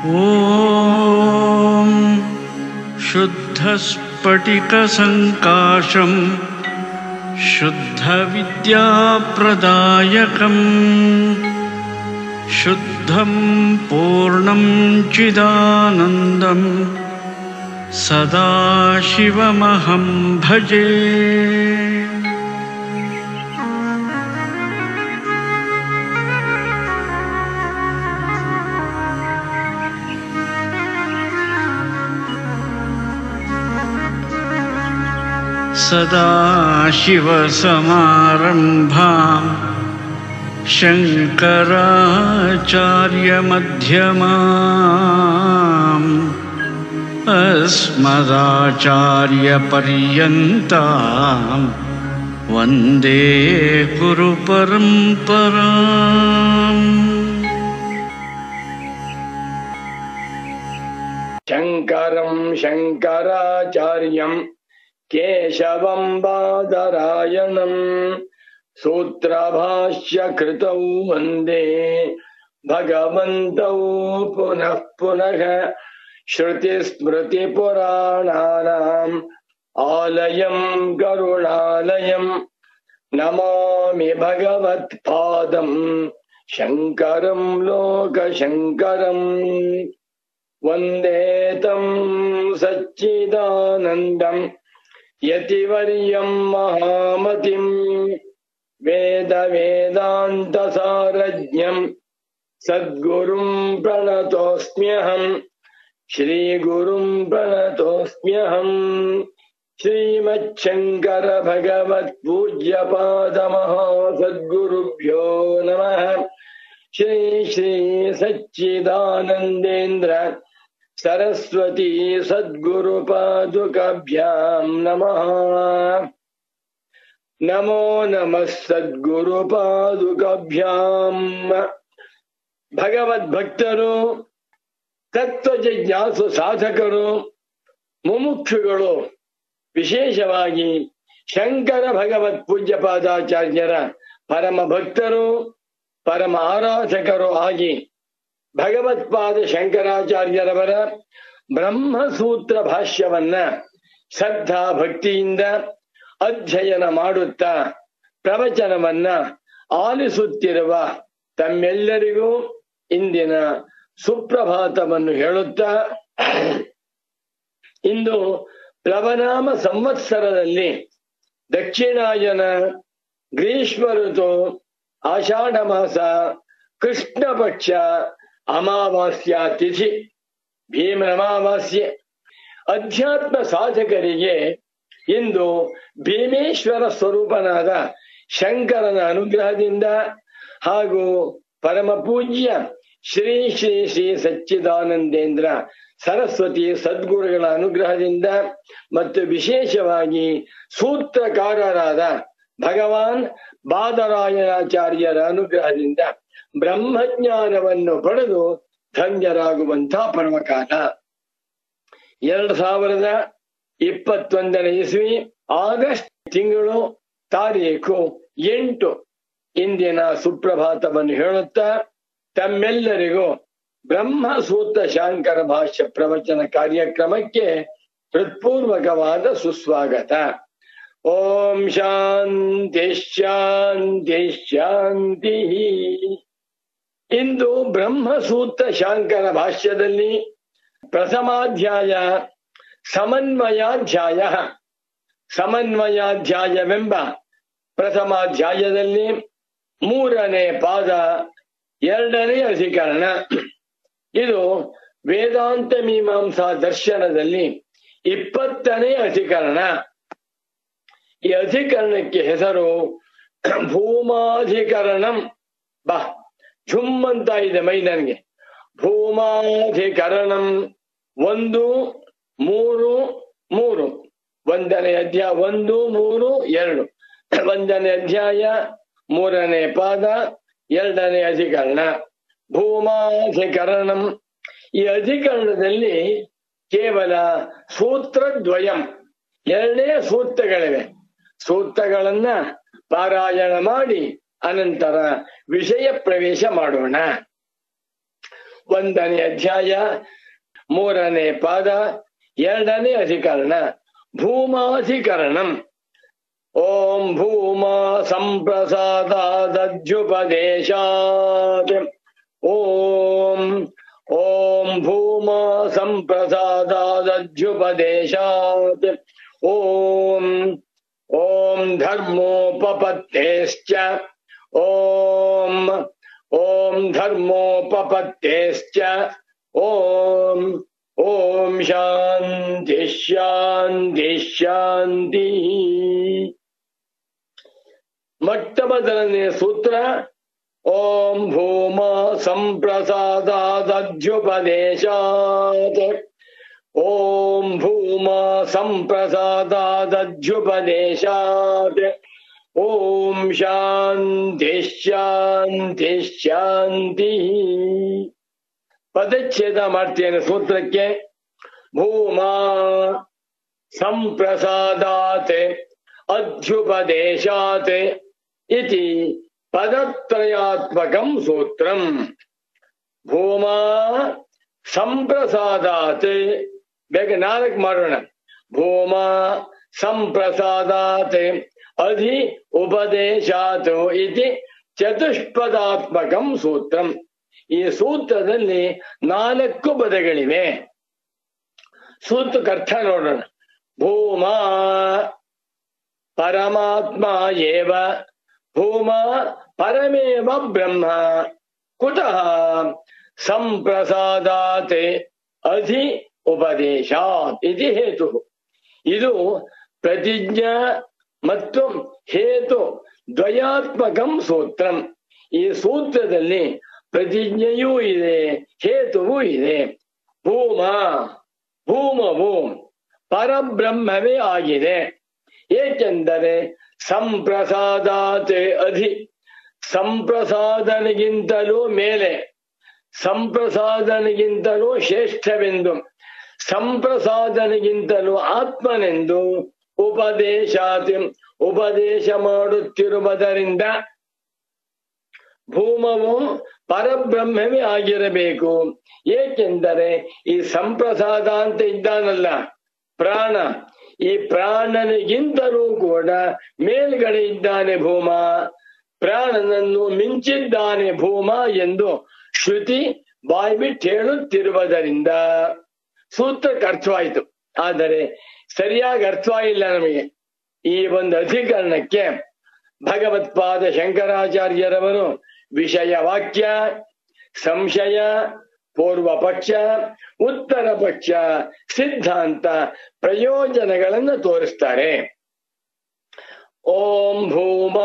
ॐ शुद्धस्फटिकसङ्काशं शुद्धविद्याप्रदायकम् शुद्धं पूर्णं चिदानन्दं सदाशिवमहं भजे सदाशिवसमारम्भाम् शङ्कराचार्यमध्यमाम् अस्मदाचार्यपर्यन्ताम् वन्दे गुरुपरम्पराम् शङ्करम् शङ्कराचार्यम् केशवम् बादरायणम् सूत्रभाष्यकृतौ वन्दे भगवन्तौ पुनः पुनः श्रुतिस्मृतिपुराणानाम् आलयम् करुणालयम् नमामि भगवत्पादम् शङ्करम् लोकशङ्करम् वन्दे तम् सच्चिदानन्दम् यतिवर्यम् महामतिम् वेदवेदान्तसारज्ञम् सद्गुरुम् प्रणतोऽस्म्यहम् श्रीगुरुम् प्रणतोऽस्म्यहम् श्रीमच्छङ्कर भगवत्पूज्यपादमहासद्गुरुभ्यो नमः श्री श्री सच्चिदानन्देन्द्र सरस्वती सद्गुरुपादुकाभ्याम् नमः नमो नमः ಸದ್ಗುರುಪಾದುಕಾಭ್ಯಾಂ ಭಗವದ್ಭಕ್ತರು ತತ್ವ ಜಿಜ್ಞಾಸು ಸಾಧಕರು ಮುಮುಕ್ಷುಗಳು ವಿಶೇಷವಾಗಿ ಶಂಕರ ಭಗವತ್ ಪೂಜ್ಯ ಪಾದಾಚಾರ್ಯರ ಪರಮ ಭಕ್ತರು ಪರಮ ಆರಾಧಕರು ಆಗಿ ಭಗವತ್ಪಾದ ಶಂಕರಾಚಾರ್ಯರವರ ಬ್ರಹ್ಮಸೂತ್ರ ಭಾಷ್ಯವನ್ನ ಶ್ರದ್ಧಾ ಭಕ್ತಿಯಿಂದ ಅಧ್ಯಯನ ಮಾಡುತ್ತಾ ಪ್ರವಚನವನ್ನ ಆಲಿಸುತ್ತಿರುವ ತಮ್ಮೆಲ್ಲರಿಗೂ ಇಂದಿನ ಸುಪ್ರಭಾತವನ್ನು ಹೇಳುತ್ತಾ ಇಂದು ಪ್ಲವನಾಮ ಸಂವತ್ಸರದಲ್ಲಿ ದಕ್ಷಿಣಾಯನ ಗ್ರೀಷ್ಮ ಋತು ಆಷಾಢ ಮಾಸ ಕೃಷ್ಣ ಪಕ್ಷ ಅಮಾವಾಸ್ಯ ತಿಥಿ ಭೀಮನ ಅಮಾವಾಸ್ಯೆ ಅಧ್ಯಾತ್ಮ ಸಾಧಕರಿಗೆ ಇಂದು ಭೀಮೇಶ್ವರ ಸ್ವರೂಪನಾದ ಶಂಕರನ ಅನುಗ್ರಹದಿಂದ ಹಾಗೂ ಪರಮ ಪೂಜ್ಯ ಶ್ರೀ ಶ್ರೀ ಶ್ರೀ ಸಚ್ಚಿದಾನಂದೇಂದ್ರ ಸರಸ್ವತಿ ಸದ್ಗುರುಗಳ ಅನುಗ್ರಹದಿಂದ ಮತ್ತು ವಿಶೇಷವಾಗಿ ಸೂತ್ರಕಾರರಾದ ಭಗವಾನ್ ಬಾದರಾಯಣಾಚಾರ್ಯರ ಅನುಗ್ರಹದಿಂದ ಬ್ರಹ್ಮಜ್ಞಾನವನ್ನು ಪಡೆದು ಧನ್ಯರಾಗುವಂತಹ ಪರ್ವಕಾಲ ಎರಡು ಸಾವಿರದ ಇಪ್ಪತ್ತೊಂದನೇ ಇಸ್ವಿ ಆಗಸ್ಟ್ ತಿಂಗಳು ತಾರೀಕು ಎಂಟು ಇಂದಿನ ಸುಪ್ರಭಾತವನ್ನು ಹೇಳುತ್ತಾ ತಮ್ಮೆಲ್ಲರಿಗೂ ಬ್ರಹ್ಮಸೂತ್ರ ಶಾಂಕರ ಭಾಷ್ಯ ಪ್ರವಚನ ಕಾರ್ಯಕ್ರಮಕ್ಕೆ ಹೃತ್ಪೂರ್ವಕವಾದ ಸುಸ್ವಾಗತ ಓಂ ಶಾಂತಿ ಶಾಂತಿ ಶಾಂತಿ ಇಂದು ಬ್ರಹ್ಮಸೂತ್ರ ಶಾಂಕರ ಭಾಷ್ಯದಲ್ಲಿ ಪ್ರಥಮಾಧ್ಯಾಯ ಸಮನ್ವಯಾಧ್ಯಾಯ ಸಮನ್ವಯಾಧ್ಯಾಯವೆಂಬ ಪ್ರಥಮಾಧ್ಯಾಯದಲ್ಲಿ ಮೂರನೇ ಪಾದ ಎರಡನೇ ಅಧಿಕರಣ ಇದು ವೇದಾಂತ ಮೀಮಾಂಸಾ ದರ್ಶನದಲ್ಲಿ ಇಪ್ಪತ್ತನೇ ಅಧಿಕರಣ ಈ ಅಧಿಕರಣಕ್ಕೆ ಹೆಸರು ಭೂಮಾಧಿಕರಣಂ ಬಾ ಝುಮ್ ಅಂತ ಇದೆ ಮೈ ನನಗೆ ಭೂಮಾಧಿಕರಣಂ ಒಂದು ಮೂರು ಮೂರು ಒಂದನೇ ಅಧ್ಯಾಯ ಒಂದು ಮೂರು ಎರಡು ಒಂದನೇ ಅಧ್ಯಾಯ ಮೂರನೇ ಪಾದ ಎರಡನೇ ಅಧಿಕರಣ ಭೂಮಾಧಿಕರಣಂ ಈ ಅಧಿಕರಣದಲ್ಲಿ ಕೇವಲ ಸೂತ್ರದ್ವಯಂ ಎರಡೇ ಸೂತ್ರಗಳಿವೆ ಸೂತ್ರಗಳನ್ನ ಪಾರಾಯಣ ಮಾಡಿ ಅನಂತರ ವಿಷಯ ಪ್ರವೇಶ ಮಾಡೋಣ ಒಂದನೇ ಅಧ್ಯಾಯ ಮೂರನೇ ಪಾದ ಎರಡನೇ ಅಧಿಕರಣ ಭೂಮಾಧಿಕರಣಂ ಓಂ ಭೂಮಾ ಸಂಪ್ರಸಾದಾದಧ್ಯುಪದೇಶಾತ್ ಓಂ ಓಂ ಭೂಮಾ ಸಂಪ್ರಸಾದಾದಧ್ಯುಪದೇಶಾತ್ ಓಂ ಓಂ ಧರ್ಮೋಪಪತ್ತೇಶ್ಚ ಓಂ ಓಂ ಧರ್ಮೋಪಪತ್ತೇಶ್ಚ ಓಂ ಓಂ ಶಾಂತಿ ಶಾಂತಿ ಶಾಂತಿ ಮೊಟ್ಟ ಮೊದಲನೆಯ ಸೂತ್ರ ಓಂ ಭೂಮ ಸಂಪ್ರಸಾದಾದಧ್ಯುಪದೇಶಾತ್ ಓಂ ಭೂಮ ಸಂಪ್ರಸಾದಾದಧ್ಯುಪದೇಶಾತ್ ಓಂ ಶಾಂತಿ ಶಾಂತಿ ಶಾಂತಿ ಪದಚ್ಛೇದ ಮಾಡ್ತೇನೆ ಸೂತ್ರಕ್ಕೆ ಭೂಮಾ ಸಂಪ್ರಸಾದಾತ್ ಅಧ್ಯುಪದೇಶಾತ್ ಇತಿ ಪದತ್ರಯಾತ್ಮಕಂ ಸೂತ್ರಂ ಭೂಮಾ ಸಂಪ್ರಸಾದಾತ್ ಬೇಗ ನಾಲ್ಕು ಮಾಡೋಣ ಭೂಮಾ ಸಂಪ್ರಸಾದಾತ್ ಅಧಿ ಉಪದೇಶಾತ್ ಇತಿ ಚತುಷ್ಪದಾತ್ಮಕಂ ಸೂತ್ರಂ ಈ ಸೂತ್ರದಲ್ಲಿ ನಾಲ್ಕು ಪದಗಳಿವೆ ಸೂತ್ರಕ್ಕೆ ಅರ್ಥ ನೋಡೋಣ ಭೂಮಾ ಪರಮಾತ್ಮ ಏವ ಭೂಮ ಪರಮೇವ ಬ್ರಹ್ಮ ಕುತಃ ಸಂಪ್ರಸಾದಾತ್ ಅಧಿ ಉಪದೇಶಾತ್ ಇದು ಹೇತು ಇದು ಪ್ರತಿಜ್ಞಾ ಮತ್ತು ಹೇತು ದ್ವಯಾತ್ಮಕಂ ಸೂತ್ರಂ ಈ ಸೂತ್ರದಲ್ಲಿ ಪ್ರತಿಜ್ಞೆಯೂ ಇದೆ ಹೇತುವು ಇದೆ ಭೂಮ ಭೂಮವು ಪರಬ್ರಹ್ಮವೇ ಆಗಿದೆ ಏಕೆಂದರೆ ಸಂಪ್ರಸಾದಾತ್ ಅಧಿ ಸಂಪ್ರಸಾದನಿಗಿಂತಲೂ ಮೇಲೆ ಸಂಪ್ರಸಾದನಿಗಿಂತಲೂ ಶ್ರೇಷ್ಠವೆಂದು ಸಂಪ್ರಸಾದನಿಗಿಂತಲೂ ಆತ್ಮನೆಂದು ಉಪದೇಶಾತಿ ಉಪದೇಶ ಮಾಡುತ್ತಿರುವುದರಿಂದ ಭೂಮವು ಪರಬ್ರಹ್ಮವೇ ಆಗಿರಬೇಕು ಏಕೆಂದರೆ ಈ ಸಂಪ್ರಸಾದ ಅಂತ ಇದ್ದಾನಲ್ಲ ಪ್ರಾಣ ಈ ಪ್ರಾಣನಿಗಿಂತಲೂ ಕೂಡ ಮೇಲ್ಗಡೆ ಇದ್ದಾನೆ ಭೂಮ ಪ್ರಾಣನನ್ನು ಮಿಂಚಿದ್ದಾನೆ ಭೂಮ ಎಂದು ಶ್ರುತಿ ಬಾಯ್ಬಿಟ್ಟು ಹೇಳುತ್ತಿರುವುದರಿಂದ ಸೂತ್ರಕ್ಕೆ ಅರ್ಥವಾಯಿತು ಆದರೆ ಸರಿಯಾಗಿ ಅರ್ಥವಾಗಿಲ್ಲ ನಮಗೆ ಈ ಒಂದು ಅಧಿಕರಣಕ್ಕೆ ಭಗವತ್ಪಾದ ಶಂಕರಾಚಾರ್ಯರವರು ವಿಷಯ ವಾಕ್ಯ ಸಂಶಯ ಪೂರ್ವ ಪಕ್ಷ ಉತ್ತರ ಪಕ್ಷ ಸಿದ್ಧಾಂತ ಪ್ರಯೋಜನಗಳನ್ನು ತೋರಿಸ್ತಾರೆ ಓಂ ಭೂಮ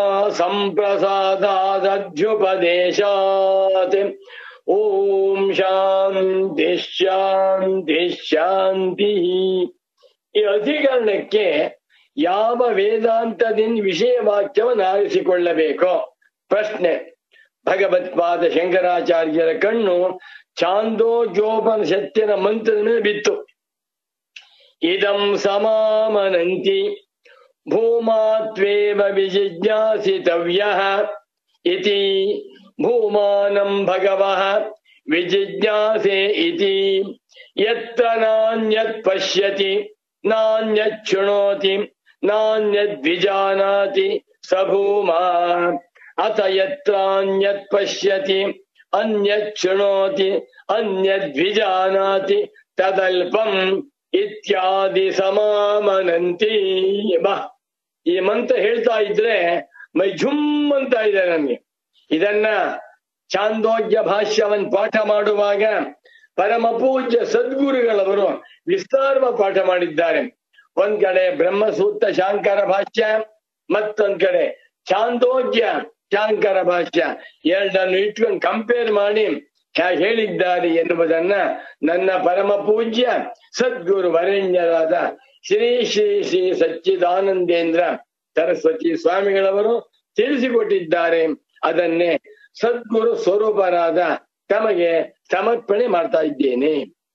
ಸಂಪ್ರಸಾದಾದಧ್ಯುಪದೇಶಾತ್ ಓಂ ಶಾಂತಿ ಶಾಂತಿ ಶಾಂತಿ ಈ ಅಧಿಕರಣಕ್ಕೆ ಯಾವ ವೇದಾಂತದಿಂದ ವಿಷಯ ವಾಕ್ಯವನ್ನು ಆರಿಸಿಕೊಳ್ಳಬೇಕು ಪ್ರಶ್ನೆ ಭಗವತ್ಪಾದ ಶಂಕರಾಚಾರ್ಯರ ಕಣ್ಣು ಚಾಂದೋಗ್ಯೋಪನಿಷತ್ತಿನ ಮಂತ್ರದ ಮೇಲೆ ಬಿತ್ತು ಇದಂ ಸಮಾಮನಂತಿ ಭೂಮಾತ್ವೇವ ವಿಜಿಜ್ಞಾಸಿತವ್ಯ ಇತಿ ಭೂಮಾನಂ ಭಗವಃ ವಿಜಿಜ್ಞಾಸೆ ಇತಿ ಯತ್ರ ನಾಣ್ಯತ್ ಪಶ್ಯತಿ ನಾಣ್ಯತ್ ಶೃಣೋತಿ ನಾಣ್ಯದ್ವಿಜಾನಾತಿ ಸ ಭೂಮಾ ಅಥ ಯತ್ರಾನ್ಯತ್ ಪಶ್ಯತಿ ಅನ್ಯತ್ ಶೃಣೋತಿ ಅನ್ಯದ್ವಿಜಾನಾತಿ ತದಲ್ಪಂ ಇತ್ಯಾದಿ ಸಮಾಮನಂತಿ ಬಾ ಈ ಮಂತ್ರ ಹೇಳ್ತಾ ಇದ್ರೆ ಮೈ ಝುಮ್ ಅಂತ ಇದೆ ನನಗೆ ಇದನ್ನ ಚಾಂದೋಗ್ಯ ಭಾಷ್ಯವನ್ ಪಾಠ ಮಾಡುವಾಗ ಪರಮ ಪೂಜ್ಯ ಸದ್ಗುರುಗಳವರು ವಿಸ್ತಾರವ ಪಾಠ ಮಾಡಿದ್ದಾರೆ ಒಂದ್ ಕಡೆ ಬ್ರಹ್ಮಸೂತ್ರ ಶಾಂಕರ ಭಾಷ್ಯ ಮತ್ತೊಂದ್ ಕಡೆ ಚಾಂದೋಗ್ಯ ಶಾಂಕರ ಭಾಷ್ಯ ಎರಡನ್ನು ಇಟ್ಕೊಂಡು ಕಂಪೇರ್ ಮಾಡಿ ಹೇಗೆ ಹೇಳಿದ್ದಾರೆ ಎನ್ನುವುದನ್ನ ನನ್ನ ಪರಮ ಪೂಜ್ಯ ಸದ್ಗುರು ವರೆಣ್ಯರಾದ ಶ್ರೀ ಶ್ರೀ ಶ್ರೀ ಸಚ್ಚಿದಾನಂದೇಂದ್ರ ಸರಸ್ವತಿ ಸ್ವಾಮಿಗಳವರು ತಿಳಿಸಿಕೊಟ್ಟಿದ್ದಾರೆ ಅದನ್ನೇ ಸದ್ಗುರು ಸ್ವರೂಪರಾದ ತಮಗೆ ಸಮರ್ಪಣೆ ಮಾಡ್ತಾ ಇದ್ದೇನೆ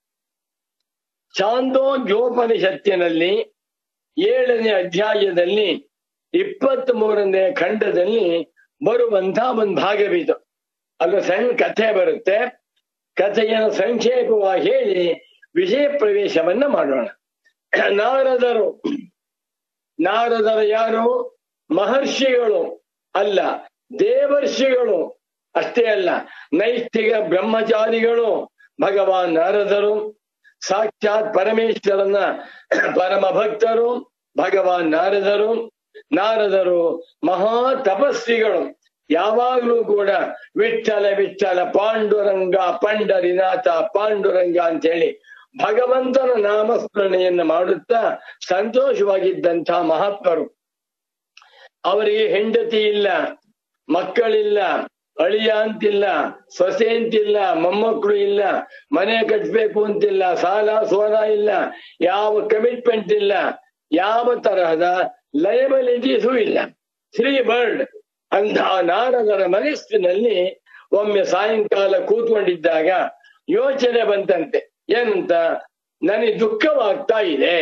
ಚಾಂದೋಗ್ಯೋಪನಿಷತ್ತಿನಲ್ಲಿ ಏಳನೇ ಅಧ್ಯಾಯದಲ್ಲಿ ಇಪ್ಪತ್ತ್ ಮೂರನೇ ಖಂಡದಲ್ಲಿ ಬರುವಂತಹ ಒಂದು ಭಾಗವಿದು ಅಲ್ಲ ಸಣ್ಣ ಕಥೆ ಬರುತ್ತೆ ಕಥೆಯನ್ನು ಸಂಕ್ಷೇಪವಾಗಿ ಹೇಳಿ ವಿಷಯ ಪ್ರವೇಶವನ್ನ ಮಾಡೋಣ ನಾರದರು ನಾರದರು ಯಾರು ಮಹರ್ಷಿಗಳು ಅಲ್ಲ ದೇವರ್ಷಿಗಳು ಅಷ್ಟೇ ಅಲ್ಲ ನೈಷ್ಠಿಕ ಬ್ರಹ್ಮಚಾರಿಗಳು ಭಗವಾನ್ ನಾರದರು ಸಾಕ್ಷಾತ್ ಪರಮೇಶ್ವರನ ಪರಮ ಭಕ್ತರು ಭಗವಾನ್ ನಾರದರು ನಾರದರು ಮಹಾ ತಪಸ್ವಿಗಳು ಯಾವಾಗ್ಲೂ ಕೂಡ ವಿಠ್ಠಲ ವಿಠ್ಠಲ ಪಾಂಡುರಂಗ ಪಂಡರಿನಾಥ ಪಾಂಡುರಂಗ ಅಂತ ಹೇಳಿ ಭಗವಂತನ ನಾಮಸ್ಮರಣೆಯನ್ನ ಮಾಡುತ್ತಾ ಸಂತೋಷವಾಗಿದ್ದಂಥ ಮಹಾತ್ಮರು ಅವರಿಗೆ ಹೆಂಡತಿ ಇಲ್ಲ ಮಕ್ಕಳಿಲ್ಲ ಅಳಿಯ ಅಂತಿಲ್ಲ ಸೊಸೆ ಅಂತಿಲ್ಲ ಮೊಮ್ಮಕ್ಕಳು ಇಲ್ಲ ಮನೆ ಕಟ್ಬೇಕು ಅಂತಿಲ್ಲ ಸಾಲ ಸೋಲ ಇಲ್ಲ ಯಾವ ಕಮಿಟ್ಮೆಂಟ್ ಇಲ್ಲ ಯಾವ ತರಹದ ಲಯಬಿಲಿಟೀಸು ಇಲ್ಲ ಶ್ರೀ ಬರ್ಡ್ ಅಂತಹ ನಾರದರ ಮನಸ್ಸಿನಲ್ಲಿ ಒಮ್ಮೆ ಸಾಯಂಕಾಲ ಕೂತ್ಕೊಂಡಿದ್ದಾಗ ಯೋಚನೆ ಬಂತಂತೆ ಏನಂತ ನನಗೆ ದುಃಖವಾಗ್ತಾ ಇದೆ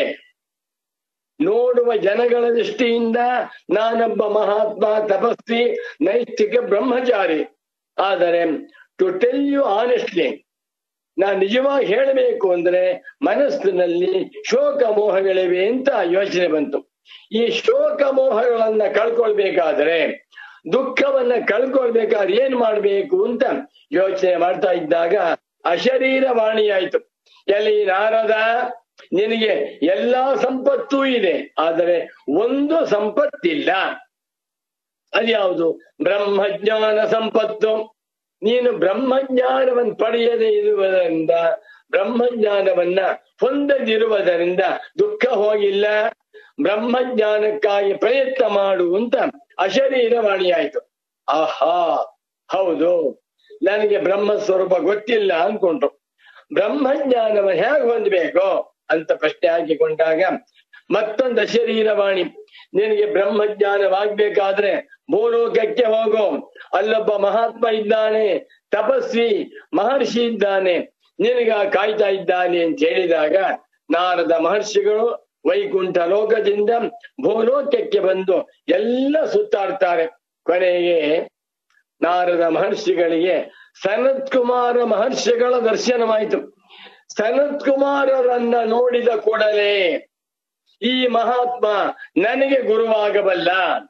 ನೋಡುವ ಜನಗಳ ದೃಷ್ಟಿಯಿಂದ ನಾನೊಬ್ಬ ಮಹಾತ್ಮ ತಪಸ್ವಿ ನೈಷ್ಠಿಕ ಬ್ರಹ್ಮಚಾರಿ ಆದರೆ ಟು ಟೆಲ್ ಯು ಆನೆಸ್ಟ್ಲಿ ನಾನ್ ನಿಜವಾಗಿ ಹೇಳಬೇಕು ಅಂದ್ರೆ ಮನಸ್ಸಿನಲ್ಲಿ ಶೋಕ ಮೋಹಗಳಿವೆ ಅಂತ ಯೋಚನೆ ಬಂತು ಈ ಶೋಕ ಮೋಹಗಳನ್ನ ಕಳ್ಕೊಳ್ಬೇಕಾದ್ರೆ ದುಃಖವನ್ನ ಕಳ್ಕೊಳ್ಬೇಕಾದ್ರೆ ಏನ್ ಮಾಡ್ಬೇಕು ಅಂತ ಯೋಚನೆ ಮಾಡ್ತಾ ಇದ್ದಾಗ ಅಶರೀರ ವಾಣಿಯಾಯ್ತು ಎಲ್ಲಿ ನಾರದ ನಿನಗೆ ಎಲ್ಲಾ ಸಂಪತ್ತೂ ಇದೆ ಆದರೆ ಒಂದು ಸಂಪತ್ತಿಲ್ಲ ಅದ್ಯಾವುದು ಬ್ರಹ್ಮಜ್ಞಾನ ಸಂಪತ್ತು ನೀನು ಬ್ರಹ್ಮಜ್ಞಾನವನ್ನು ಪಡೆಯದೇ ಇರುವುದರಿಂದ ಬ್ರಹ್ಮಜ್ಞಾನವನ್ನ ಹೊಂದದಿರುವುದರಿಂದ ದುಃಖ ಹೋಗಿಲ್ಲ ಬ್ರಹ್ಮಜ್ಞಾನಕ್ಕಾಗಿ ಪ್ರಯತ್ನ ಮಾಡು ಅಂತ ಅಶರೀರವಾಣಿಯಾಯ್ತು ಆಹಾ ಹೌದು ನನಗೆ ಬ್ರಹ್ಮ ಸ್ವರೂಪ ಗೊತ್ತಿಲ್ಲ ಅನ್ಕೊಂಡ್ರು ಬ್ರಹ್ಮಜ್ಞಾನವನ್ನು ಹೇಗೆ ಹೊಂದಬೇಕು ಅಂತ ಪ್ರಶ್ನೆ ಹಾಕಿಕೊಂಡಾಗ ಮತ್ತೊಂದು ಅಶರೀರವಾಣಿ ನಿನಗೆ ಬ್ರಹ್ಮಜ್ಞಾನವಾಗ್ಬೇಕಾದ್ರೆ ಭೂಲೋಕಕ್ಕೆ ಹೋಗೋ ಅಲ್ಲೊಬ್ಬ ಮಹಾತ್ಮ ಇದ್ದಾನೆ ತಪಸ್ವಿ ಮಹರ್ಷಿ ಇದ್ದಾನೆ ನಿನಗ ಕಾಯ್ತಾ ಇದ್ದಾನೆ ಅಂತ ಹೇಳಿದಾಗ ನಾರದ ಮಹರ್ಷಿಗಳು ವೈಕುಂಠ ಲೋಕದಿಂದ ಭೂಲೋಕಕ್ಕೆ ಬಂದು ಎಲ್ಲ ಸುತ್ತಾಡ್ತಾರೆ ಕೊನೆಗೆ ನಾರದ ಮಹರ್ಷಿಗಳಿಗೆ ಸನತ್ ಕುಮಾರ ಮಹರ್ಷಿಗಳ ದರ್ಶನವಾಯಿತು ಸನತ್ ಕುಮಾರರನ್ನ ನೋಡಿದ ಕೂಡಲೇ ಈ ಮಹಾತ್ಮ ನನಗೆ ಗುರುವಾಗಬಲ್ಲ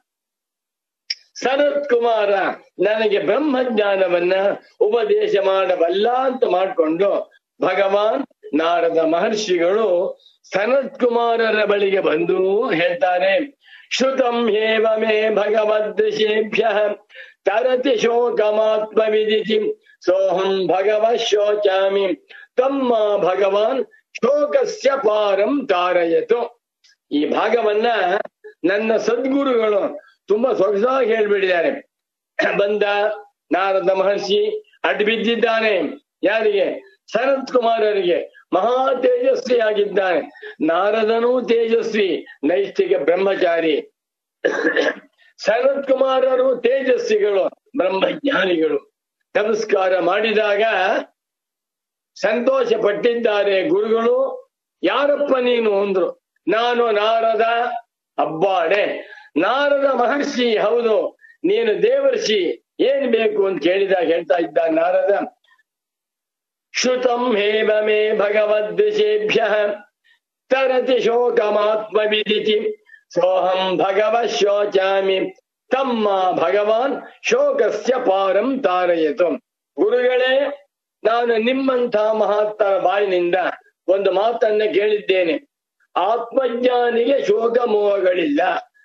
ಸನತ್ ಕುಮಾರ ನನಗೆ ಬ್ರಹ್ಮಜ್ಞಾನವನ್ನ ಉಪದೇಶ ಮಾಡಬಲ್ಲ ಅಂತ ಮಾಡ್ಕೊಂಡು ಭಗವಾನ್ ನಾರದ ಮಹರ್ಷಿಗಳು ಸನತ್ ಕುಮಾರರ ಬಳಿಗೆ ಬಂದು ಹೇಳ್ತಾರೆ ಶ್ರುತಂ ಹೇವ ಮೇ ಭಗವದ್ಶೇಭ್ಯ ತರತಿ ಶೋಕಮಾತ್ಮ ವಿದಿತಿ ಸೋಹಂ ಭಗವ ಶೋಚಾಮಿ ತಮ್ಮ ಭಗವಾನ್ ಶೋಕಸ್ಯ ಪಾರಂ ತಾರಯತು ಈ ಭಾಗವನ್ನ ನನ್ನ ಸದ್ಗುರುಗಳು ತುಂಬಾ ಸೊಗಸಾಗಿ ಹೇಳ್ಬಿಟ್ಟಿದ್ದಾರೆ ಬಂದ ನಾರದ ಮಹರ್ಷಿ ಅಡ್ಡ ಬಿದ್ದಿದ್ದಾನೆ ಯಾರಿಗೆ ಶರತ್ ಕುಮಾರರಿಗೆ ಮಹಾ ತೇಜಸ್ವಿ ಆಗಿದ್ದಾನೆ ನಾರದನೂ ತೇಜಸ್ವಿ ನೈಷ್ಠಿಕ ಬ್ರಹ್ಮಚಾರಿ ಶರತ್ ಕುಮಾರರು ತೇಜಸ್ವಿಗಳು ಬ್ರಹ್ಮಜ್ಞಾನಿಗಳು ನಮಸ್ಕಾರ ಮಾಡಿದಾಗ ಸಂತೋಷ ಪಟ್ಟಿದ್ದಾರೆ ಗುರುಗಳು ಯಾರಪ್ಪ ನೀನು ಅಂದ್ರು ನಾನು ನಾರದ ಅಬ್ಬಾಡೆ ನಾರದ ಮಹರ್ಷಿ ಹೌದು ನೀನು ದೇವರ್ಷಿ ಏನ್ ಬೇಕು ಅಂತ ಕೇಳಿದಾಗ ಹೇಳ್ತಾ ಇದ್ದ ನಾರದ ಶ್ರುತಂ ಹೇಮ ಮೇ ಭಗವದ್ವಿಷೇಭ್ಯ ತರತಿ ಶೋಕಮಾತ್ಮ ವಿದಿತಿ ಸೋಹಂ ಭಗವ ಶೋಚಾಮಿ ತಮ್ಮ ಭಗವಾನ್ ಶೋಕಸ್ಯ ಪಾರಂ ತಾರಯತು ಗುರುಗಳೇ ನಾನು ನಿಮ್ಮಂಥ ಮಹಾತ್ಮರ ಬಾಯಿನಿಂದ ಒಂದು ಮಾತನ್ನ ಕೇಳಿದ್ದೇನೆ ಆತ್ಮಜ್ಞಾನಿಗೆ ಶೋಕ ಮೋಹಗಳಿಲ್ಲ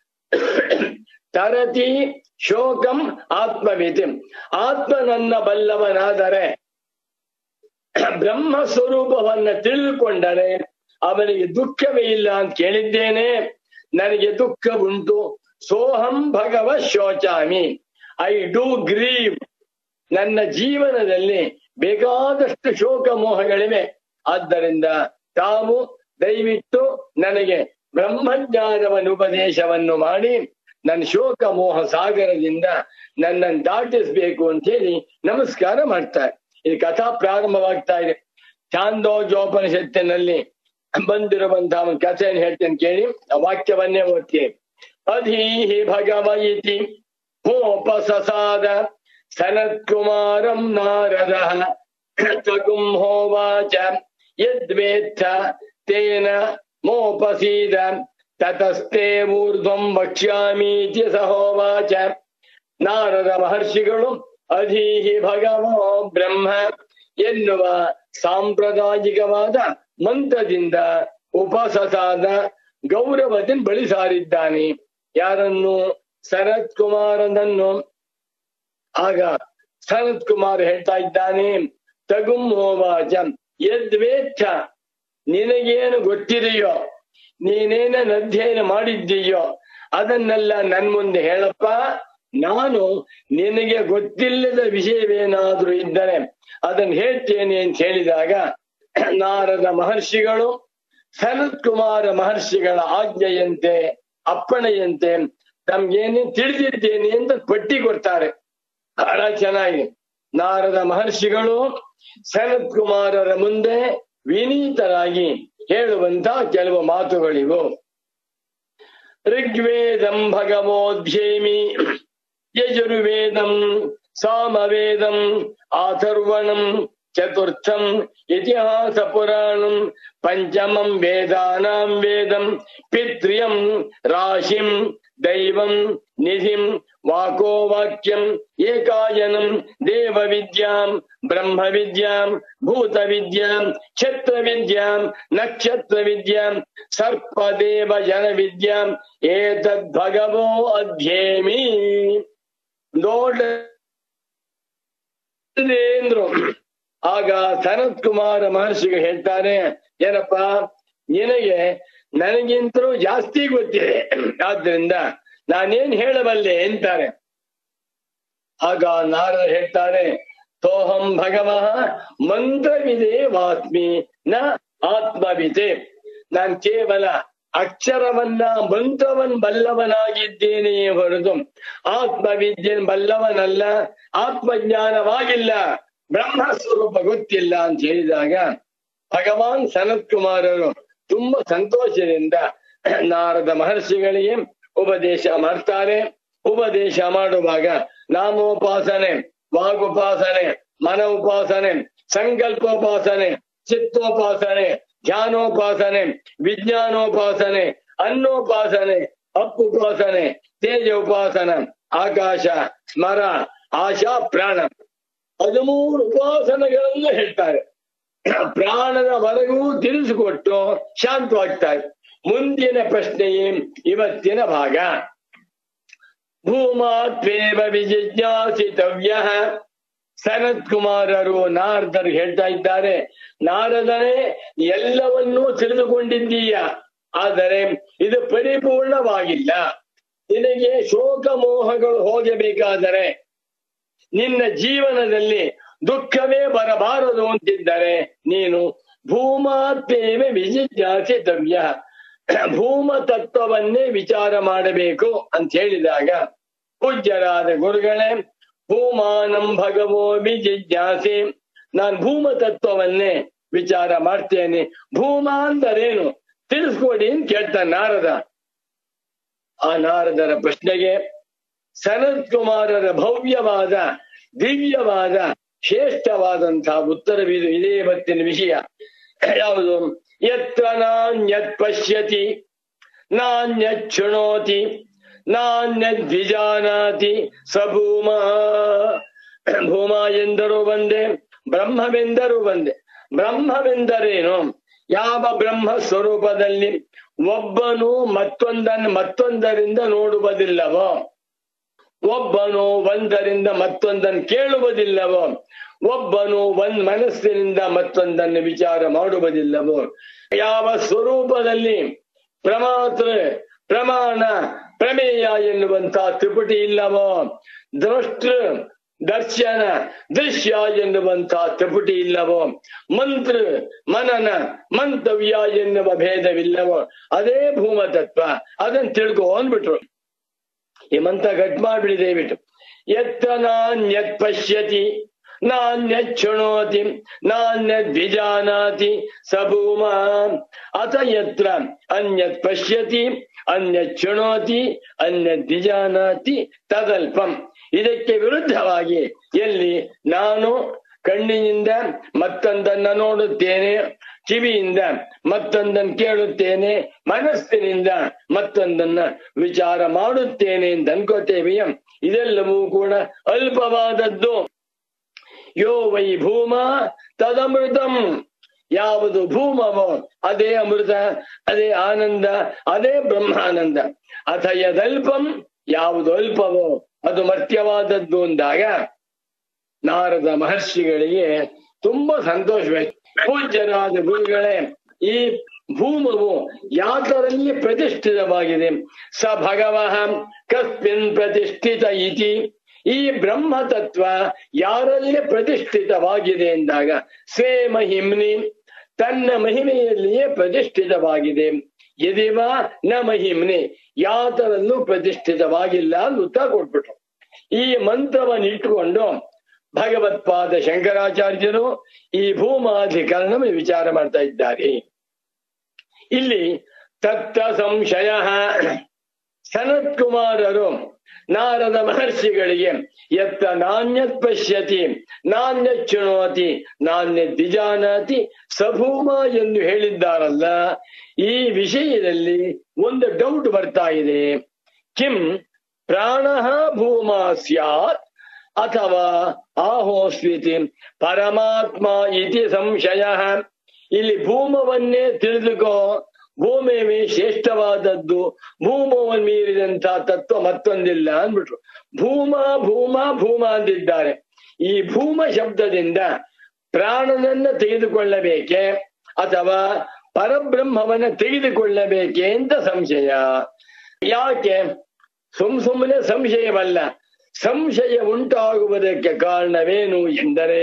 ತರತಿ ಶೋಕಂ ಆತ್ಮವಿತಿ ಆತ್ಮನನ್ನ ಬಲ್ಲವನಾದರೆ ಬ್ರಹ್ಮ ಸ್ವರೂಪವನ್ನ ತಿಳಿದುಕೊಂಡರೆ ಅವನಿಗೆ ದುಃಖವೇ ಇಲ್ಲ ಅಂತ ಕೇಳಿದ್ದೇನೆ ನನಗೆ ದುಃಖ ಉಂಟು ಸೋಹಂ ಭಗವ ಶೋಚಾಮಿ ಐ ಡೂ ಗ್ರೀವ್ ನನ್ನ ಜೀವನದಲ್ಲಿ ಬೇಕಾದಷ್ಟು ಶೋಕ ಮೋಹಗಳಿವೆ ಆದ್ದರಿಂದ ತಾವು ದಯವಿಟ್ಟು ನನಗೆ ಬ್ರಹ್ಮಜ್ಞಾನವನ್ನು ಉಪದೇಶವನ್ನು ಮಾಡಿ ನನ್ನ ಶೋಕ ಮೋಹ ಸಾಗರದಿಂದ ನನ್ನನ್ನು ದಾಟಿಸ್ಬೇಕು ಅಂತ ಹೇಳಿ ನಮಸ್ಕಾರ ಮಾಡ್ತಾರೆ ಇದು ಕಥಾ ಪ್ರಾರಂಭವಾಗ್ತಾ ಇದೆ ಚಾಂದೋಜೋಪನಿಷತ್ತಿನಲ್ಲಿ ಬಂದಿರುವಂತಹ ಒಂದು ಕಥೆಯನ್ನು ಹೇಳ್ತೇನೆ ಕೇಳಿ ಆ ವಾಕ್ಯವನ್ನೇ ಓದ್ತೀನಿ ಅಧೀಹಿ ಭಗವ ಇತಿ ಭೋಪಸಸಾದ ಸನತ್ಕುಮಾರಂ ನಾರದ ತಗುಂ ಹೋವಾಚ ಯದ್ವೇತ್ಥ ತೇನ ಮೋಪಸೀದ ತತಸ್ತೆ ಊರ್ಧ್ವಂ ವಕ್ಷ್ಯಾಮೀತಿ ಸಹೋವಾಚ ನಾರದ ಮಹರ್ಷಿಗಳು ಅಧೀಹಿ ಭಗವೋ ಬ್ರಹ್ಮ ಎನ್ನುವ ಸಾಂಪ್ರದಾಯಿಕವಾದ ಮಂತ್ರದಿಂದ ಉಪಸಸಾದ ಗೌರವದಿಂದ ಬಳಿ ಸಾರಿದ್ದಾನೆ ಯಾರನ್ನು ಸನತ್ ಕುಮಾರನನ್ನು ಆಗ ಸನತ್ ಕುಮಾರ್ ಹೇಳ್ತಾ ಇದ್ದಾನೆ ತಗುಂ ಹೋವಾಚ ಯದ್ವೇಚ್ಛ ನಿನಗೇನು ಗೊತ್ತಿದೆಯೋ ನೀನೇನ ಅಧ್ಯಯನ ಮಾಡಿದ್ದೀಯೋ ಅದನ್ನೆಲ್ಲ ನನ್ ಮುಂದೆ ಹೇಳಪ್ಪ ನಾನು ನಿನಗೆ ಗೊತ್ತಿಲ್ಲದ ವಿಷಯವೇನಾದ್ರೂ ಇದ್ದರೆ ಅದನ್ನು ಹೇಳ್ತೇನೆ ಅಂತ ಹೇಳಿದಾಗ ನಾರದ ಮಹರ್ಷಿಗಳು ಸನತ್ ಕುಮಾರ ಮಹರ್ಷಿಗಳ ಆಜ್ಞೆಯಂತೆ ಅಪ್ಪಣೆಯಂತೆ ತಮ್ಗೇನೇ ತಿಳಿದಿದ್ದೇನೆ ಅಂತ ಪಟ್ಟಿ ಕೊಡ್ತಾರೆ ಬಹಳ ಚೆನ್ನಾಗಿ ನಾರದ ಮಹರ್ಷಿಗಳು ಸನತ್ ಕುಮಾರರ ಮುಂದೆ ವಿನೀತರಾಗಿ ಹೇಳುವಂತ ಕೆಲವು ಮಾತುಗಳಿವು ಋಗ್ವೇದಂ ಭಗವೋಧ್ಯೇಮಿ ಯಜುರ್ವೇದಂ ಸಾಮವೇದಂ ಆಥರ್ವಣಂ ಚತುರ್ಥಂ ಇತಿಹಾಸ ಪುರಾಣಂ ಪಂಚಮಂ ವೇದಾನಾಂ ವೇದಂ ಪಿತ್ರಿಯಂ ರಾಶಿಂ ದೈವಂ ನಿಧಿಂ ವಾಕೋ ವಾಕ್ಯಂ ಏಕಾಯನಂ ದೇವ ವಿದ್ಯಾಂ ಬ್ರಹ್ಮ ವಿದ್ಯಾಂ ಭೂತ ವಿದ್ಯಾಂ ಕ್ಷತ್ರ ವಿದ್ಯಾಂ ನಕ್ಷತ್ರ ವಿದ್ಯಾಂ ಸರ್ಪದೇವ ಜನ ವಿದ್ಯಾಂ ಏತದ್ ಭಗವೋ ಅಧ್ಯೇಮಿ ದೊಡ್ಡ ಅಂದ್ರು ಆಗ ಸನತ್ ಕುಮಾರ ಮಹರ್ಷಿಗೆ ಹೇಳ್ತಾರೆ ಏನಪ್ಪ ನಿನಗೆ ನನಗಿಂತಲೂ ಜಾಸ್ತಿ ಗೊತ್ತಿದೆ ಆದ್ರಿಂದ ನಾನೇನ್ ಹೇಳಬಲ್ಲೆ ಅಂತಾರೆ ಆಗ ನಾರದ ಹೇಳ್ತಾರೆ ಸೋಹಂ ಭಗವಃ ಮಂತ್ರವಿದೆ ವಾಸ್ಮಿ ನ ಆತ್ಮವಿದೆ ನಾನ್ ಕೇವಲ ಅಕ್ಷರವನ್ನ ಮಂತ್ರವನ್ ಬಲ್ಲವನಾಗಿದ್ದೇನೆಯೇ ಹೊರತು ಆತ್ಮವಿದ್ಯೆನ್ ಬಲ್ಲವನಲ್ಲ ಆತ್ಮಜ್ಞಾನವಾಗಿಲ್ಲ ಬ್ರಹ್ಮ ಸ್ವರೂಪ ಗೊತ್ತಿಲ್ಲ ಅಂತ ಹೇಳಿದಾಗ ಭಗವಾನ್ ಸನತ್ ಕುಮಾರರು ತುಂಬಾ ಸಂತೋಷದಿಂದ ನಾರದ ಮಹರ್ಷಿಗಳಿಗೆ ಉಪದೇಶ ಮಾಡ್ತಾರೆ ಉಪದೇಶ ಮಾಡುವಾಗ ನಾಮೋಪಾಸನೆ ವಾಗುಪಾಸನೆ ಮನ ಉಪಾಸನೆ ಸಂಕಲ್ಪೋಪಾಸನೆ ಚಿತ್ತೋಪಾಸನೆ ಧ್ಯಾನೋಪಾಸನೆ ವಿಜ್ಞಾನೋಪಾಸನೆ ಅನ್ನೋಪಾಸನೆ ಅಪ್ಪುಪಾಸನೆ ತೇಜ ಉಪಾಸನ ಆಕಾಶ ಸ್ಮರ ಆಶಾ ಪ್ರಾಣ ಹದಿಮೂರು ಉಪಾಸನೆಗಳನ್ನು ಹೇಳ್ತಾರೆ ಪ್ರಾಣದವರೆಗೂ ತಿಳಿಸಿಕೊಟ್ಟು ಶಾಂತವಾಗ್ತಾರೆ ಮುಂದಿನ ಪ್ರಶ್ನೆಯೇ ಇವತ್ತಿನ ಭಾಗ ಭೂಮಾತ್ವೇವ ವಿಜಿಜ್ಞಾಸಿತವ್ಯ ಸನತ್ ಕುಮಾರರು ನಾರದರು ಹೇಳ್ತಾ ಇದ್ದಾರೆ ನಾರದನೇ ಎಲ್ಲವನ್ನೂ ತಿಳಿದುಕೊಂಡಿದ್ದೀಯ ಆದರೆ ಇದು ಪರಿಪೂರ್ಣವಾಗಿಲ್ಲ ನಿನಗೆ ಶೋಕ ಮೋಹಗಳು ಹೋಗಬೇಕಾದರೆ ನಿನ್ನ ಜೀವನದಲ್ಲಿ ದುಃಖವೇ ಬರಬಾರದು ಅಂತಿದ್ದರೆ ನೀನು ಭೂಮಾತ್ಮೇವೆ ವಿಜಿಜ್ಞಾಸಿತವ್ಯ ಭೂಮ ತತ್ವವನ್ನೇ ವಿಚಾರ ಮಾಡಬೇಕು ಅಂತ ಹೇಳಿದಾಗ ಪೂಜ್ಯರಾದ ಗುರುಗಳೇ ಭೂಮಾನಂ ಭಗವೋ ವಿಜಿಜ್ಞಾಸಿ ನಾನ್ ಭೂಮ ತತ್ವವನ್ನೇ ವಿಚಾರ ಮಾಡ್ತೇನೆ ಭೂಮ ಅಂದರೇನು ತಿಳಿಸ್ಕೊಡಿ ಅಂತ ಕೇಳ್ತಾನೆ ನಾರದ ಆ ನಾರದರ ಪ್ರಶ್ನೆಗೆ ಸನತ್ ಕುಮಾರರ ಭವ್ಯವಾದ ದಿವ್ಯವಾದ ಶ್ರೇಷ್ಠವಾದಂತಹ ಉತ್ತರವಿದು ಇದೇ ಇವತ್ತಿನ ವಿಷಯ ಯಾವುದು ಯತ್ರ ನಾಣ್ಯತ್ ಪಶ್ಯತಿ ನಾಣ್ಯತ್ ಶೃಣೋತಿ ನಾಣ್ಯದ್ ವಿಜಾನಾತಿ ಸ ಭೂಮ ಭೂಮ ಎಂದರೂ ಒಂದೇ ಬ್ರಹ್ಮವೆಂದರೂ ಒಂದೇ ಬ್ರಹ್ಮವೆಂದರೇನು ಯಾವ ಬ್ರಹ್ಮ ಸ್ವರೂಪದಲ್ಲಿ ಒಬ್ಬನು ಮತ್ತೊಂದನ್ನು ಮತ್ತೊಂದರಿಂದ ನೋಡುವುದಿಲ್ಲವೋ ಒಬ್ಬನು ಒಂದರಿಂದ ಮತ್ತೊಂದನ್ನು ಕೇಳುವುದಿಲ್ಲವೋ ಒಬ್ಬನು ಒಂದ್ ಮನಸ್ಸಿನಿಂದ ಮತ್ತೊಂದನ್ನು ವಿಚಾರ ಮಾಡುವುದಿಲ್ಲವೋ ಯಾವ ಸ್ವರೂಪದಲ್ಲಿ ಪ್ರಮಾತ್ರ ಪ್ರಮಾಣ ಪ್ರಮೇಯ ಎನ್ನುವಂತ ತ್ರಿಪುಟಿ ಇಲ್ಲವೋ ದೃಷ್ಟ ದರ್ಶನ ದೃಶ್ಯ ಎನ್ನುವಂತ ತ್ರಿಪುಟಿ ಇಲ್ಲವೋ ಮಂತ್ರ ಮನನ ಮಂತವ್ಯ ಎನ್ನುವ ಭೇದವಿಲ್ಲವೋ ಅದೇ ಭೂಮ ತತ್ವ ಅದನ್ನ ತಿಳ್ಕೊ ಅಂದ್ಬಿಟ್ರು ಈ ಮಂತ್ರ ಗಟ್ ಮಾಡ್ಬಿಡಿ ದಯವಿಟ್ಟು ಎತ್ತ ನಾಣ್ಯತ್ ಪಶ್ಯತಿ ನಾಣ್ಯತ್ ಶೃಣೋತಿ ನಾಣ್ಯದ್ ವಿಜಾನಾತಿ ಸ ಭೂಮ ಅಥ ಯತ್ರ ಅನ್ಯತ್ ಪಶ್ಯತಿ ಅನ್ಯತ್ ಶೃಣೋತಿ ಅನ್ಯದ್ ವಿಜಾನಾತಿ ತದಲ್ಪಂ ಇದಕ್ಕೆ ವಿರುದ್ಧವಾಗಿ ಎಲ್ಲಿ ನಾನು ಕಣ್ಣಿನಿಂದ ಮತ್ತೊಂದನ್ನ ನೋಡುತ್ತೇನೆ ಕಿವಿಯಿಂದ ಮತ್ತೊಂದನ್ನು ಕೇಳುತ್ತೇನೆ ಮನಸ್ಸಿನಿಂದ ಮತ್ತೊಂದನ್ನ ವಿಚಾರ ಮಾಡುತ್ತೇನೆ ಅಂತ ಅನ್ಕೋತೇವೆಯ ಇದೆಲ್ಲವೂ ಕೂಡ ಅಲ್ಪವಾದದ್ದು ಯೋ ವೈ ಭೂಮ ತದಮೃತಂ ಯಾವುದು ಭೂಮವೋ ಅದೇ ಅಮೃತ ಅದೇ ಆನಂದ ಅದೇ ಬ್ರಹ್ಮಾನಂದ ಅಥ ಯದಲ್ಪಂ ಯಾವುದು ಅಲ್ಪವೋ ಅದು ಮರ್ತ್ಯವಾದದ್ದು ಅಂದಾಗ ನಾರದ ಮಹರ್ಷಿಗಳಿಗೆ ತುಂಬಾ ಸಂತೋಷವಾಯ್ತು ಪೂಜ್ಯರಾದ ಗುರುಗಳೇ ಈ ಭೂಮವು ಯಾತರಲ್ಲಿ ಪ್ರತಿಷ್ಠಿತವಾಗಿದೆ ಸ ಭಗವಃ ಕಸ್ಮಿನ್ ಪ್ರತಿಷ್ಠಿತ ಇತಿ ಈ ಬ್ರಹ್ಮ ತತ್ವ ಯಾರಲ್ಲಿ ಪ್ರತಿಷ್ಠಿತವಾಗಿದೆ ಎಂದಾಗ ಸ್ವೇ ಮಹಿಮ್ನಿ ತನ್ನ ಮಹಿಮೆಯಲ್ಲಿಯೇ ಪ್ರತಿಷ್ಠಿತವಾಗಿದೆ ಯದಿವ ನ ಮಹಿಮ್ನಿ ಯಾತರಲ್ಲೂ ಪ್ರತಿಷ್ಠಿತವಾಗಿಲ್ಲ ಅಂತ ಉತ್ತರ ಕೊಟ್ಬಿಟ್ರು ಈ ಮಂತ್ರವನ್ನು ಇಟ್ಟುಕೊಂಡು ಭಗವತ್ಪಾದ ಶಂಕರಾಚಾರ್ಯರು ಈ ಭೂಮಾಧಿಕರಣ ವಿಚಾರ ಮಾಡ್ತಾ ಇದ್ದಾರೆ ಇಲ್ಲಿ ತತ್ತ ಸಂಶಯ ಸನತ್ ಕುಮಾರರು ನಾರದ ಮಹರ್ಷಿಗಳಿಗೆ ಎತ್ತ ನಾಣ್ಯತ್ ಪಶ್ಯತಿ ನಾಣ್ಯ ಚುಣೋತಿ ನಾಣ್ಯ ದಿಜಾನಾತಿ ಸಭೂಮ ಎಂದು ಹೇಳಿದ್ದಾರಲ್ಲ ಈ ವಿಷಯದಲ್ಲಿ ಒಂದು ಡೌಟ್ ಬರ್ತಾ ಇದೆ ಕಿಂ ಪ್ರಾಣ ಭೂಮ ಸ್ಯಾತ್ ಅಥವಾ ಆಹೋಸ್ವಿತಿ ಪರಮಾತ್ಮ ಇತಿ ಸಂಶಯ ಇಲ್ಲಿ ಭೂಮವನ್ನೇ ತಿಳಿದುಕೋ ಭೂಮಿಯವೇ ಶ್ರೇಷ್ಠವಾದದ್ದು ಭೂಮವನ್ನು ಮೀರಿದಂತ ತತ್ವ ಮತ್ತೊಂದಿಲ್ಲ ಅಂದ್ಬಿಟ್ರು ಭೂಮ ಭೂಮ ಭೂಮ ಅಂದಿದ್ದಾರೆ ಈ ಭೂಮ ಶಬ್ದದಿಂದ ಪ್ರಾಣನನ್ನ ತೆಗೆದುಕೊಳ್ಳಬೇಕೆ ಅಥವಾ ಪರಬ್ರಹ್ಮವನ್ನ ತೆಗೆದುಕೊಳ್ಳಬೇಕೆ ಅಂತ ಸಂಶಯ ಯಾಕೆ ಸುಮ್ ಸುಮ್ಮನೆ ಸಂಶಯವಲ್ಲ ಸಂಶಯ ಉಂಟಾಗುವುದಕ್ಕೆ ಕಾರಣವೇನು ಎಂದರೆ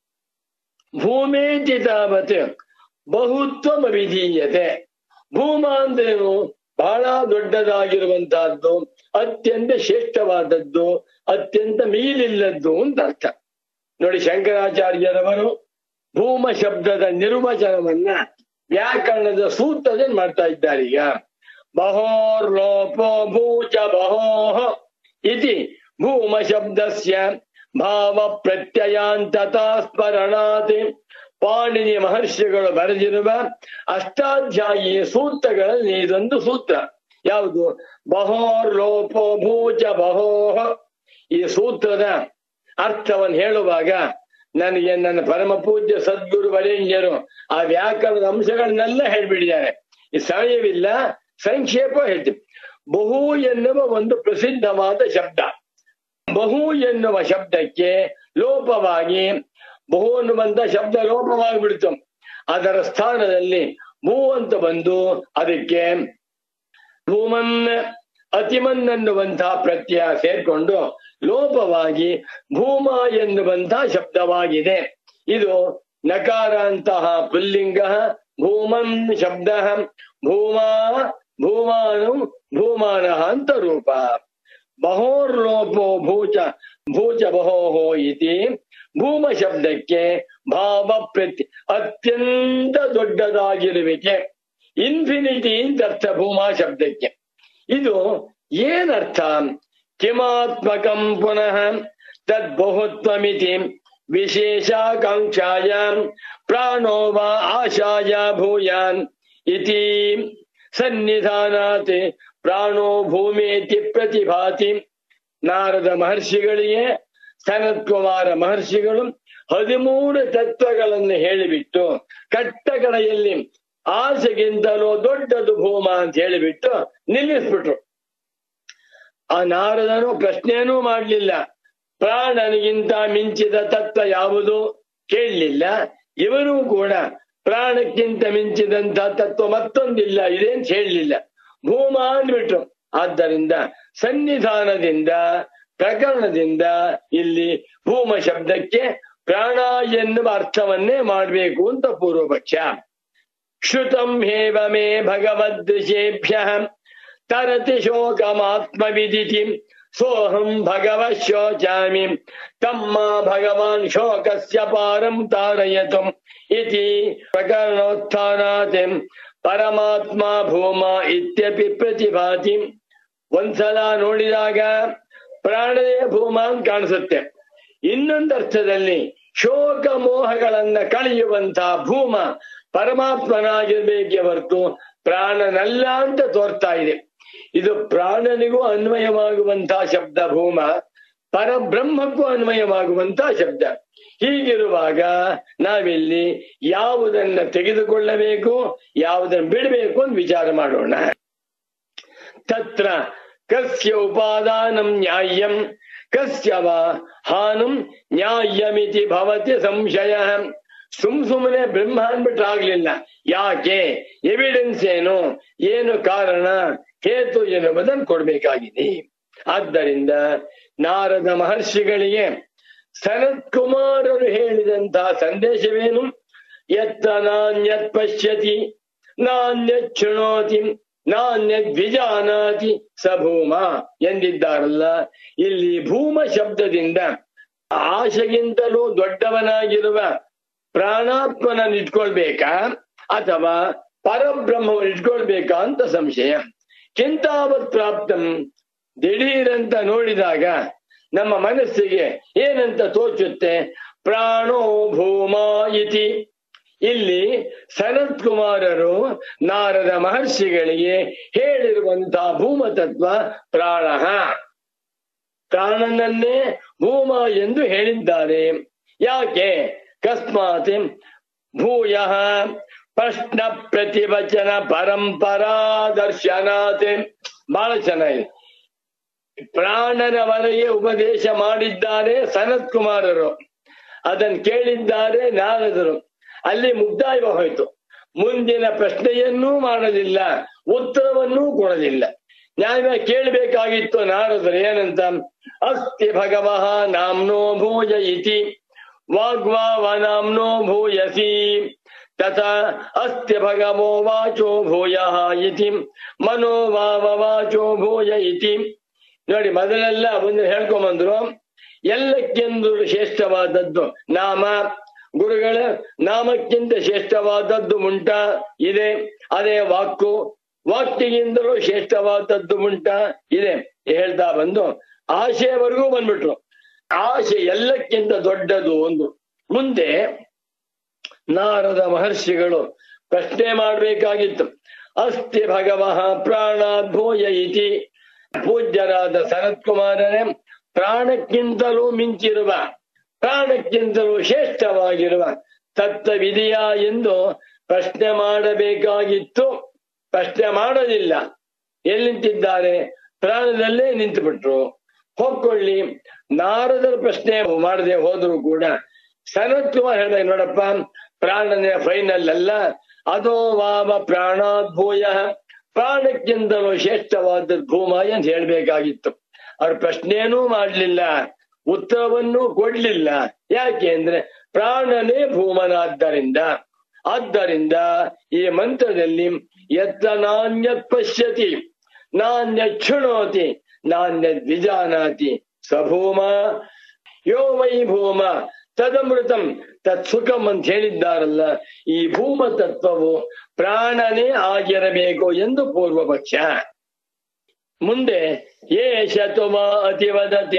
ಭೂಮೇತಿ ತಾವತ್ ಬಹುತ್ವಮ ವಿಧೀಯತೆ ಭೂಮ ಅಂದ್ರೇನು ಬಹಳ ದೊಡ್ಡದಾಗಿರುವಂತಹದ್ದು ಅತ್ಯಂತ ಶ್ರೇಷ್ಠವಾದದ್ದು ಅತ್ಯಂತ ಮೀಲಿಲ್ಲದ್ದು ಅಂತ ಅರ್ಥ ನೋಡಿ ಶಂಕರಾಚಾರ್ಯರವರು ಭೂಮ ಶಬ್ದದ ನಿರ್ವಚನವನ್ನ ವ್ಯಾಕರಣದ ಸೂತ್ರದಲ್ಲಿ ಮಾಡ್ತಾ ಇದ್ದಾರೆ ಈಗ ಬಹೋರ್ಲೋಪೋ ಭೂಚ ಬಹೋಹ ಇತಿ ಭೂಮ ಶಬ್ದಸ್ಯ ಭಾವ ಪ್ರತ್ಯಯಾಂತತಾ ಸ್ಮರಣಾತ್ ಪಾಣಿನಿ ಮಹರ್ಷಿಗಳು ಬರೆದಿರುವ ಅಷ್ಟಾಧ್ಯಾಯಿ ಸೂತ್ರಗಳಲ್ಲಿ ಇದೊಂದು ಸೂತ್ರ ಯಾವುದು ಬಹೋರ್ಲೋಪೋ ಭೂಚ ಬಹೋಹ ಈ ಸೂತ್ರದ ಅರ್ಥವನ್ನು ಹೇಳುವಾಗ ನನಗೆ ನನ್ನ ಪರಮ ಪೂಜ್ಯ ಸದ್ಗುರು ವರೇಣ್ಯರು ಆ ವ್ಯಾಕರಣದ ಅಂಶಗಳನ್ನೆಲ್ಲ ಹೇಳ್ಬಿಟ್ಟಿದ್ದಾರೆ ಈ ಸಮಯವಿಲ್ಲ ಸಂಕ್ಷೇಪ ಹೇಳ್ತೀವಿ ಬಹು ಎನ್ನುವ ಒಂದು ಪ್ರಸಿದ್ಧವಾದ ಶಬ್ದ ಬಹು ಎನ್ನುವ ಶಬ್ದಕ್ಕೆ ಲೋಪವಾಗಿ ಬಹು ಅನ್ನುವಂತ ಶಬ್ದ ಲೋಪವಾಗಿಬಿಡ್ತು ಅದರ ಸ್ಥಾನದಲ್ಲಿ ಭೂ ಅಂತ ಬಂದು ಅದಕ್ಕೆ ಭೂಮನ್ ಅತಿಮನ್ ಅನ್ನುವಂತಹ ಪ್ರತ್ಯಯ ಸೇರ್ಕೊಂಡು ಲೋಪವಾಗಿ ಭೂಮ ಎನ್ನುವಂತಹ ಶಬ್ದವಾಗಿದೆ ಇದು ನಕಾರಾಂತಹ ಪುಲ್ಲಿಂಗ ಭೂಮನ್ ಶಬ್ದ ಭೂಮಾ ಭೂಮಾನು ಭೂಮಾನಃ ಅಂತ ರೂಪ ಬಹೋರ್ಲೋಪೋ ಭೂಚ ಭೂಚ ಬಹೋಹೋ ಇತಿ ಭೂಮ ಶಬ್ದಕ್ಕೆ ಭಾವ ಪ್ರತಿ ಅತ್ಯಂತ ದೊಡ್ಡದಾಗಿರುವಿಕೆ ಇನ್ಫಿನಿಟಿ ಅಂತ ಅರ್ಥ ಭೂಮಾ ಶಬ್ದಕ್ಕೆ ಇದು ಏನರ್ಥ ಕಿಮಾತ್ಮಕಂ ಪುನಃ ತದ್ಬಹುತ್ವಮಿತಿ ವಿಶೇಷಾಕಾಂಕ್ಷಾಯ ಪ್ರಾಣೋ ವಾ ಆಶಾಯ ಭೂಯಾನ್ ಇತಿ ಸನ್ನಿಧಾನಾತ್ ಪ್ರಾಣೋ ಭೂಮೇತಿ ಪ್ರತಿಭಾತಿ ನಾರದ ಮಹರ್ಷಿಗಳಿಗೆ ಸನತ್ಕುಮಾರ ಮಹರ್ಷಿಗಳು ಹದಿಮೂರು ತತ್ವಗಳನ್ನು ಹೇಳಿಬಿಟ್ಟು ಕಟ್ಟಕಡೆಯಲ್ಲಿ ಆಸೆಗಿಂತಲೂ ದೊಡ್ಡದು ಭೂಮ ಅಂತ ಹೇಳಿಬಿಟ್ಟು ನಿಲ್ಲಿಸ್ಬಿಟ್ರು ಆ ನಾರದನು ಪ್ರಶ್ನೆಯೂ ಮಾಡಲಿಲ್ಲ ಪ್ರಾಣನಿಗಿಂತ ಮಿಂಚಿದ ತತ್ವ ಯಾವುದು ಕೇಳಲಿಲ್ಲ ಇವನು ಕೂಡ ಪ್ರಾಣಕ್ಕಿಂತ ಮಿಂಚಿದಂತ ತತ್ವ ಮತ್ತೊಂದಿಲ್ಲ ಇದೇನ್ ಹೇಳಲಿಲ್ಲ ಭೂಮ ಅಂದ್ಬಿಟ್ರು ಆದ್ದರಿಂದ ಸನ್ನಿಧಾನದಿಂದ ಪ್ರಕರಣದಿಂದ ಇಲ್ಲಿ ಭೂಮ ಶಬ್ದಕ್ಕೆ ಪ್ರಾಣ ಎನ್ನುವ ಅರ್ಥವನ್ನೇ ಮಾಡಬೇಕು ಅಂತ ಪೂರ್ವಪಕ್ಷ ಶ್ರುತಂ ಹೇವ ಮೇ ಭಗವದ್ವಿಷೇಭ್ಯ ತರತಿ ಶೋಕಮಾತ್ಮವಿದಿತಿ ಸೋಹಂ ಭಗವತ್ ಶೋಚಾಮಿ ತಮ್ಮ ಭಗವಾನ್ ಶೋಕಸ್ಯ ಪಾರಂ ತಾರಯತು ಇತಿ ಪ್ರಕರಣೋತ್ಥಾನಾತ್ ಪರಮಾತ್ಮ ಭೂಮ ಇತ್ಯಪಿ ಪ್ರತಿಭಾತಿ ಒಂದ್ಸಲ ನೋಡಿದಾಗ ಪ್ರಾಣದೇ ಭೂಮ ಅಂತ ಕಾಣಿಸುತ್ತೆ ಇನ್ನೊಂದು ಅರ್ಥದಲ್ಲಿ ಶೋಕ ಮೋಹಗಳನ್ನ ಕಳೆಯುವಂತ ಭೂಮ ಪರಮಾತ್ಮನಾಗಿರ್ಬೇಕೇ ಹೊರತು ಪ್ರಾಣನಲ್ಲ ಅಂತ ತೋರ್ತಾ ಇದೆ ಇದು ಪ್ರಾಣನಿಗೂ ಅನ್ವಯವಾಗುವಂತಹ ಶಬ್ದ ಭೂಮ ಪರಬ್ರಹ್ಮಕ್ಕೂ ಅನ್ವಯವಾಗುವಂತ ಶಬ್ದ ಹೀಗಿರುವಾಗ ನಾವಿಲ್ಲಿ ಯಾವುದನ್ನ ತೆಗೆದುಕೊಳ್ಳಬೇಕು ಯಾವುದನ್ನ ಬಿಡಬೇಕು ಅಂತ ವಿಚಾರ ಮಾಡೋಣ ತತ್ರ ಕಸ್ಯ ಉಪಾದಾನಂ ನ್ಯಾಯಂ ಕಸ್ಯ ವಾ ಹಾನಂ ನ್ಯಾಯಮಿತಿ ಭವತಿ ಸಂಶಯ ಸುಮ್ ಸುಮ್ಮನೆ ಬ್ರಹ್ಮ ಅಂದ್ಬಿಟ್ರೆ ಆಗ್ಲಿಲ್ಲ ಯಾಕೆ ಎವಿಡೆನ್ಸ್ ಏನು ಏನು ಕಾರಣ ಹೇತು ಎನ್ನುವುದನ್ನು ಕೊಡ್ಬೇಕಾಗಿದೆ ಆದ್ದರಿಂದ ನಾರದ ಮಹರ್ಷಿಗಳಿಗೆ ಸನತ್ ಕುಮಾರರು ಹೇಳಿದಂತಹ ಸಂದೇಶವೇನು ಯತ್ತ ನಾಣ್ಯತ್ ಪಶ್ಯತಿ ನಾಣ್ಯತ್ ಶೃಣೋತಿ ನಾಣ್ಯದ್ ವಿಜಾನಾತಿ ಸ ಭೂಮ ಎಂದಿದ್ದಾರಲ್ಲ ಇಲ್ಲಿ ಭೂಮ ಶಬ್ದದಿಂದ ಆಶೆಗಿಂತಲೂ ದೊಡ್ಡವನಾಗಿರುವ ಪ್ರಾಣಾತ್ಮನ ಇಟ್ಕೊಳ್ಬೇಕಾ ಅಥವಾ ಪರಬ್ರಹ್ಮವನ್ನು ಇಟ್ಕೊಳ್ಬೇಕಾ ಅಂತ ಸಂಶಯ ಕಿಂತಾವತ್ ಪ್ರಾಪ್ತಂ ದಿಢೀರಂತ ನೋಡಿದಾಗ ನಮ್ಮ ಮನಸ್ಸಿಗೆ ಏನಂತ ತೋಚುತ್ತೆ ಪ್ರಾಣೋ ಭೂಮ ಇತಿ ಇಲ್ಲಿ ಸನತ್ ಕುಮಾರರು ನಾರದ ಮಹರ್ಷಿಗಳಿಗೆ ಹೇಳಿರುವಂತಹ ಭೂಮ ತತ್ವ ಪ್ರಾಣ ಪ್ರಾಣನನ್ನೇ ಭೂಮ ಎಂದು ಹೇಳಿದ್ದಾರೆ ಯಾಕೆ ಕಸ್ಮಾತ್ ಭೂಯ ಪ್ರಶ್ನ ಪ್ರತಿವಚನ ಪರಂಪರಾ ದರ್ಶನಾತ್ ಬಹಳ ಚೆನ್ನಾಗಿದೆ ಪ್ರಾಣನವರೆಗೆ ಉಪದೇಶ ಮಾಡಿದ್ದಾರೆ ಸನತ್ ಕುಮಾರರು ಅದನ್ನು ಕೇಳಿದ್ದಾರೆ ನಾರದರು ಅಲ್ಲಿ ಮುಕ್ತಾಯ ಹೋಯಿತು ಮುಂದಿನ ಪ್ರಶ್ನೆಯನ್ನೂ ಮಾಡಲಿಲ್ಲ ಉತ್ತರವನ್ನೂ ಕೊಡಲಿಲ್ಲ ನ್ಯಾಯ ಕೇಳಬೇಕಾಗಿತ್ತು ನಾರದರು ಏನಂತ ಅಸ್ತಿ ಭಗವಃ ನಾಮ್ನೋ ಭೂಯ ಇತಿ ವಾಗ್ವಾವ ನಾಮ್ನೋ ಭೂಯಸಿ ತಥಾ ಅಸ್ತಿ ಭಗವೋ ವಾಚೋ ಭೂಯ ಇತಿ ಮನೋ ವಾವ ವಾಚೋ ಭೂಯ ಇತಿ ನೋಡಿ ಮೊದಲೆಲ್ಲ ಒಂದು ಹೇಳ್ಕೊಂಬಂದ್ರು ಎಲ್ಲಕ್ಕೆಂದು ಶ್ರೇಷ್ಠವಾದದ್ದು ನಾಮ ಗುರುಗಳ ನಾಮಕ್ಕಿಂತ ಶ್ರೇಷ್ಠವಾದದ್ದು ಉಂಟ ಇದೆ ಅದೇ ವಾಕು ವಾಕ್ಯಗಿಂತಲೂ ಶ್ರೇಷ್ಠವಾದದ್ದು ಉಂಟ ಇದೆ ಹೇಳ್ತಾ ಬಂದು ಆಶೆಯವರೆಗೂ ಬಂದ್ಬಿಟ್ರು ಆಶೆ ಎಲ್ಲಕ್ಕಿಂತ ದೊಡ್ಡದು ಒಂದು ಮುಂದೆ ನಾರದ ಮಹರ್ಷಿಗಳು ಪ್ರಶ್ನೆ ಮಾಡಬೇಕಾಗಿತ್ತು ಅಸ್ತಿ ಭಗವಃ ಪ್ರಾಣಾದ್ಭೋಯ ಇತಿ ಪೂಜ್ಯರಾದ ಸನತ್ ಕುಮಾರನೇ ಪ್ರಾಣಕ್ಕಿಂತಲೂ ಮಿಂಚಿರುವ ಪ್ರಾಣಕ್ಕಿಂತಲೂ ಶ್ರೇಷ್ಠವಾಗಿರುವ ತತ್ವವಿದೆಯಾ ಎಂದು ಪ್ರಶ್ನೆ ಮಾಡಬೇಕಾಗಿತ್ತು ಪ್ರಶ್ನೆ ಮಾಡಲಿಲ್ಲ ಎಲ್ಲಿ ನಿಂತಿದ್ದಾರೆ ಪ್ರಾಣದಲ್ಲೇ ನಿಂತು ಬಿಟ್ರು ಹೊಕ್ಕೊಳ್ಳಿ ನಾರದರ ಪ್ರಶ್ನೆ ಮಾಡದೆ ಹೋದ್ರು ಕೂಡ ಸನತ್ ಕುಮಾರ್ ಹೇಳಿದಾಗ ನೋಡಪ್ಪ ಪ್ರಾಣನೇ ಫೈನಲ್ ಅಲ್ಲ ಅದೋ ವಾಮ ಪ್ರಾಣಾದ್ಭೂಯ ಪ್ರಾಣಕ್ಕಿಂತಲೂ ಶ್ರೇಷ್ಠವಾದ ಭೂಮ ಅಂತ ಹೇಳ್ಬೇಕಾಗಿತ್ತು ಅವ್ರ ಪ್ರಶ್ನೆಯೂ ಮಾಡ್ಲಿಲ್ಲ ಉತ್ತರವನ್ನೂ ಕೊಡ್ಲಿಲ್ಲ ಯಾಕೆ ಅಂದ್ರೆ ಪ್ರಾಣನೇ ಭೂಮನಾದ್ದರಿಂದ ಆದ್ದರಿಂದ ಈ ಮಂತ್ರದಲ್ಲಿ ಯತ್ತ ನಾಣ್ಯತ್ ಪಶ್ಯತಿ ನಾಣ್ಯ ಶೃಣೋತಿ ನಾಣ್ಯ ವಿಜಾನಾತಿ ಸಭೂಮ ಯೋ ವೈ ಭೂಮ ತದಮೃತಂ ತತ್ ಸುಖಂ ಅಂತ ಹೇಳಿದ್ದಾರಲ್ಲ ಈ ಭೂಮ ತತ್ವವು ಪ್ರಾಣನೇ ಆಗಿರಬೇಕು ಎಂದು ಪೂರ್ವ ಪಕ್ಷ ಮುಂದೆ ಏಷ ತುಮ ಅತಿವದತಿ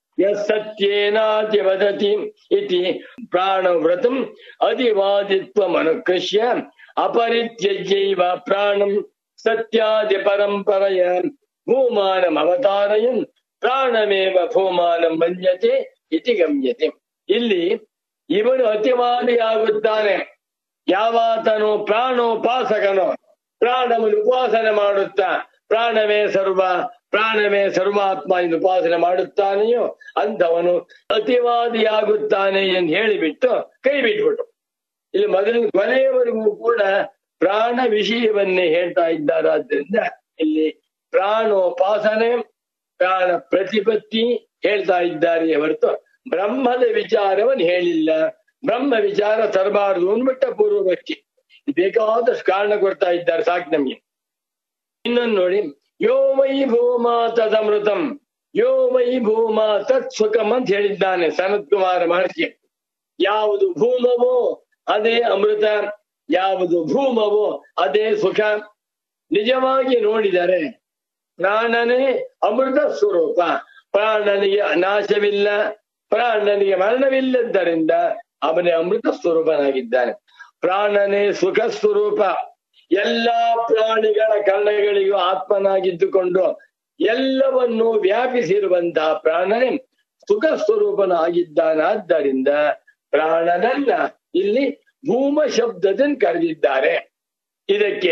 ಯತ್ಯೇನಾತಿವದತಿ ಇತಿ ಪ್ರಾಣವ್ರತಂ ಅಧಿವಾದಿತ್ವಮನುಕೃಷ್ಯ ಅಪರಿತ್ಯಜ್ಯೈವ ಪ್ರಾಣಂ ಸತ್ಯಾದಿ ಪರಂಪರೆಯ ಭೂಮಾನಮವತಾರಯನ್ ಪ್ರಾಣಮೇವ ಭೂಮಾನಂ ಮನ್ಯತೆ ಇತಿ ಗಮ್ಯತೆ ಇಲ್ಲಿ ಇವನು ಅತಿವಾದಿಯಾಗುತ್ತಾನೆ ಯಾವಾತನು ಪ್ರಾಣೋಪಾಸಕನು ಪ್ರಾಣವನ್ನು ಉಪಾಸನೆ ಮಾಡುತ್ತಾ ಪ್ರಾಣವೇ ಸರ್ವ ಪ್ರಾಣವೇ ಸರ್ವಾತ್ಮ ಎಂದು ಉಪಾಸನೆ ಮಾಡುತ್ತಾನೆಯೋ ಅಂಥವನು ಅತಿವಾದಿಯಾಗುತ್ತಾನೆ ಎಂದು ಹೇಳಿಬಿಟ್ಟು ಕೈ ಬಿಟ್ಬಿಟ್ಟು ಇಲ್ಲಿ ಮೊದಲಿನ ಕೊನೆಯವರೆಗೂ ಕೂಡ ಪ್ರಾಣ ವಿಷಯವನ್ನೇ ಹೇಳ್ತಾ ಇದ್ದಾರಾದ್ರಿಂದ ಇಲ್ಲಿ ಪ್ರಾಣೋಪಾಸನೆ ಪ್ರಾಣ ಪ್ರತಿಪತ್ತಿ ಹೇಳ್ತಾ ಇದ್ದಾರೆ ಹೊರತು ಬ್ರಹ್ಮದ ವಿಚಾರವನ್ನು ಹೇಳಿಲ್ಲ ಬ್ರಹ್ಮ ವಿಚಾರ ತರಬಾರದು ಅಂದ್ಬಿಟ್ಟ ಪೂರ್ವ ಪಕ್ಷಿ ಬೇಕಾದಷ್ಟು ಕಾರಣ ಕೊಡ್ತಾ ಇದ್ದಾರೆ ಸಾಕು ನಮ್ಗೆ ಇನ್ನೊಂದು ನೋಡಿ ಯೋ ವೈ ಭೂಮ ತದಮೃತಂ ಯೋ ವೈ ಭೂಮ ತತ್ ಸುಖಂ ಅಂತ ಹೇಳಿದ್ದಾನೆ ಸನತ್ ಕುಮಾರ ಮಹರ್ಷಿ ಯಾವುದು ಭೂಮವೋ ಅದೇ ಅಮೃತ ಯಾವುದು ಭೂಮವೋ ಅದೇ ಸುಖ ನಿಜವಾಗಿ ನೋಡಿದರೆ ಪ್ರಾಣನೇ ಅಮೃತ ಸ್ವರೂಪ ಪ್ರಾಣನಿಗೆ ನಾಶವಿಲ್ಲ ಪ್ರಾಣನಿಗೆ ಮರಣವಿಲ್ಲದ್ದರಿಂದ ಅವನೇ ಅಮೃತ ಸ್ವರೂಪನಾಗಿದ್ದಾನೆ ಪ್ರಾಣನೇ ಸುಖ ಸ್ವರೂಪ ಎಲ್ಲಾ ಪ್ರಾಣಿಗಳ ಕರ್ಣಗಳಿಗೂ ಆತ್ಮನಾಗಿದ್ದುಕೊಂಡು ಎಲ್ಲವನ್ನು ವ್ಯಾಪಿಸಿರುವಂತಹ ಪ್ರಾಣನೇ ಸುಖ ಸ್ವರೂಪನಾಗಿದ್ದಾನಾದ್ದರಿಂದ ಪ್ರಾಣನನ್ನ ಇಲ್ಲಿ ಭೂಮ ಶಬ್ದದಿಂದ ಕರೆದಿದ್ದಾರೆ ಇದಕ್ಕೆ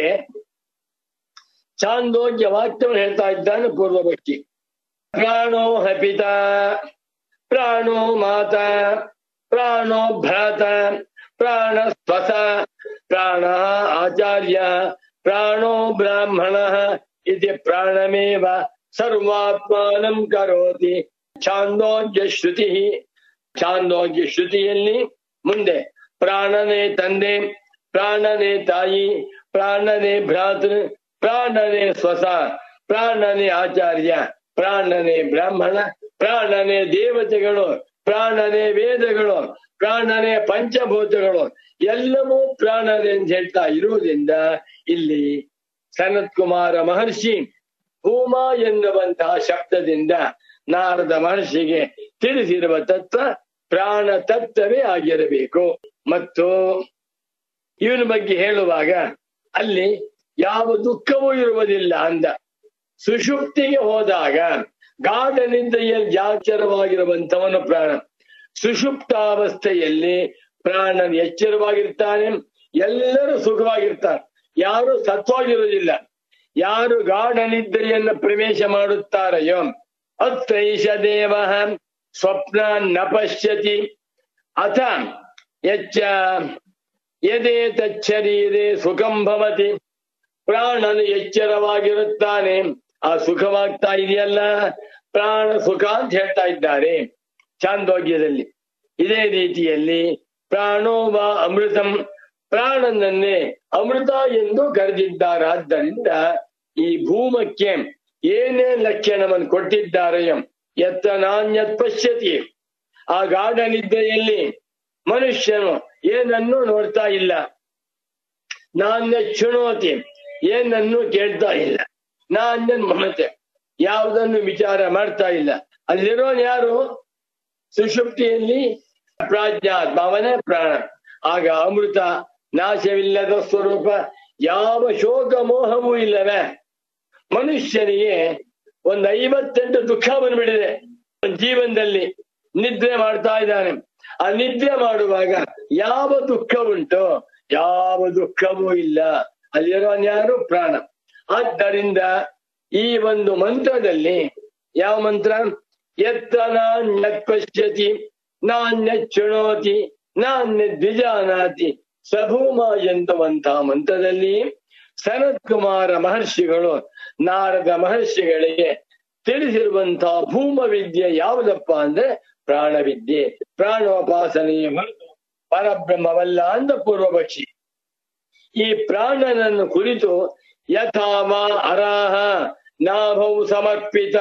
ಚಾಂದೋಗ್ಯ ವಾಕ್ಯವನ್ನು ಹೇಳ್ತಾ ಇದ್ದಾನೆ ಪೂರ್ವಪಕ್ಷಿ ಪ್ರಾಣೋ ಹಪಿತ ಪ್ರಾಣೋ ಮಾತ ಪ್ರಾಣೋ ಭ್ರಾತ ಪ್ರಾಣ ಸ್ವಸ ಪ್ರಾಣ ಆಚಾರ್ಯ ಪ್ರಾಣೋ ಬ್ರಾಹ್ಮಣ ಇತಿ ಪ್ರಾಣಮೇವ ಸರ್ವಾತ್ಮಾನಂ ಕರೋತಿ ಛಾಂದೋಗ್ಯ ಶ್ರುತಿ ಛಾಂದೋಗ್ಯ ಶ್ರುತಿಯಲ್ಲಿ ಮುಂದೆ ಪ್ರಾಣನೇ ತಂದೆ ಪ್ರಾಣನೇ ತಾಯಿ ಪ್ರಾಣನೇ ಭ್ರಾತೃ ಪ್ರಾಣನೇ ಸ್ವಸ ಪ್ರಾಣನೇ ಆಚಾರ್ಯ ಪ್ರಾಣನೇ ಬ್ರಾಹ್ಮಣ ಪ್ರಾಣನೇ ದೇವತೆಗಳು ಪ್ರಾಣನೇ ವೇದಗಳು ಪ್ರಾಣನೇ ಪಂಚಭೂತಗಳು ಎಲ್ಲವೂ ಪ್ರಾಣನೇ ಅಂತ ಹೇಳ್ತಾ ಇರುವುದರಿಂದ ಇಲ್ಲಿ ಸನತ್ ಕುಮಾರ ಮಹರ್ಷಿ ಭೂಮ ಎನ್ನುವಂತಹ ಶಬ್ದದಿಂದ ನಾರದ ಮಹರ್ಷಿಗೆ ತಿಳಿಸಿರುವ ತತ್ವ ಪ್ರಾಣ ತತ್ವವೇ ಆಗಿರಬೇಕು ಮತ್ತು ಇವನ ಬಗ್ಗೆ ಹೇಳುವಾಗ ಅಲ್ಲಿ ಯಾವ ದುಃಖವೂ ಇರುವುದಿಲ್ಲ ಅಂದ ಸುಷುಪ್ತಿಗೆ ಹೋದಾಗ ಗಾಢನಿಂದೆಯಲ್ಲಿ ಜಾಚರವಾಗಿರುವಂತವನು ಪ್ರಾಣ ಸುಷುಪ್ತಾವಸ್ಥೆಯಲ್ಲಿ ಪ್ರಾಣನ್ ಎಚ್ಚರವಾಗಿರ್ತಾನೆ ಎಲ್ಲರೂ ಸುಖವಾಗಿರ್ತಾರೆ ಯಾರು ಸತ್ವಾಗಿರುವುದಿಲ್ಲ ಯಾರು ಗಾಢನಿದ್ದೆಯನ್ನು ಪ್ರವೇಶ ಮಾಡುತ್ತಾರೆಯೋ ಅತ್ರೈಷ ದೇವ ಸ್ವಪ್ನ ನ ಪಶ್ಯತಿ ಅಥ ಯಚ್ಚ ಯದೇ ತಚ್ಚರೀರೆ ಸುಖಂ ಭವತಿ ಪ್ರಾಣನು ಎಚ್ಚರವಾಗಿರುತ್ತಾನೆ ಆ ಸುಖವಾಗ್ತಾ ಇದೆಯಲ್ಲ ಪ್ರಾಣ ಸುಖ ಅಂತ ಹೇಳ್ತಾ ಇದ್ದಾರೆ ಚಾಂದೋಗ್ಯದಲ್ಲಿ ಇದೇ ರೀತಿಯಲ್ಲಿ ಪ್ರಾಣೋವ ಅಮೃತಂ ಪ್ರಾಣನನ್ನೇ ಅಮೃತ ಎಂದು ಕರೆದಿದ್ದಾರಾದ್ದರಿಂದ ಈ ಭೂಮಕ್ಕೆ ಏನೇ ಲಕ್ಷಣವನ್ನು ಕೊಟ್ಟಿದ್ದಾರೆಯೋ ಎತ್ತ ನಾಣ್ಯತ್ ಪಶ್ಯತಿ ಆ ಗಾಢ ನಿದ್ದೆಯಲ್ಲಿ ಮನುಷ್ಯನು ಏನನ್ನು ನೋಡ್ತಾ ಇಲ್ಲ ನಾಣ್ಯ ಚುಣೋತಿ ಏನನ್ನು ಕೇಳ್ತಾ ಇಲ್ಲ ನಾಣ್ಯ ಮಮತೆ ಯಾವುದನ್ನು ವಿಚಾರ ಮಾಡ್ತಾ ಇಲ್ಲ ಅಲ್ಲಿರೋನ್ ಯಾರು ಸುಷುಪ್ತಿಯಲ್ಲಿ ಪ್ರಾಜ್ಞಾತ್ಮ ಅವನೇ ಪ್ರಾಣ ಆಗ ಅಮೃತ ನಾಶವಿಲ್ಲದ ಸ್ವರೂಪ ಯಾವ ಶೋಕ ಮೋಹವೂ ಇಲ್ಲವೇ ಮನುಷ್ಯನಿಗೆ ಒಂದು ಐವತ್ತೆಂಟು ದುಃಖ ಬಂದ್ಬಿಟ್ಟಿದೆ ಒಂದ್ ಜೀವನದಲ್ಲಿ ನಿದ್ರೆ ಮಾಡ್ತಾ ಇದ್ದಾನೆ ಆ ನಿದ್ರೆ ಮಾಡುವಾಗ ಯಾವ ದುಃಖ ಉಂಟು ಯಾವ ದುಃಖವೂ ಇಲ್ಲ ಅಲ್ಲಿರೋನ್ ಯಾರು ಪ್ರಾಣ ಆದ್ದರಿಂದ ಈ ಒಂದು ಮಂತ್ರದಲ್ಲಿ ಯಾವ ಮಂತ್ರ ಎತ್ತ ನಾಣ್ಯ ಪಶ್ಯತಿ ನಾಣ್ಯ ಚುಣೋತಿ ನಾಣ್ಯ ದ್ವಿಜಾನಾತಿ ಸಭೂಮ ಎಂಬುವಂತಹ ಮಂತ್ರದಲ್ಲಿ ಸನತ್ ಕುಮಾರ ಮಹರ್ಷಿಗಳು ನಾರದ ಮಹರ್ಷಿಗಳಿಗೆ ತಿಳಿಸಿರುವಂತಹ ಭೂಮ ವಿದ್ಯೆ ಯಾವುದಪ್ಪ ಅಂದ್ರೆ ಪ್ರಾಣವಿದ್ಯೆ ಪ್ರಾಣೋಪಾಸನೆಯ ಹೊರತು ಪರಬ್ರಹ್ಮವಲ್ಲ ಅಂದ ಪೂರ್ವಪಕ್ಷಿ ಈ ಪ್ರಾಣನನ್ನು ಕುರಿತು ಯಥಾವ ಅರಾಹ ನಾಭೌ ಸಮರ್ಪಿತ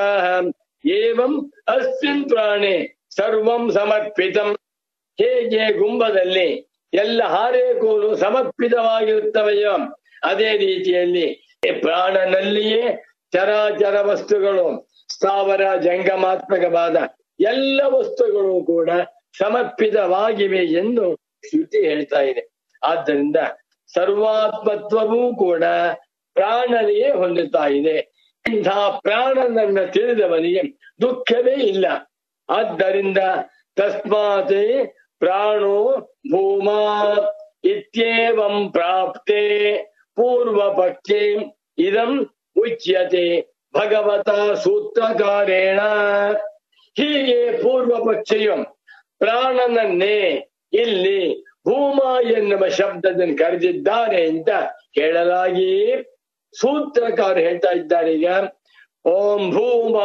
ಏವಂ ಅಸ್ಮಿನ್ ಪ್ರಾಣೆ ಸರ್ವಂ ಸಮರ್ಪಿತಂ ಹೇಗೆ ಗುಂಬದಲ್ಲಿ ಎಲ್ಲ ಹಾರೇಕೋಲು ಸಮರ್ಪಿತವಾಗಿರುತ್ತವೆಯೋ ಅದೇ ರೀತಿಯಲ್ಲಿ ಪ್ರಾಣನಲ್ಲಿಯೇ ಚರಾಚರ ವಸ್ತುಗಳು ಸ್ಥಾವರ ಜಂಗಮಾತ್ಮಕವಾದ ಎಲ್ಲ ವಸ್ತುಗಳು ಕೂಡ ಸಮರ್ಪಿತವಾಗಿವೆ ಎಂದು ಶ್ರುತಿ ಹೇಳ್ತಾ ಇದೆ ಆದ್ದರಿಂದ ಸರ್ವಾತ್ಮತ್ವವೂ ಕೂಡ ಪ್ರಾಣನಿಗೆ ಹೊಂದುತ್ತಾ ಇದೆ ಇಂತಹ ಪ್ರಾಣನನ್ನ ತಿಳಿದವನಿಗೆ ದುಃಖವೇ ಇಲ್ಲ ಆದ್ದರಿಂದ ತಸ್ಮಾತ್ ಪ್ರಾಣೋ ಭೂಮಾ ಇತ್ಯೇವಂ ಪ್ರಾಪ್ತೆ ಪೂರ್ವ ಪಕ್ಷೆ ಇದಂ ಉಚ್ಯತೆ ಭಗವತ ಸೂತ್ರಕಾರೇಣ ಹೀಗೆ ಪೂರ್ವ ಪಕ್ಷೆಯು ಪ್ರಾಣನನ್ನೇ ಇಲ್ಲಿ ಭೂಮ ಎನ್ನುವ ಶಬ್ದದಲ್ಲಿ ಕರೆದಿದ್ದಾರೆ ಅಂತ ಹೇಳಲಾಗಿ ಸೂತ್ರಕಾರ ಹೇಳ್ತಾ ಇದ್ದಾರೆ ಈಗ ಓಂ ಭೂಮ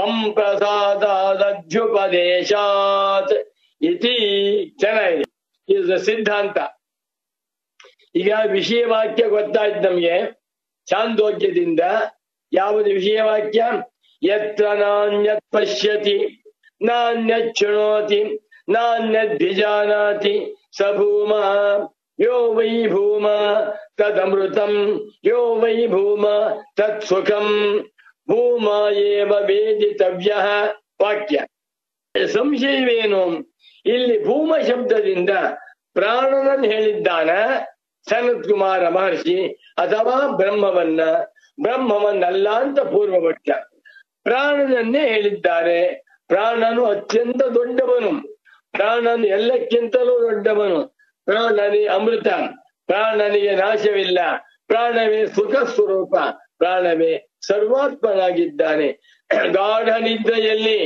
ಸಂಪ್ರಸಾದಾದ್ಯುಪದೇಶಾತ್ ಇತಿ ಚೆನ್ನಾಗಿದೆ ಇದು ಸಿದ್ಧಾಂತ ಈಗ ವಿಷಯ ವಾಕ್ಯ ಗೊತ್ತಾಯ್ತು ನಮ್ಗೆ ಚಾಂದೋಗ್ಯದಿಂದ ಯಾವುದು ವಿಷಯ ವಾಕ್ಯ ಯತ್ರ ನಾಣ್ಯತ್ ಪಶ್ಯತಿ ನಾಣ್ಯತ್ ಶೃಣೋತಿ ನಾಣ್ಯದ್ವಿಜಾನಾತಿ ಸ ಭೂಮ ಯೋ ವೈ ಭೂಮ ತದಮೃತಂ ಯೋ ವೈ ಭೂಮ ತತ್ ಸುಖಂ ಭೂಮ ಏವ ವೇದಿತವ್ಯ ವಾಕ್ಯ ಸಂಶಯವೇನು ಇಲ್ಲಿ ಭೂಮ ಶಬ್ದದಿಂದ ಪ್ರಾಣನನ್ನು ಹೇಳಿದ್ದಾನ ಸನತ್ ಕುಮಾರ ಮಹರ್ಷಿ ಅಥವಾ ಬ್ರಹ್ಮವನ್ನ ಬ್ರಹ್ಮವನ್ನಲ್ಲ ಅಂತ ಪೂರ್ವಪಕ್ಷ ಪ್ರಾಣನನ್ನೇ ಹೇಳಿದ್ದಾರೆ ಪ್ರಾಣನು ಅತ್ಯಂತ ದೊಡ್ಡವನು ಪ್ರಾಣನು ಎಲ್ಲಕ್ಕಿಂತಲೂ ದೊಡ್ಡವನು ಪ್ರಾಣನಿ ಅಮೃತ ಪ್ರಾಣನಿಗೆ ನಾಶವಿಲ್ಲ ಪ್ರಾಣವೇ ಸುಖ ಸ್ವರೂಪ ಪ್ರಾಣವೇ ಸರ್ವಾತ್ಮನಾಗಿದ್ದಾನೆ ಗಾಢ ನಿದ್ರೆಯಲ್ಲಿ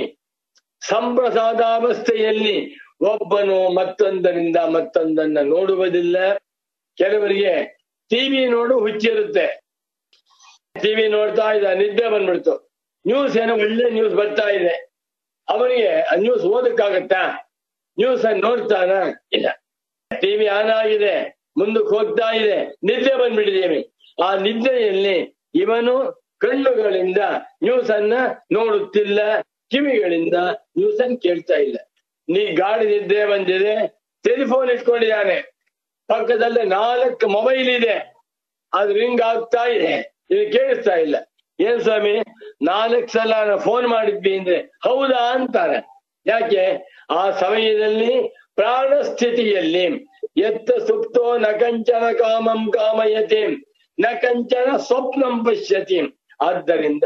ಸಂಪ್ರಸಾದಾವಸ್ಥೆಯಲ್ಲಿ ಒಬ್ಬನು ಮತ್ತೊಂದರಿಂದ ಮತ್ತೊಂದನ್ನ ನೋಡುವುದಿಲ್ಲ ಕೆಲವರಿಗೆ ಟಿವಿ ನೋಡು ಹುಚ್ಚಿರುತ್ತೆ ಟಿವಿ ನೋಡ್ತಾ ಇದ್ದ ನಿದ್ದೆ ಬಂದ್ಬಿಡ್ತು ನ್ಯೂಸ್ ಏನೋ ಒಳ್ಳೆ ನ್ಯೂಸ್ ಬರ್ತಾ ಇದೆ ಅವನಿಗೆ ಆ ನ್ಯೂಸ್ ಓದಕ್ಕಾಗತ್ತಾ ನ್ಯೂಸ್ ಅನ್ನು ನೋಡ್ತಾನ ಇಲ್ಲ ಟಿವಿ ಆನ್ ಆಗಿದೆ ಮುಂದಕ್ಕೆ ಹೋಗ್ತಾ ಇದೆ ನಿದ್ದೆ ಬಂದ್ಬಿಟ್ಟಿದ್ದೇವೆ ಆ ನಿದ್ರೆಯಲ್ಲಿ ಇವನು ಕಣ್ಣುಗಳಿಂದ ನ್ಯೂಸ್ ಅನ್ನ ನೋಡುತ್ತಿಲ್ಲ ಕಿವಿಗಳಿಂದ ನ್ಯೂಸ್ ಅನ್ನು ಕೇಳ್ತಾ ಇಲ್ಲ ನೀ ಗಾಡಿ ನಿದ್ದೆ ಬಂದಿದೆ ಟೆಲಿಫೋನ್ ಇಟ್ಕೊಂಡಿದ್ದಾನೆ ಪಕ್ಕದಲ್ಲೇ ನಾಲ್ಕು ಮೊಬೈಲ್ ಇದೆ ಅದು ರಿಂಗ್ ಆಗ್ತಾ ಇದೆ ಇದು ಕೇಳಿಸ್ತಾ ಇಲ್ಲ ಏನ್ ಸ್ವಾಮಿ ನಾಲ್ಕು ಸಲ ಫೋನ್ ಮಾಡಿದ್ವಿ ಅಂದ್ರೆ ಹೌದಾ ಅಂತಾರೆ ಯಾಕೆ ಆ ಸಮಯದಲ್ಲಿ ಪ್ರಾಣ ಸ್ಥಿತಿಯಲ್ಲಿ ಎತ್ತ ಸುಪ್ತೋ ನ ಕಂಚನ ಕಾಮಂ ಕಾಮಯತಿ ನ ಕಂಚನ ಸ್ವಪ್ನಂ ಪಶ್ಯತಿ ಆದ್ದರಿಂದ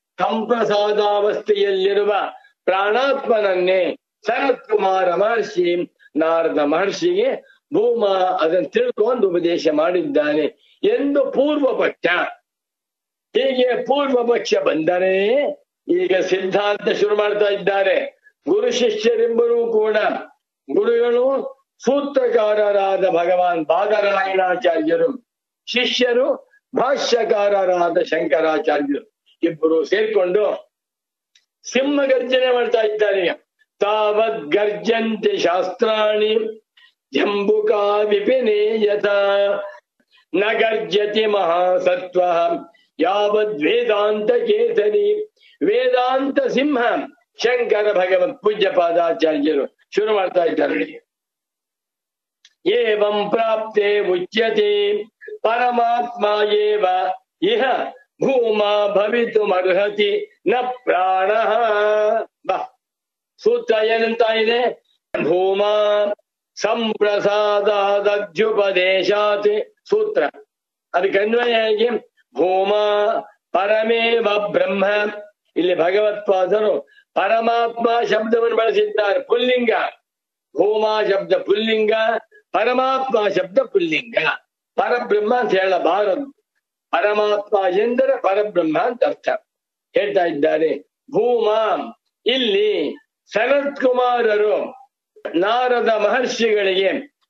ಸಂಪ್ರಸಾದಾವಸ್ಥೆಯಲ್ಲಿರುವ ಪ್ರಾಣಾತ್ಮನನ್ನೇ ಸನತ್ ಕುಮಾರ ಮಹರ್ಷಿ ನಾರದ ಮಹರ್ಷಿಗೆ ಭೂಮ ಅದನ್ನು ತಿಳ್ಕೊಂಡು ಉಪದೇಶ ಮಾಡಿದ್ದಾನೆ ಎಂದು ಪೂರ್ವ ಪಕ್ಷ ಹೀಗೆ ಪೂರ್ವ ಪಕ್ಷ ಬಂದರೆ ಈಗ ಸಿದ್ಧಾಂತ ಶುರು ಮಾಡ್ತಾ ಇದ್ದಾರೆ ಗುರು ಶಿಷ್ಯರೆಂಬರೂ ಕೂಡ ಗುರುಗಳು ಸೂತ್ರಕಾರರಾದ ಭಗವಾನ್ ಬಾದರಾಯಣಾಚಾರ್ಯರು ಶಿಷ್ಯರು ಭಾಷ್ಯಕಾರರಾದ ಶಂಕರಾಚಾರ್ಯರು ಇಬ್ಬರು ಸೇರ್ಕೊಂಡು ಸಿಂಹ ಗರ್ಜನೆ ಮಾಡ್ತಾ ಇದ್ದಾರೆ ತಾವದ್ ಗರ್ಜಂತೆ ಶಾಸ್ತ್ರಾಣಿ ಜಂಬುಕಾ ವಿಪಿನೇ ಯಥಾ ನ ಗರ್ಜತಿ ಮಹಾಸತ್ವ ಯಾವದ್ ವೇದಾಂತ ಕೇಸರಿ ವೇದಾಂತ ಸಿಂಹ ಶಂಕರ ಭಗವತ್ ಪೂಜ್ಯ ಪಾದಾಚಾರ್ಯರು ಶುರು ಮಾಡ್ತಾ ಇದ್ದಾರೆ ಏವಂ ಪ್ರಾಪ್ತೆ ಉಚ್ಯತೆ ಪರಮಾತ್ಮ ಏವ ಇಹ ಭೂಮಾ ಭವಿತುಮರ್ಹತಿ ನ ಪ್ರಾಣ ಬಾ ಸೂತ್ರ ಏನಂತ ಇದೆ ಭೂಮಾ ಸಂಪ್ರಸಾದಾದ್ಯುಪದೇಶಾತ್ ಸೂತ್ರ ಅದಕ್ಕೆ ಅನ್ವಯ ಹೇಗೆ ಭೂಮಾ ಪರಮೇವ ಬ್ರಹ್ಮ ಇಲ್ಲಿ ಭಗವತ್ಪಾದರು ಪರಮಾತ್ಮ ಶಬ್ದವನ್ನು ಬಳಸಿದ್ದಾರೆ ಪುಲ್ಲಿಂಗ ಭೂಮಾ ಶಬ್ದ ಪುಲ್ಲಿಂಗ ಪರಮಾತ್ಮ ಶಬ್ದ ಪುಲ್ಲಿಂಗ ಪರಬ್ರಹ್ಮ ಅಂತ ಹೇಳಬಾರದು ಪರಮಾತ್ಮ ಎಂದರೆ ಪರಬ್ರಹ್ಮ ಅಂತ ಅರ್ಥ ಹೇಳ್ತಾ ಇದ್ದಾರೆ ಭೂಮಾ ಇಲ್ಲಿ ಸನತ್ ಕುಮಾರರು ನಾರದ ಮಹರ್ಷಿಗಳಿಗೆ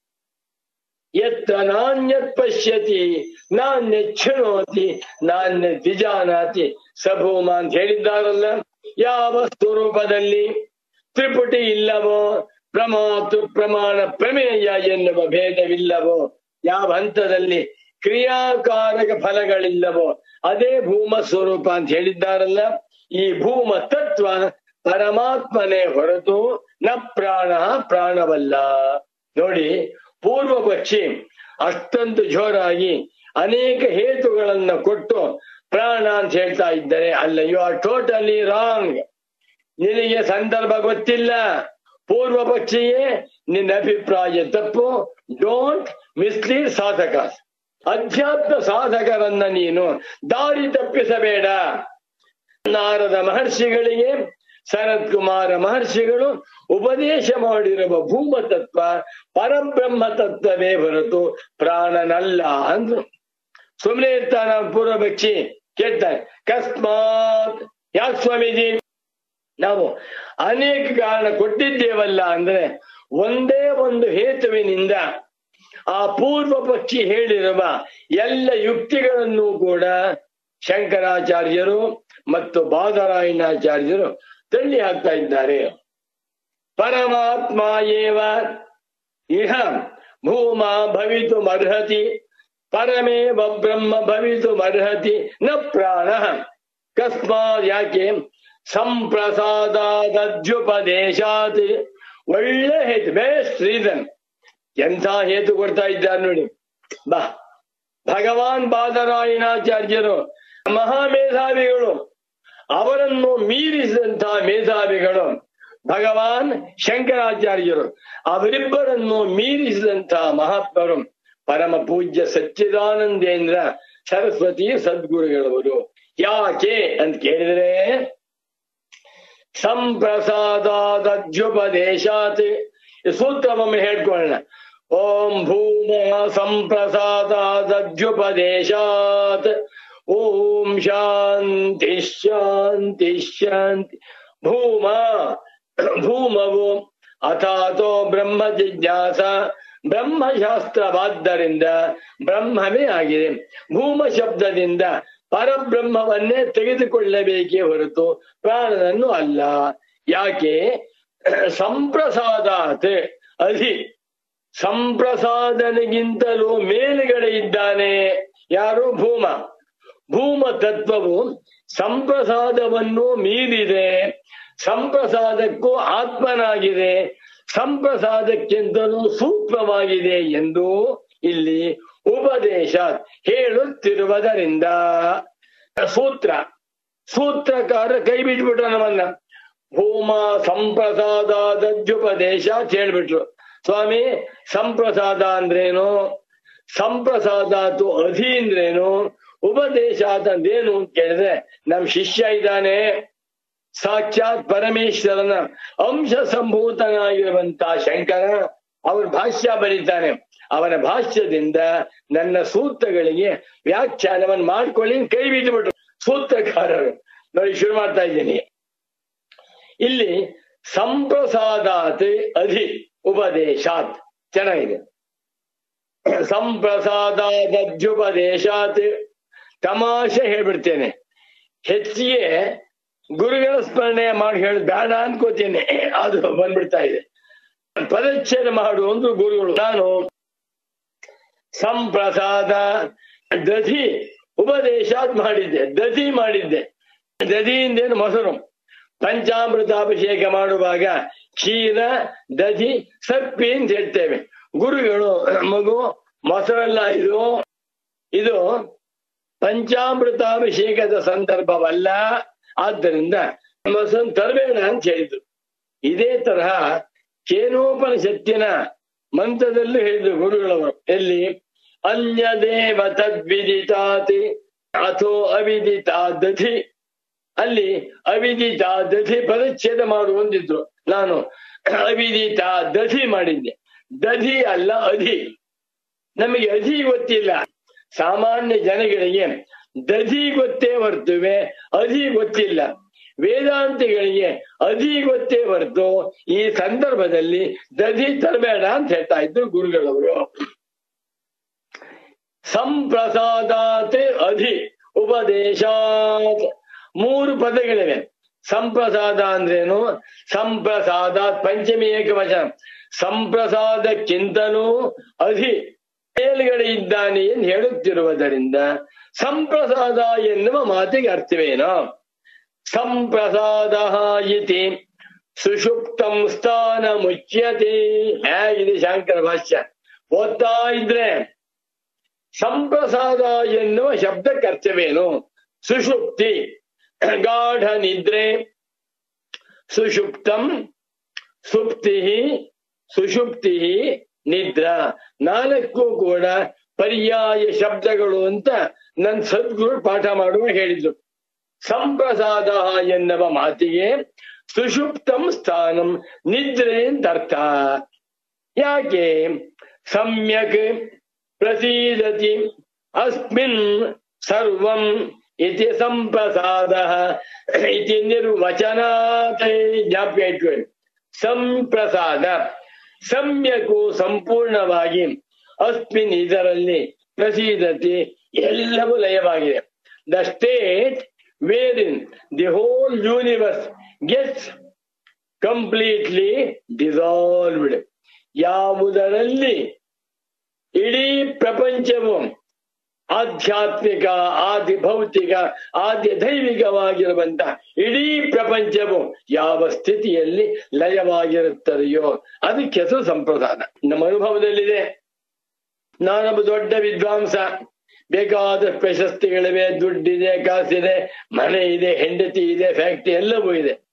ಎತ್ತ ನಾಣ್ಯತ್ ಪಶ್ಯತಿ ನಾಣ್ಯ ಶೃಣೋತಿ ನಾಣ್ಯ ದ್ವಿಜಾನಾತಿ ಸಭೂಮ ಅಂತ ಹೇಳಿದ್ದಾರಲ್ಲ ಯಾವ ಸ್ವರೂಪದಲ್ಲಿ ತ್ರಿಪುಟಿ ಇಲ್ಲವೋ ಪ್ರಮಾತು ಪ್ರಮಾಣ ಪ್ರಮೇಯ ಎನ್ನುವ ಭೇದವಿಲ್ಲವೋ ಯಾವ ಹಂತದಲ್ಲಿ ಕ್ರಿಯಾಕಾರಕ ಫಲಗಳಿಲ್ಲವೋ ಅದೇ ಭೂಮ ಸ್ವರೂಪ ಅಂತ ಹೇಳಿದ್ದಾರಲ್ಲ ಈ ಭೂಮ ತತ್ವ ಪರಮಾತ್ಮನೇ ಹೊರತು ನ ಪ್ರಾಣ ಪ್ರಾಣವಲ್ಲ ನೋಡಿ ಪೂರ್ವ ಪಕ್ಷಿ ಅಷ್ಟೊಂದು ಜೋರಾಗಿ ಅನೇಕ ಹೇತುಗಳನ್ನ ಕೊಟ್ಟು ಪ್ರಾಣ ಅಂತ ಹೇಳ್ತಾ ಇದ್ದಾರೆ ಅಲ್ಲ ಯು ಆರ್ ಟೋಟಲಿ ರಾಂಗ್ ನಿನಗೆ ಸಂದರ್ಭ ಗೊತ್ತಿಲ್ಲ ಪೂರ್ವ ಪಕ್ಷಿಯೇ ನಿನ್ನ ಅಭಿಪ್ರಾಯ ತಪ್ಪು ಡೋಂಟ್ ಮಿಸ್ಲೀಡ್ ಸಾಧಕ ಅಧ್ಯಾತ್ಮ ಸಾಧಕರನ್ನ ನೀನು ದಾರಿ ತಪ್ಪಿಸಬೇಡ ನಾರದ ಮಹರ್ಷಿಗಳಿಗೆ ಸನತ್ ಕುಮಾರ ಮಹರ್ಷಿಗಳು ಉಪದೇಶ ಮಾಡಿರುವ ಭೂಮ ತತ್ವ ಪರಬ್ರಹ್ಮ ತತ್ವವೇ ಹೊರತು ಪ್ರಾಣನಲ್ಲ ಅಂದ್ರು ಸುಮ್ಮನೆ ಇರ್ತಾನ ಪೂರ್ವ ಪಕ್ಷಿ ಕೇಳ್ತಾನೆ ಕಸ್ಮಾತ್ ಯಾಕೆ ಸ್ವಾಮೀಜಿ ನಾವು ಅನೇಕ ಕಾರಣ ಕೊಟ್ಟಿದ್ದೇವಲ್ಲ ಅಂದ್ರೆ ಒಂದೇ ಒಂದು ಹೇತುವಿನಿಂದ ಆ ಪೂರ್ವ ಪಕ್ಷಿ ಹೇಳಿರುವ ಎಲ್ಲ ಯುಕ್ತಿಗಳನ್ನು ಕೂಡ ಶಂಕರಾಚಾರ್ಯರು ಮತ್ತು ಬಾದರಾಯಣಾಚಾರ್ಯರು ತಳ್ಳಿ ಹಾಕ್ತಾ ಇದ್ದಾರೆ ಪರಮಾತ್ಮ ಏವ ಇಹ ಭೂಮ ಭವಿತು ಅರ್ಹತಿ ಪರಮೇವ ಬ್ರಹ್ಮ ಭವಿತು ಅರ್ಹತಿ ನ ಪ್ರಾಣ ಕಸ್ಮಾತ್ ಯಾಕೆ ಸಂಪ್ರಸಾದಾದ್ಯುಪದೇಶಾತ್ ಒಳ್ಳೆ ಹೇತು ಬೆಸ್ಟ್ ರೀಸನ್ ಎಂಥ ಹೇತು ಕೊಡ್ತಾ ಇದ್ದಾರೆ ನೋಡಿ ಬಾ ಭಗವಾನ್ ಬಾದರಾಯಣಾಚಾರ್ಯರು ಮಹಾಮೇಧಾವಿಗಳು ಅವರನ್ನು ಮೀರಿಸಿದಂತಹ ಮೇಧಾವಿಗಳು ಭಗವಾನ್ ಶಂಕರಾಚಾರ್ಯರು ಅವರಿಬ್ಬರನ್ನು ಮೀರಿಸಿದಂತಹ ಮಹಾತ್ಮರು ಪರಮ ಪೂಜ್ಯ ಸಚ್ಚಿದಾನಂದೇಂದ್ರ ಸರಸ್ವತಿ ಸದ್ಗುರುಗಳವರು ಯಾಕೆ ಅಂತ ಕೇಳಿದ್ರೆ ಸಂಪ್ರಸಾದಾದ್ಯುಪದೇಶಾತ್ ಸೂತ್ರವೊಮ್ಮೆ ಹೇಳ್ಕೊಳ್ಳೋಣ ಓಂ ಭೂಮ ಸಂಪ್ರಸಾದಾದ್ಯುಪದೇಶಾತ್ ಓಂ ಶಾಂತಿ ಶಾಂತಿ ಶಾಂತಿ ಭೂಮ ಭೂಮವು ಅಥಾತೋ ಬ್ರಹ್ಮ ಜಿಜ್ಞಾಸ ಬ್ರಹ್ಮಶಾಸ್ತ್ರವಾದ್ದರಿಂದ ಬ್ರಹ್ಮವೇ ಆಗಿದೆ ಭೂಮ ಶಬ್ದದಿಂದ ಪರಬ್ರಹ್ಮವನ್ನೇ ತೆಗೆದುಕೊಳ್ಳಬೇಕೇ ಹೊರತು ಪ್ರಾಣನನ್ನು ಅಲ್ಲ ಯಾಕೆ ಸಂಪ್ರಸಾದಾತ್ ಅಧಿ ಸಂಪ್ರಸಾದನಿಗಿಂತಲೂ ಮೇಲುಗಡೆ ಇದ್ದಾನೆ ಯಾರು ಭೂಮ ಭೂಮ ತತ್ವವು ಸಂಪ್ರಸಾದವನ್ನು ಮೀರಿದೆ ಸಂಪ್ರಸಾದಕ್ಕೂ ಆತ್ಮನಾಗಿದೆ ಸಂಪ್ರಸಾದಕ್ಕಿಂತಲೂ ಸೂಕ್ಷ್ಮವಾಗಿದೆ ಎಂದು ಇಲ್ಲಿ ಉಪದೇಶ ಹೇಳುತ್ತಿರುವುದರಿಂದ ಸೂತ್ರ ಸೂತ್ರಕಾರ ಕೈ ಬಿಟ್ಬಿಟ್ರು ನಮ್ಮನ್ನ ಭೂಮ ಸಂಪ್ರಸಾದಾದ್ಯುಪದೇಶ ಹೇಳ್ಬಿಟ್ರು ಸ್ವಾಮಿ ಸಂಪ್ರಸಾದ ಅಂದ್ರೇನು ಸಂಪ್ರಸಾದಾತು ಅಧಿ ಅಂದ್ರೇನು ಉಪದೇಶ ಅಂದೇನು ಅಂತ ಕೇಳಿದ್ರೆ ನಮ್ ಶಿಷ್ಯ ಇದ್ದಾನೆ ಸಾಕ್ಷಾತ್ ಪರಮೇಶ್ವರನ ಅಂಶ ಸಂಭೂತನಾಗಿರುವಂತ ಶಂಕರ ಅವರ ಭಾಷ್ಯ ಬರೀತಾನೆ ಅವನ ಭಾಷ್ಯದಿಂದ ನನ್ನ ಸೂತ್ರಗಳಿಗೆ ವ್ಯಾಖ್ಯಾನವನ್ನು ಮಾಡ್ಕೊಳ್ಳಿ ಕೈ ಬಿಟ್ಟುಬಿಟ್ರು ಸೂತ್ರಕಾರರು ನೋಡಿ ಶುರು ಮಾಡ್ತಾ ಇದ್ದೀನಿ ಇಲ್ಲಿ ಸಂಪ್ರಸಾದಾತ್ ಅಧಿ ಉಪದೇಶಾತ್ ಚೆನ್ನಾಗಿದೆ ಸಂಪ್ರಸಾದಾದ್ಯುಪದೇಶಾತ್ ತಮಾಷೆ ಹೇಳ್ಬಿಡ್ತೇನೆ ಹೆಚ್ಚಿಗೆ ಗುರುಗಳ ಸ್ಮರಣೆ ಮಾಡಿ ಹೇಳಿ ಬೇಡ ಅನ್ಕೋತೇನೆ ಅದು ಬಂದ್ಬಿಡ್ತಾ ಇದೆ ಪದಚ್ಛೇದ ಮಾಡು ಒಂದು ಗುರುಗಳು ನಾನು ಸಂಪ್ರಸಾದ ದಧಿ ಉಪದೇಶಾತ್ ಮಾಡಿದ್ದೆ ದಧಿ ಮಾಡಿದ್ದೆ ದಧಿಯಿಂದೇನು ಮೊಸರು ಪಂಚಾಮೃತಾಭಿಷೇಕ ಮಾಡುವಾಗ ಕ್ಷೀರ ದಧಿ ಸಪ್ಪಿ ಅಂತ ಹೇಳ್ತೇವೆ ಗುರುಗಳು ಮಗು ಮೊಸರಲ್ಲ ಇದು ಇದು ಪಂಚಾಮೃತಾಭಿಷೇಕದ ಸಂದರ್ಭವಲ್ಲ ಆದ್ದರಿಂದ ಮೊಸರನ್ನು ತರಬೇಡ ಅಂತ ಹೇಳಿದ್ರು ಇದೇ ತರಹ ಕೇನೋಪನಿಷತ್ತಿನ ಮಂತ್ರದಲ್ಲೂ ಹೇಳಿದ್ರು ಗುರುಗಳವರು ಎಲ್ಲಿ ಅನ್ಯದೇವ ತದ್ವಿದಿತಾತಿ ಅಥೋ ಅವಿದಿತಾ ದಧಿ ಅಲ್ಲಿ ಅವಿದಿತ ದಧಿ ಪದಚ್ಛೇದ ಮಾಡು ಒಂದಿದ್ರು ನಾನು ಅವಿದಿತ ದಧಿ ಮಾಡಿದ್ದೆ ದಧಿ ಅಲ್ಲ ಅಧಿ ನಮಗೆ ಅಧಿ ಗೊತ್ತಿಲ್ಲ ಸಾಮಾನ್ಯ ಜನಗಳಿಗೆ ದಧಿ ಗೊತ್ತೇ ಹೊರತುವೆ ಅಧಿ ಗೊತ್ತಿಲ್ಲ ವೇದಾಂತಿಗಳಿಗೆ ಅಧಿ ಗೊತ್ತೇ ಹೊರತು ಈ ಸಂದರ್ಭದಲ್ಲಿ ದಧಿ ತರಬೇಡ ಅಂತ ಹೇಳ್ತಾ ಇದ್ರು ಗುರುಗಳವರು ಸಂಪ್ರಸಾದಾತ್ ಅಧಿ ಉಪದೇಶಾತ್ ಮೂರು ಪದಗಳಿವೆ ಸಂಪ್ರಸಾದ ಅಂದ್ರೇನು ಸಂಪ್ರಸಾದ ಪಂಚಮಿ ಏಕವಚನ ಸಂಪ್ರಸಾದಕ್ಕಿಂತಲೂ ಅಧಿ ಮೇಲ್ಗಡೆ ಇದ್ದಾನೆ ಎಂದು ಹೇಳುತ್ತಿರುವುದರಿಂದ ಸಂಪ್ರಸಾದ ಎನ್ನುವ ಮಾತಿಗೆ ಅರ್ಥವೇನೋ ಸಂಪ್ರಸಾದ ಇತಿ ಸುಷುಪ್ತಂ ಸ್ಥಾನ ಮುಚ್ಯತೆ ಹೇಗಿದೆ ಶಾಂಕರ ಭಾಷ್ಯ ಓದ್ತಾ ಇದ್ರೆ ಸಂಪ್ರಸಾದ ಎನ್ನುವ ಶಬ್ದಕ್ಕೆ ಅರ್ಥವೇನು ಸುಷುಪ್ತಿ ಗಾಢ ನಿದ್ರೆ ಸುಷುಪ್ತಂ ಸುಪ್ತಿ ಸುಷುಪ್ತಿ ನಿದ್ರಾ ನಾಲ್ಕು ಕೂಡ ಪರ್ಯಾಯ ಶಬ್ದಗಳು ಅಂತ ನನ್ ಸದ್ಗುರು ಪಾಠ ಮಾಡುವ ಹೇಳಿದ್ರು ಸಂಪ್ರಸಾದ ಎನ್ನುವ ಮಾತಿಗೆ ಸುಷುಪ್ತಂ ಸ್ಥಾನಂ ನಿದ್ರೆ ಅಂತ ಅರ್ಥ ಯಾಕೆ ಸಮ್ಯಕ್ ಪ್ರಸೀದತಿ ಅಸ್ಮಿನ್ ಸರ್ವಂ ಇತಿ ಸಂಪ್ರಸಾದ ಇತಿ ನಿರ್ವಚನಾತ್ ಜ್ಞಾಪಕ ಇಟ್ಕೊಳ್ಳಿ ಸಂಪ್ರಸಾದ ಸಮ್ಯಕು ಸಂಪೂರ್ಣವಾಗಿ ಅಸ್ಮಿನ್ ಇದರಲ್ಲಿ ಪ್ರಸೀದತಿ ಎಲ್ಲವೂ ಲಯವಾಗಿದೆ the state where in the whole universe gets completely dissolved ಯಾವುದರಲ್ಲಿ ಇಡೀ ಪ್ರಪಂಚವು ಆಧ್ಯಾತ್ಮಿಕ ಆದಿ ಭೌತಿಕ ಆದಿ ದೈವಿಕವಾಗಿರುವಂತ ಇಡೀ ಪ್ರಪಂಚವು ಯಾವ ಸ್ಥಿತಿಯಲ್ಲಿ ಲಯವಾಗಿರುತ್ತದೆಯೋ ಅದಕ್ಕೆ ಹೆಸರು ಸಂಪ್ರದಾನ ನಮ್ಮ ಅನುಭವದಲ್ಲಿದೆ ನಾನೊಬ್ಬ ದೊಡ್ಡ ವಿದ್ವಾಂಸ ಬೇಕಾದ ಪ್ರಶಸ್ತಿಗಳಿವೆ ದುಡ್ಡಿದೆ ಕಾಸಿದೆ ಮನೆ ಇದೆ ಹೆಂಡತಿ ಇದೆ ಫ್ಯಾಕ್ಟ್ರಿ ಎಲ್ಲವೂ ಇದೆ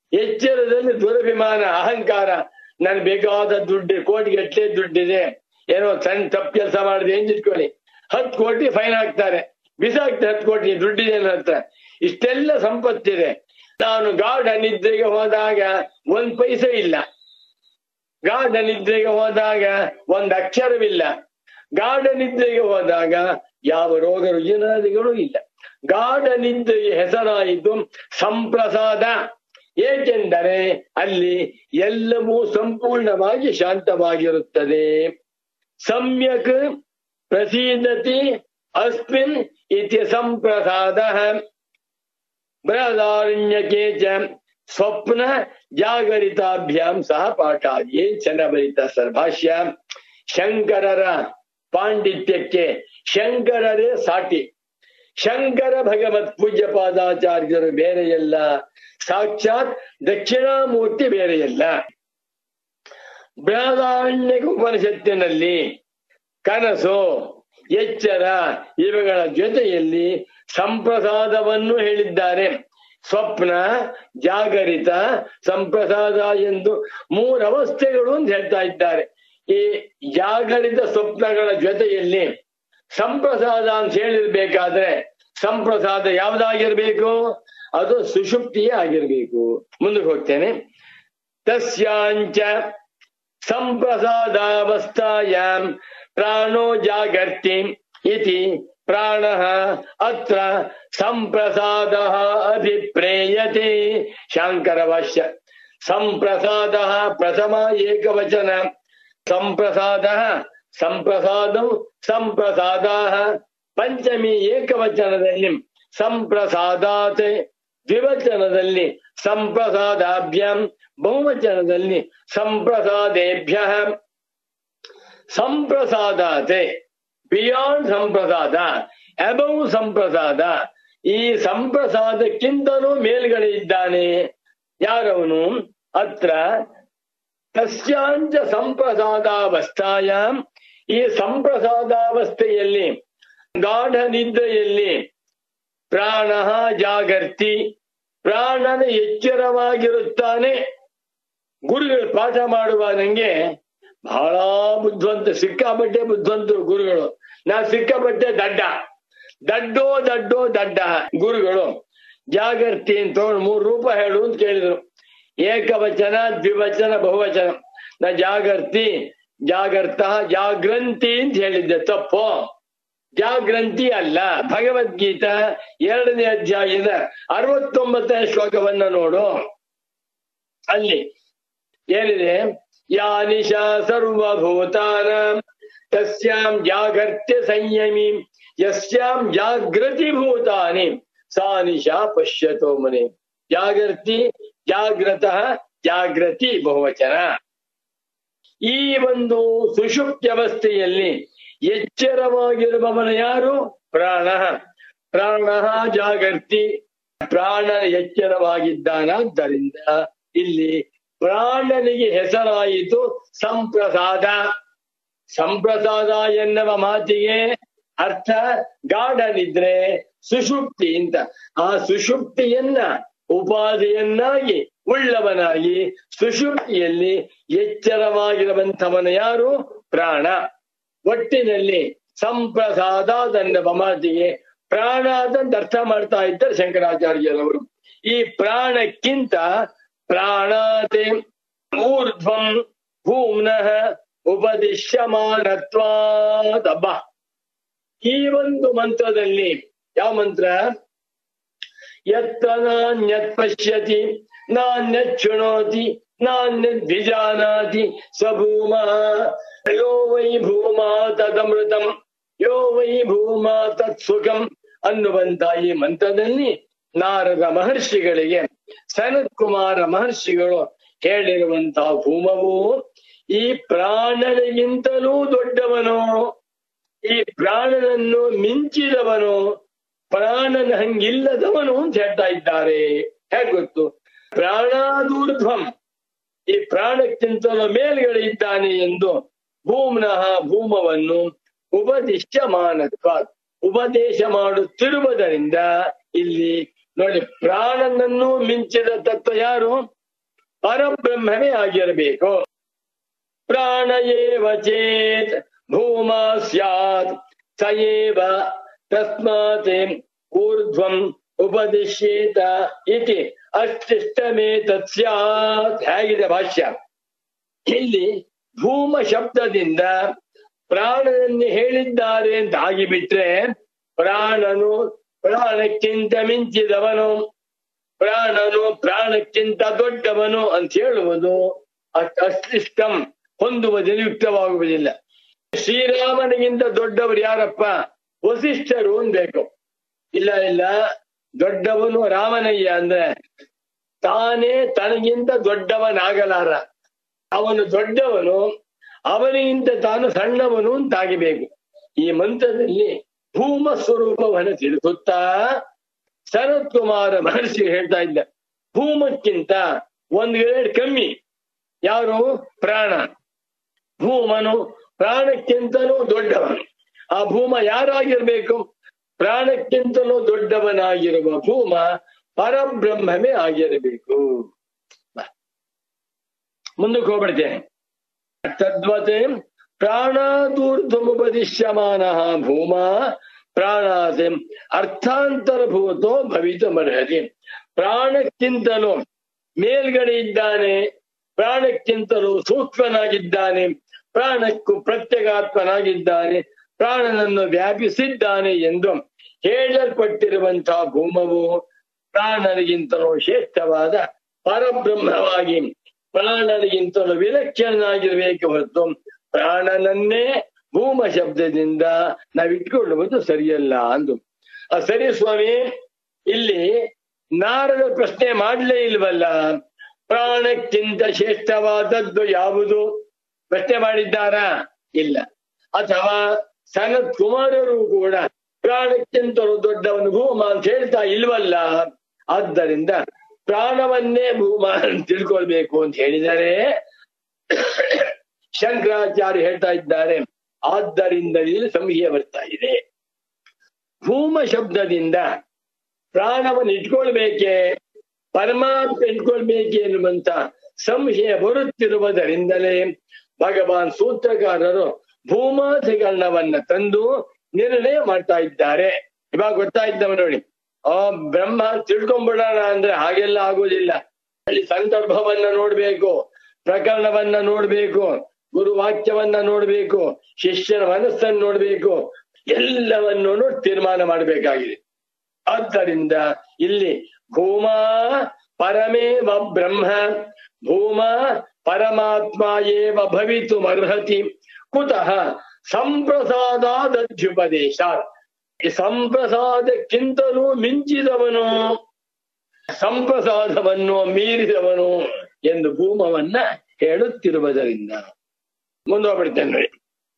ಎಚ್ಚರದಲ್ಲಿ ದುರಭಿಮಾನ ಅಹಂಕಾರ ನನ್ ಬೇಕಾದ ದುಡ್ಡು ಕೋಟಿಗಟ್ಟಲೆ ದುಡ್ಡಿದೆ ಏನೋ ಸಣ್ಣ ತಪ್ಪು ಕೆಲಸ ಮಾಡಿದೆ ಏನ್ ಇಟ್ಕೊಳ್ಳಿ ಹತ್ತು ಕೋಟಿ ಫೈನ್ ಹಾಕ್ತಾರೆ ಬಿಸಾಕ್ತಾರೆ ಹತ್ತು ಕೋಟಿ ದುಡ್ಡಿದೆ ನನ್ನ ಹತ್ರ ಇಷ್ಟೆಲ್ಲ ಸಂಪತ್ತಿದೆ ನಾನು ಗಾಢ ನಿದ್ರೆಗೆ ಹೋದಾಗ ಒಂದ್ ಪೈಸೆ ಇಲ್ಲ ಗಾಢ ನಿದ್ರೆಗೆ ಹೋದಾಗ ಒಂದ್ ಅಕ್ಷರವಿಲ್ಲ ಗಾಢ ನಿದ್ರೆಗೆ ಹೋದಾಗ ಯಾವ ರೋಗ ರುಜಿನಾದಿಗಳು ಇಲ್ಲ ಗಾಢ ನಿದ್ರೆಗೆ ಹೆಸರಾಯಿತು ಸಂಪ್ರಸಾದ ಏಕೆಂದರೆ ಅಲ್ಲಿ ಎಲ್ಲವೂ ಸಂಪೂರ್ಣವಾಗಿ ಶಾಂತವಾಗಿರುತ್ತದೆ ಸಮ್ಯಕ್ ಪ್ರಸೀದತಿ ಅಸ್ಮಿನ್ ಇತಿ ಸಂಪ್ರಸಾದ ಬೃಹದಾರಣ್ಯಕೆ ಚ ಸ್ವಪ್ನ ಜಾಗರಿತಾಭ್ಯಾಂ ಸಹ ಪಾಠ ಏನ್ ಚೆನ್ನಾಗಿ ಬರೀತಾ ಸರ್ ಭಾಷ್ಯ ಶಂಕರರ ಪಾಂಡಿತ್ಯಕ್ಕೆ ಶಂಕರರೇ ಸಾಟಿ ಶಂಕರ ಭಗವತ್ ಪೂಜ್ಯ ಪಾದಾಚಾರ್ಯರು ಬೇರೆಯಲ್ಲ ಸಾಕ್ಷಾತ್ ದಕ್ಷಿಣಾಮೂರ್ತಿ ಬೇರೆಯಲ್ಲ ಬೃಹದಾರಣ್ಯಕ ಉಪನಿಷತ್ತಿನಲ್ಲಿ ಕನಸು ಎಚ್ಚರ ಇವುಗಳ ಜೊತೆಯಲ್ಲಿ ಸಂಪ್ರಸಾದವನ್ನು ಹೇಳಿದ್ದಾರೆ ಸ್ವಪ್ನ ಜಾಗರಿತ ಸಂಪ್ರಸಾದ ಎಂದು ಮೂರು ಅವಸ್ಥೆಗಳು ಅಂತ ಹೇಳ್ತಾ ಇದ್ದಾರೆ ಈ ಜಾಗರಿತ ಸ್ವಪ್ನಗಳ ಜೊತೆಯಲ್ಲಿ ಸಂಪ್ರಸಾದ ಅಂತ ಹೇಳಿರ್ಬೇಕಾದ್ರೆ ಸಂಪ್ರಸಾದ ಯಾವ್ದಾಗಿರ್ಬೇಕು ಅದು ಸುಷುಪ್ತಿಯೇ ಆಗಿರ್ಬೇಕು ಮುಂದಕ್ಕೆ ಹೋಗ್ತೇನೆ ತಸ್ಯಾಂಚ ಸಂಪ್ರಸಾದಾವಸ್ಥಾಯಾಂ ಪ್ರಾಣೋ ಜಾಗರ್ತಿ ಇತಿ ಪ್ರಾಣ ಅತ್ರ ಸಂಪ್ರಸಾದ ಅಭಿಪ್ರೇಯತೆ ಶಾಂಕರ ಭಾಷ್ಯ ಸಂಪ್ರಸಾದ ಪ್ರಥಮ ಏಕವಚನ ಸಂಪ್ರಸಾದ ಸಂಪ್ರಸಾದ ಸಂಪ್ರಸಾದ ಪಂಚಮಿ ಏಕವಚನದಲ್ಲಿ ಸಂಪ್ರಸಾದಾತ್ ದ್ವಿವಚನದಲ್ಲಿ ಸಂಪ್ರಸಾದಾಭ್ಯಾಂ ಬಹುವಚನದಲ್ಲಿ ಸಂಪ್ರಸಾದೇಭ್ಯ ಸಂಪ್ರಸಾದಾತೆ ಬಿಯಾಂಡ್ ಸಂಪ್ರಸಾದ ಅಬೌವ್ ಸಂಪ್ರಸಾದ ಈ ಸಂಪ್ರಸಾದಕ್ಕಿಂತಲೂ ಮೇಲ್ಗಡೆ ಇದ್ದಾನೆ ಯಾರವನು ಅತ್ರ ತಸ್ಯಾಂಚ ಸಂಪ್ರಸಾದಾವಸ್ಥಾಯಾಂ ಈ ಸಂಪ್ರಸಾದಾವಸ್ಥೆಯಲ್ಲಿ ಗಾಢ ನಿದ್ರೆಯಲ್ಲಿ ಪ್ರಾಣ ಜಾಗರ್ತಿ ಪ್ರಾಣನ ಎಚ್ಚರವಾಗಿರುತ್ತಾನೆ ಗುರುಗಳು ಪಾಠ ಮಾಡುವ ನಂಗೆ ಬಹಳ ಬುದ್ಧಿವಂತ ಸಿಕ್ಕಾಪಟ್ಟೆ ಬುದ್ಧಿವಂತರು ಗುರುಗಳು ನಾ ಸಿಕ್ಕಾಪಟ್ಟೆ ದಡ್ಡ ದಡ್ಡೋ ದಡ್ಡೋ ದಡ್ಡ ಗುರುಗಳು ಜಾಗರ್ತಿ ಅಂತ ತಗೊಂಡು ಮೂರು ರೂಪ ಹೇಳು ಅಂತ ಕೇಳಿದ್ರು ಏಕವಚನ ದ್ವಿವಚನ ಬಹುವಚನ ನಾ ಜಾಗರ್ತಿ ಜಾಗರ್ತ ಜಾಗ್ರಂತಿ ಅಂತ ಹೇಳಿದ್ದೆ ತಪ್ಪು ಜಾಗ್ರಂತಿ ಅಲ್ಲ ಭಗವದ್ಗೀತಾ ಎರಡನೇ ಅಧ್ಯಾಯದ ಅರವತ್ತೊಂಬತ್ತನೇ ಶ್ಲೋಕವನ್ನ ನೋಡು ಅಲ್ಲಿ ಏನಿದೆ ಯಾ ನಿಶಾ ಸರ್ವಭೂತಾನ ತಸ್ಯಾಂ ಜಾಗರ್ತ್ಯ ಸಂಯಮಿ ಯಸ್ಯಾಂ ಜಾಗೃತಿ ಭೂತಾನಿ ಸಾ ನಿಶಾ ಪಶ್ಯತೋ ಮನೆ ಜಾಗರ್ತಿ ಜಾಗ್ರತ ಜಾಗೃತಿ ಬಹುವಚನ ಈ ಒಂದು ಸುಷುಪ್ತ್ಯವಸ್ಥೆಯಲ್ಲಿ ಎಚ್ಚರವಾಗಿರುವವನ ಯಾರು ಪ್ರಾಣ ಪ್ರಾಣ ಜಾಗರ್ತಿ ಪ್ರಾಣ ಎಚ್ಚರವಾಗಿದ್ದಾನಾದ್ದರಿಂದ ಇಲ್ಲಿ ಪ್ರಾಣನಿಗೆ ಹೆಸರಾಯಿತು ಸಂಪ್ರಸಾದ ಸಂಪ್ರಸಾದ ಎನ್ನುವ ಮಾತಿಗೆ ಅರ್ಥ ಗಾಢ ನಿದ್ರೆ ಸುಷುಪ್ತಿ ಅಂತ ಆ ಸುಷುಪ್ತಿಯನ್ನ ಉಪಾಧಿಯನ್ನಾಗಿ ಉಳ್ಳವನಾಗಿ ಸುಷುಪ್ತಿಯಲ್ಲಿ ಎಚ್ಚರವಾಗಿರುವಂಥವನ ಯಾರು ಪ್ರಾಣ ಒಟ್ಟಿನಲ್ಲಿ ಸಂಪ್ರಸಾದ ಎನ್ನುವ ಮಾತಿಗೆ ಪ್ರಾಣ ಅಂತ ಅರ್ಥ ಮಾಡ್ತಾ ಇದ್ದಾರೆ ಶಂಕರಾಚಾರ್ಯರವರು ಈ ಪ್ರಾಣಕ್ಕಿಂತ ಪ್ರಾಣಾತೆ ಊರ್ಧ್ವಂ ಭೂಮ್ನಃ ಉಪದಿಶ್ಯಮಾನತ್ವಾದ ಹಬ್ಬ ಈ ಒಂದು ಮಂತ್ರದಲ್ಲಿ ಯಾವ ಮಂತ್ರ ಯತ್ರ ನಾನ್ಯತ್ ಪಶ್ಯತಿ ನಾನ್ಯತ್ ಶೃಣೋತಿ ನಾನ್ಯತ್ ವಿಜಾನಾತಿ ಸ ಭೂಮ ಯೋ ವೈ ಭೂಮ ತದಮೃತಂ ಯೋ ವೈ ಭೂಮ ತತ್ ಸುಖಂ ಅನ್ನುವಂತ ಈ ಮಂತ್ರದಲ್ಲಿ ನಾರದ ಮಹರ್ಷಿಗಳಿಗೆ ಸನತ್ ಕುಮಾರ ಮಹರ್ಷಿಗಳು ಹೇಳಿರುವಂತಹ ಭೂಮವು ಈ ಪ್ರಾಣನಿಗಿಂತಲೂ ದೊಡ್ಡವನು ಈ ಪ್ರಾಣನನ್ನು ಮಿಂಚಿದವನು ಪ್ರಾಣನ ಹಂಗಿಲ್ಲದವನು ಅಂತ ಹೇಳ್ತಾ ಇದ್ದಾರೆ ಹೇಗ್ ಗೊತ್ತು ಪ್ರಾಣಾದೂರ್ಧ್ವಂ ಈ ಪ್ರಾಣಕ್ಕಿಂತಲೂ ಮೇಲ್ಗಡೆ ಇದ್ದಾನೆ ಎಂದು ಭೂಮ್ನಃ ಭೂಮವನ್ನು ಉಪದಿಶ್ಯಮಾನತ್ವ ಉಪದೇಶ ಮಾಡುತ್ತಿರುವುದರಿಂದ ಇಲ್ಲಿ ನೋಡಿ ಪ್ರಾಣನನ್ನು ಮಿಂಚಿದ ತತ್ವ ಯಾರು ಪರಬ್ರಹ್ಮವೇ ಆಗಿರಬೇಕು ಪ್ರಾಣ ಏವ ಚೇತ್ ಭೂಮ ಸ್ಯಾತ್ ಸ ಏವ ತಸ್ಮಾತ್ ಊರ್ಧ್ವಂ ಉಪದಿಶ್ಯೇತ ಇತಿ ಅಷ್ಟಿಷ್ಟಮೇ ತತ್ಸ್ಯಾತ್ ಹೇಗಿದೆ ಭಾಷ್ಯ ಇಲ್ಲಿ ಭೂಮ ಶಬ್ದದಿಂದ ಪ್ರಾಣನನ್ನು ಹೇಳಿದ್ದಾರೆ ಅಂತ ಆಗಿಬಿಟ್ರೆ ಪ್ರಾಣನು ಪ್ರಾಣಕ್ಕಿಂತ ಮಿಂಚಿದವನು ಪ್ರಾಣನು ಪ್ರಾಣಕ್ಕಿಂತ ದೊಡ್ಡವನು ಅಂತ ಹೇಳುವುದು ಅಷ್ಟ್ ಅಷ್ಟಿಷ್ಟಂ ಹೊಂದುವುದಿಲ್ಲ ಯುಕ್ತವಾಗುವುದಿಲ್ಲ ಶ್ರೀರಾಮನಿಗಿಂತ ದೊಡ್ಡವರು ಯಾರಪ್ಪ ವಸಿಷ್ಠರು ಅನ್ಬೇಕು ಇಲ್ಲ ಇಲ್ಲ ದೊಡ್ಡವನು ರಾಮನಯ್ಯ ಅಂದ್ರೆ ತಾನೇ ತನಗಿಂತ ದೊಡ್ಡವನಾಗಲಾರ ಅವನು ದೊಡ್ಡವನು ಅವನಿಗಿಂತ ತಾನು ಸಣ್ಣವನು ಅಂತಾಗಬೇಕು ಈ ಮಂತ್ರದಲ್ಲಿ ಭೂಮ ಸ್ವರೂಪವನ್ನು ತಿಳಿಸುತ್ತಾ ಶರತ್ ಕುಮಾರ ಮಹರ್ಷಿ ಹೇಳ್ತಾ ಇದ್ದ ಭೂಮಕ್ಕಿಂತ ಒಂದು ಗ್ರೇಡ್ ಕಮ್ಮಿ ಯಾರು ಪ್ರಾಣ ಭೂಮನು ಪ್ರಾಣಕ್ಕಿಂತಲೂ ದೊಡ್ಡವನು ಆ ಭೂಮ ಯಾರಾಗಿರ್ಬೇಕು ಪ್ರಾಣಕ್ಕಿಂತಲೂ ದೊಡ್ಡವನಾಗಿರುವ ಭೂಮ ಪರಬ್ರಹ್ಮವೇ ಆಗಿರಬೇಕು ಮುಂದಕ್ಕೆ ಹೋಗ್ಬಿಡ್ತೇನೆ ತದ್ವತೆ ಪ್ರಾಣಾದೂರ್ಧ್ವಮುಪದಿಶ್ಯಮಾನ ಭೂಮ ಪ್ರಾಣಾತೆ ಅರ್ಥಾಂತರಭೂತೋ ಭವಿತುಮರ್ಹತಿ ಪ್ರಾಣಕ್ಕಿಂತಲೂ ಮೇಲ್ಗಡೆ ಇದ್ದಾನೆ ಪ್ರಾಣಕ್ಕಿಂತಲೂ ಸೂಕ್ಷ್ಮನಾಗಿದ್ದಾನೆ ಪ್ರಾಣಕ್ಕೂ ಪ್ರತ್ಯಗಾತ್ಮನಾಗಿದ್ದಾನೆ ಪ್ರಾಣನನ್ನು ವ್ಯಾಪಿಸಿದ್ದಾನೆ ಎಂದು ಹೇಳಲ್ಪಟ್ಟಿರುವಂತಹ ಭೂಮವು ಪ್ರಾಣನಿಗಿಂತಲೂ ಶ್ರೇಷ್ಠವಾದ ಪರಬ್ರಹ್ಮವಾಗಿ ಪ್ರಾಣನಿಗಿಂತಲೂ ವಿಲಕ್ಷಣನಾಗಿರ್ಬೇಕು ಹೊರತು ಪ್ರಾಣನನ್ನೇ ಭೂಮ ಶಬ್ದದಿಂದ ನಾವಿಟ್ಕೊಳ್ಳುವುದು ಸರಿಯಲ್ಲ ಅಂದು ಆ ಸರಿ ಸ್ವಾಮಿ ಇಲ್ಲಿ ನಾರದ ಪ್ರಶ್ನೆ ಮಾಡ್ಲೇ ಇಲ್ವಲ್ಲ ಪ್ರಾಣಕ್ಕಿಂತ ಶ್ರೇಷ್ಠವಾದದ್ದು ಯಾವುದು ಪ್ರಶ್ನೆ ಮಾಡಿದ್ದಾರಾ ಇಲ್ಲ ಅಥವಾ ಸನತ್ ಕುಮಾರರು ಕೂಡ ಪ್ರಾಣಕ್ಕಿಂತಲೂ ದೊಡ್ಡವನು ಭೂಮ ಅಂತ ಹೇಳ್ತಾ ಇಲ್ವಲ್ಲ ಆದ್ದರಿಂದ ಪ್ರಾಣವನ್ನೇ ಭೂಮ ಅಂತ ತಿಳ್ಕೊಳ್ಬೇಕು ಅಂತ ಹೇಳಿದರೆ ಶಂಕರಾಚಾರ್ಯ ಹೇಳ್ತಾ ಇದ್ದಾರೆ ಆದ್ದರಿಂದ ಇಲ್ಲಿ ಸಂಹಿಯ ಬರ್ತಾ ಇದೆ ಭೂಮ ಶಬ್ದದಿಂದ ಪ್ರಾಣವನ್ನು ಇಟ್ಕೊಳ್ಬೇಕೆ ಪರಮಾತ್ಮ ಇಟ್ಕೊಳ್ಬೇಕೆ ಎನ್ನುವಂತ ಸಂಶಯ ಬರುತ್ತಿರುವುದರಿಂದಲೇ ಭಗವಾನ್ ಸೂತ್ರಕಾರರು ಭೂಮಾಧಿಕರಣವನ್ನ ತಂದು ನಿರ್ಣಯ ಮಾಡ್ತಾ ಇದ್ದಾರೆ ಇವಾಗ ಗೊತ್ತಾಯ್ತವ ನೋಡಿ ಆ ಬ್ರಹ್ಮ ತಿಳ್ಕೊಂಡ್ಬಿಡೋಣ ಅಂದ್ರೆ ಹಾಗೆಲ್ಲ ಆಗೋದಿಲ್ಲ ಅಲ್ಲಿ ಸಂದರ್ಭವನ್ನ ನೋಡ್ಬೇಕು ಪ್ರಕರಣವನ್ನ ನೋಡ್ಬೇಕು ಗುರು ವಾಕ್ಯವನ್ನ ನೋಡ್ಬೇಕು ಶಿಷ್ಯನ ಮನಸ್ಸನ್ನು ನೋಡ್ಬೇಕು ಎಲ್ಲವನ್ನು ನೋಡಿ ತೀರ್ಮಾನ ಮಾಡಬೇಕಾಗಿದೆ ಆದ್ದರಿಂದ ಇಲ್ಲಿ ಭೂಮ ಪರಮೇವ ಬ್ರಹ್ಮ ಭೂಮ ಪರಮಾತ್ಮ ಏವ ಭವಿತು ಅರ್ಹತಿ ಕುತಃ ಸಂಪ್ರಸಾದಾದ್ಯುಪದೇಶ ಈ ಸಂಪ್ರಸಾದಕ್ಕಿಂತಲೂ ಮಿಂಚಿದವನು ಸಂಪ್ರಸಾದವನ್ನು ಮೀರಿದವನು ಎಂದು ಭೂಮವನ್ನ ಹೇಳುತ್ತಿರುವುದರಿಂದ ಮುಂದುವರಿತೇನೆ ನೋಡಿ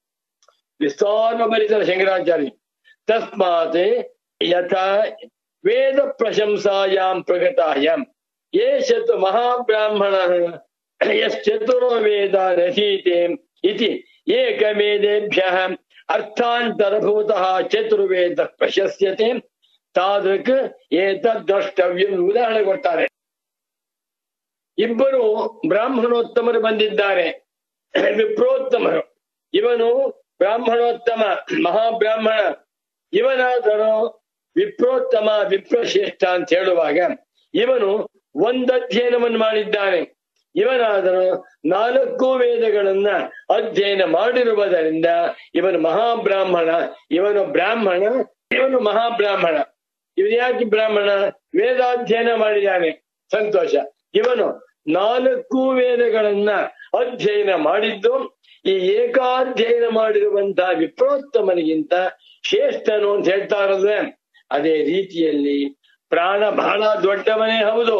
ವಿಸ್ತಾರ ಬರಿತಾರೆ ಶಂಕರಾಚಾರ್ಯ ತಸ್ಮಾತ್ ಯಥಾ ವೇದ ಪ್ರಶಂಸಾಯಾಂ ಪ್ರಗತಾಯಾಂ ಏಷತ್ ಮಹಾಬ್ರಾಹ್ಮಣ ಯಶ್ಚತುರೋ ವೇದ ರಸೀತೆ ಇತಿ ಏಕವೇದೇಭ್ಯ ಅರ್ಥಾಂತರಭೂತಃ ಚತುರ್ವೇದ ಪ್ರಶಸ್ಯತೆ ತಾದೃಕ್ ಏತದ್ ದ್ರಷ್ಟವ್ಯ ಉದಾಹರಣೆ ಕೊಡ್ತಾರೆ ಇಬ್ಬರು ಬ್ರಾಹ್ಮಣೋತ್ತಮರು ಬಂದಿದ್ದಾರೆ ವಿಪ್ರೋತ್ತಮರು ಇವನು ಬ್ರಾಹ್ಮಣೋತ್ತಮ ಮಹಾಬ್ರಾಹ್ಮಣ ಇವನಾದರೂ ವಿಪ್ರೋತ್ತಮ ವಿಪ್ರಶ್ರೇಷ್ಠ ಅಂತ ಹೇಳುವಾಗ ಇವನು ಒಂದು ಅಧ್ಯಯನವನ್ನು ಮಾಡಿದ್ದಾನೆ ಇವನಾದರೂ ನಾಲ್ಕು ವೇದಗಳನ್ನ ಅಧ್ಯಯನ ಮಾಡಿರುವುದರಿಂದ ಇವನು ಮಹಾಬ್ರಾಹ್ಮಣ ಇವನು ಬ್ರಾಹ್ಮಣ ಇವನು ಮಹಾಬ್ರಾಹ್ಮಣ ಇವನು ಯಾಕೆ ಬ್ರಾಹ್ಮಣ ವೇದಾಧ್ಯಯನ ಮಾಡಿದ್ದಾನೆ ಸಂತೋಷ ಇವನು ನಾಲ್ಕು ವೇದಗಳನ್ನ ಅಧ್ಯಯನ ಮಾಡಿದ್ದು ಈ ಏಕಾಧ್ಯಯನ ಮಾಡಿರುವಂತಹ ವಿಪ್ರೋತ್ತಮನಿಗಿಂತ ಶ್ರೇಷ್ಠನು ಅಂತ ಹೇಳ್ತಾ ಇರೋದ್ರೆ ಅದೇ ರೀತಿಯಲ್ಲಿ ಪ್ರಾಣ ಬಹಳ ದೊಡ್ಡವನೇ ಹೌದು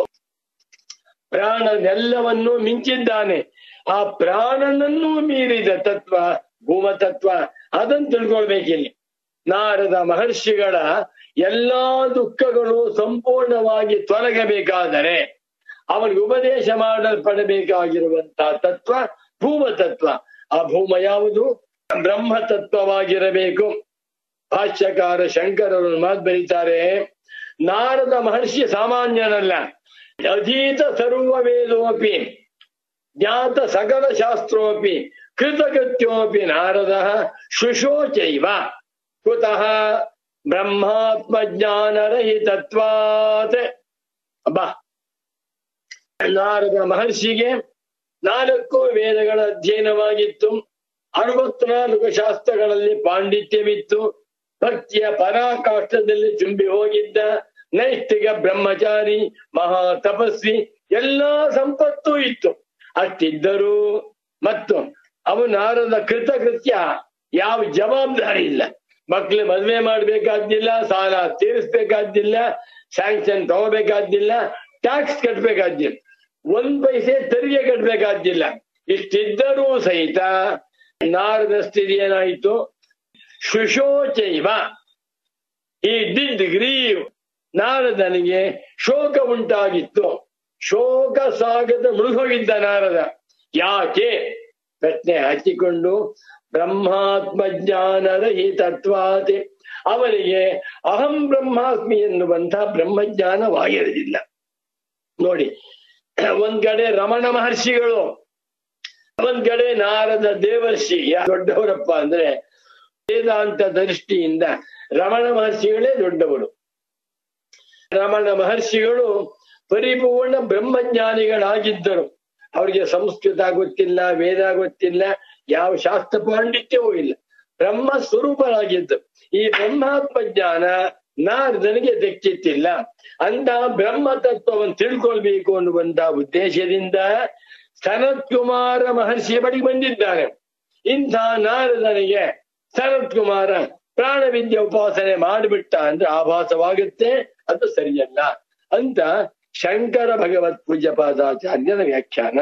ಪ್ರಾಣನೆಲ್ಲವನ್ನೂ ಮಿಂಚಿದ್ದಾನೆ ಆ ಪ್ರಾಣನನ್ನೂ ಮೀರಿದ ತತ್ವ ಭೂಮ ತತ್ವ ಅದನ್ನು ತಿಳ್ಕೊಳ್ಬೇಕಿಲ್ಲಿ ನಾರದ ಮಹರ್ಷಿಗಳ ಎಲ್ಲಾ ದುಃಖಗಳು ಸಂಪೂರ್ಣವಾಗಿ ತೊಲಗಬೇಕಾದರೆ ಅವನಿಗೆ ಉಪದೇಶ ಮಾಡಲ್ಪಡಬೇಕಾಗಿರುವಂತಹ ತತ್ವ ಭೂಮ ತತ್ವ ಆ ಭೂಮ ಯಾವುದು ಬ್ರಹ್ಮ ತತ್ವವಾಗಿರಬೇಕು ಭಾಷ್ಯಕಾರ ಶಂಕರರು ಮಾತು ಬರೀತಾರೆ ನಾರದ ಮಹರ್ಷಿ ಸಾಮಾನ್ಯನಲ್ಲ ಅಧೀತ ಸರ್ವ ವೇದೋಪಿ ಜ್ಞಾತ ಸಕಲ ಶಾಸ್ತ್ರೋಪಿ ಕೃತಕೃತ್ಯೋಪಿ ನಾರದ ಶುಶೋಚೈವ ಕುತಃ ಬ್ರಹ್ಮಾತ್ಮ ಜ್ಞಾನರಹಿತತ್ವಾತ್ ಅಬ್ಬಾ ನಾರದ ಮಹರ್ಷಿಗೆ ನಾಲ್ಕು ವೇದಗಳ ಅಧ್ಯಯನವಾಗಿತ್ತು ಅರವತ್ನಾಲ್ಕು ಶಾಸ್ತ್ರಗಳಲ್ಲಿ ಪಾಂಡಿತ್ಯವಿತ್ತು ಭಕ್ತಿಯ ಪರಾಕಾಷ್ಠದಲ್ಲಿ ತುಂಬಿ ಹೋಗಿದ್ದ ನೈಷ್ಠಿಕ ಬ್ರಹ್ಮಚಾರಿ ಮಹಾ ತಪಸ್ವಿ ಎಲ್ಲಾ ಸಂಪತ್ತೂ ಇತ್ತು ಅಷ್ಟಿದ್ದರೂ ಮತ್ತು ಅವನಾರದ ಕೃತಕೃತ್ಯ ಯಾವ ಜವಾಬ್ದಾರಿ ಇಲ್ಲ ಮಕ್ಳು ಮದ್ವೆ ಮಾಡ್ಬೇಕಾದ್ದಿಲ್ಲ ಸಾಲ ತೀರಿಸ್ಬೇಕಾದ್ದಿಲ್ಲ ಸ್ಯಾಂಕ್ಷನ್ ತಗೋಬೇಕಾದ್ದಿಲ್ಲ ಟ್ಯಾಕ್ಸ್ ಕಟ್ಬೇಕಾದ್ದಿಲ್ಲ ಒಂದ್ ಪೈಸೆ ತೆರಿಗೆ ಕಟ್ಬೇಕಾದ್ದಿಲ್ಲ ಇಷ್ಟಿದ್ದರೂ ಸಹಿತ ನಾರದ ಸ್ಥಿತಿ ಏನಾಯಿತು ಶುಶೋಚೈವ ಈ ಡಿಡ್ ಗ್ರೀವ್ ನಾರದನಿಗೆ ಶೋಕ ಉಂಟಾಗಿತ್ತು ಶೋಕ ಸಾಗದ ಮುಳುಗೋಗಿದ್ದ ನಾರದ ಯಾಕೆ ಪ್ರಶ್ನೆ ಹಾಕಿಕೊಂಡು ಬ್ರಹ್ಮಾತ್ಮ ಜ್ಞಾನರಹಿತತ್ವಾತಿ ಅವನಿಗೆ ಅಹಂ ಬ್ರಹ್ಮಾಸ್ಮಿ ಎನ್ನುವಂತ ಬ್ರಹ್ಮಜ್ಞಾನವಾಗಿರಲಿಲ್ಲ ನೋಡಿ ಒಂದ್ ಕಡೆ ರಮಣ ಮಹರ್ಷಿಗಳು ಒಂದ್ ಕಡೆ ನಾರದ ದೇವರ್ಷಿ ಯಾ ದೊಡ್ಡವರಪ್ಪ ಅಂದ್ರೆ ವೇದಾಂತ ದೃಷ್ಟಿಯಿಂದ ರಮಣ ಮಹರ್ಷಿಗಳೇ ದೊಡ್ಡವರು ರಮಣ ಮಹರ್ಷಿಗಳು ಪರಿಪೂರ್ಣ ಬ್ರಹ್ಮಜ್ಞಾನಿಗಳಾಗಿದ್ದರು ಅವರಿಗೆ ಸಂಸ್ಕೃತ ಗೊತ್ತಿಲ್ಲ ವೇದ ಗೊತ್ತಿಲ್ಲ ಯಾವ ಶಾಸ್ತ್ರ ಪಾಂಡಿತ್ಯವೂ ಇಲ್ಲ ಬ್ರಹ್ಮ ಸ್ವರೂಪರಾಗಿದ್ದು ಈ ಬ್ರಹ್ಮಾತ್ಮ ಜ್ಞಾನ ನಾರದನಿಗೆ ದಕ್ಕಿತ್ತಿಲ್ಲ ಅಂತ ಬ್ರಹ್ಮ ತತ್ವವನ್ನು ತಿಳ್ಕೊಳ್ಬೇಕು ಅನ್ನುವಂತ ಉದ್ದೇಶದಿಂದ ಸನತ್ ಕುಮಾರ ಮಹರ್ಷಿಯ ಬಳಿಗೆ ಬಂದಿದ್ದಾನೆ ಇಂಥ ನಾರದನಿಗೆ ಸನತ್ ಕುಮಾರ ಪ್ರಾಣವಿದ್ಯೆ ಉಪಾಸನೆ ಮಾಡಿಬಿಟ್ಟ ಅಂದ್ರೆ ಆಭಾಸವಾಗುತ್ತೆ ಅದು ಸರಿಯಲ್ಲ ಅಂತ ಶಂಕರ ಭಗವತ್ ಪೂಜ್ಯ ಪಾದಾಚಾರ್ಯನ ವ್ಯಾಖ್ಯಾನ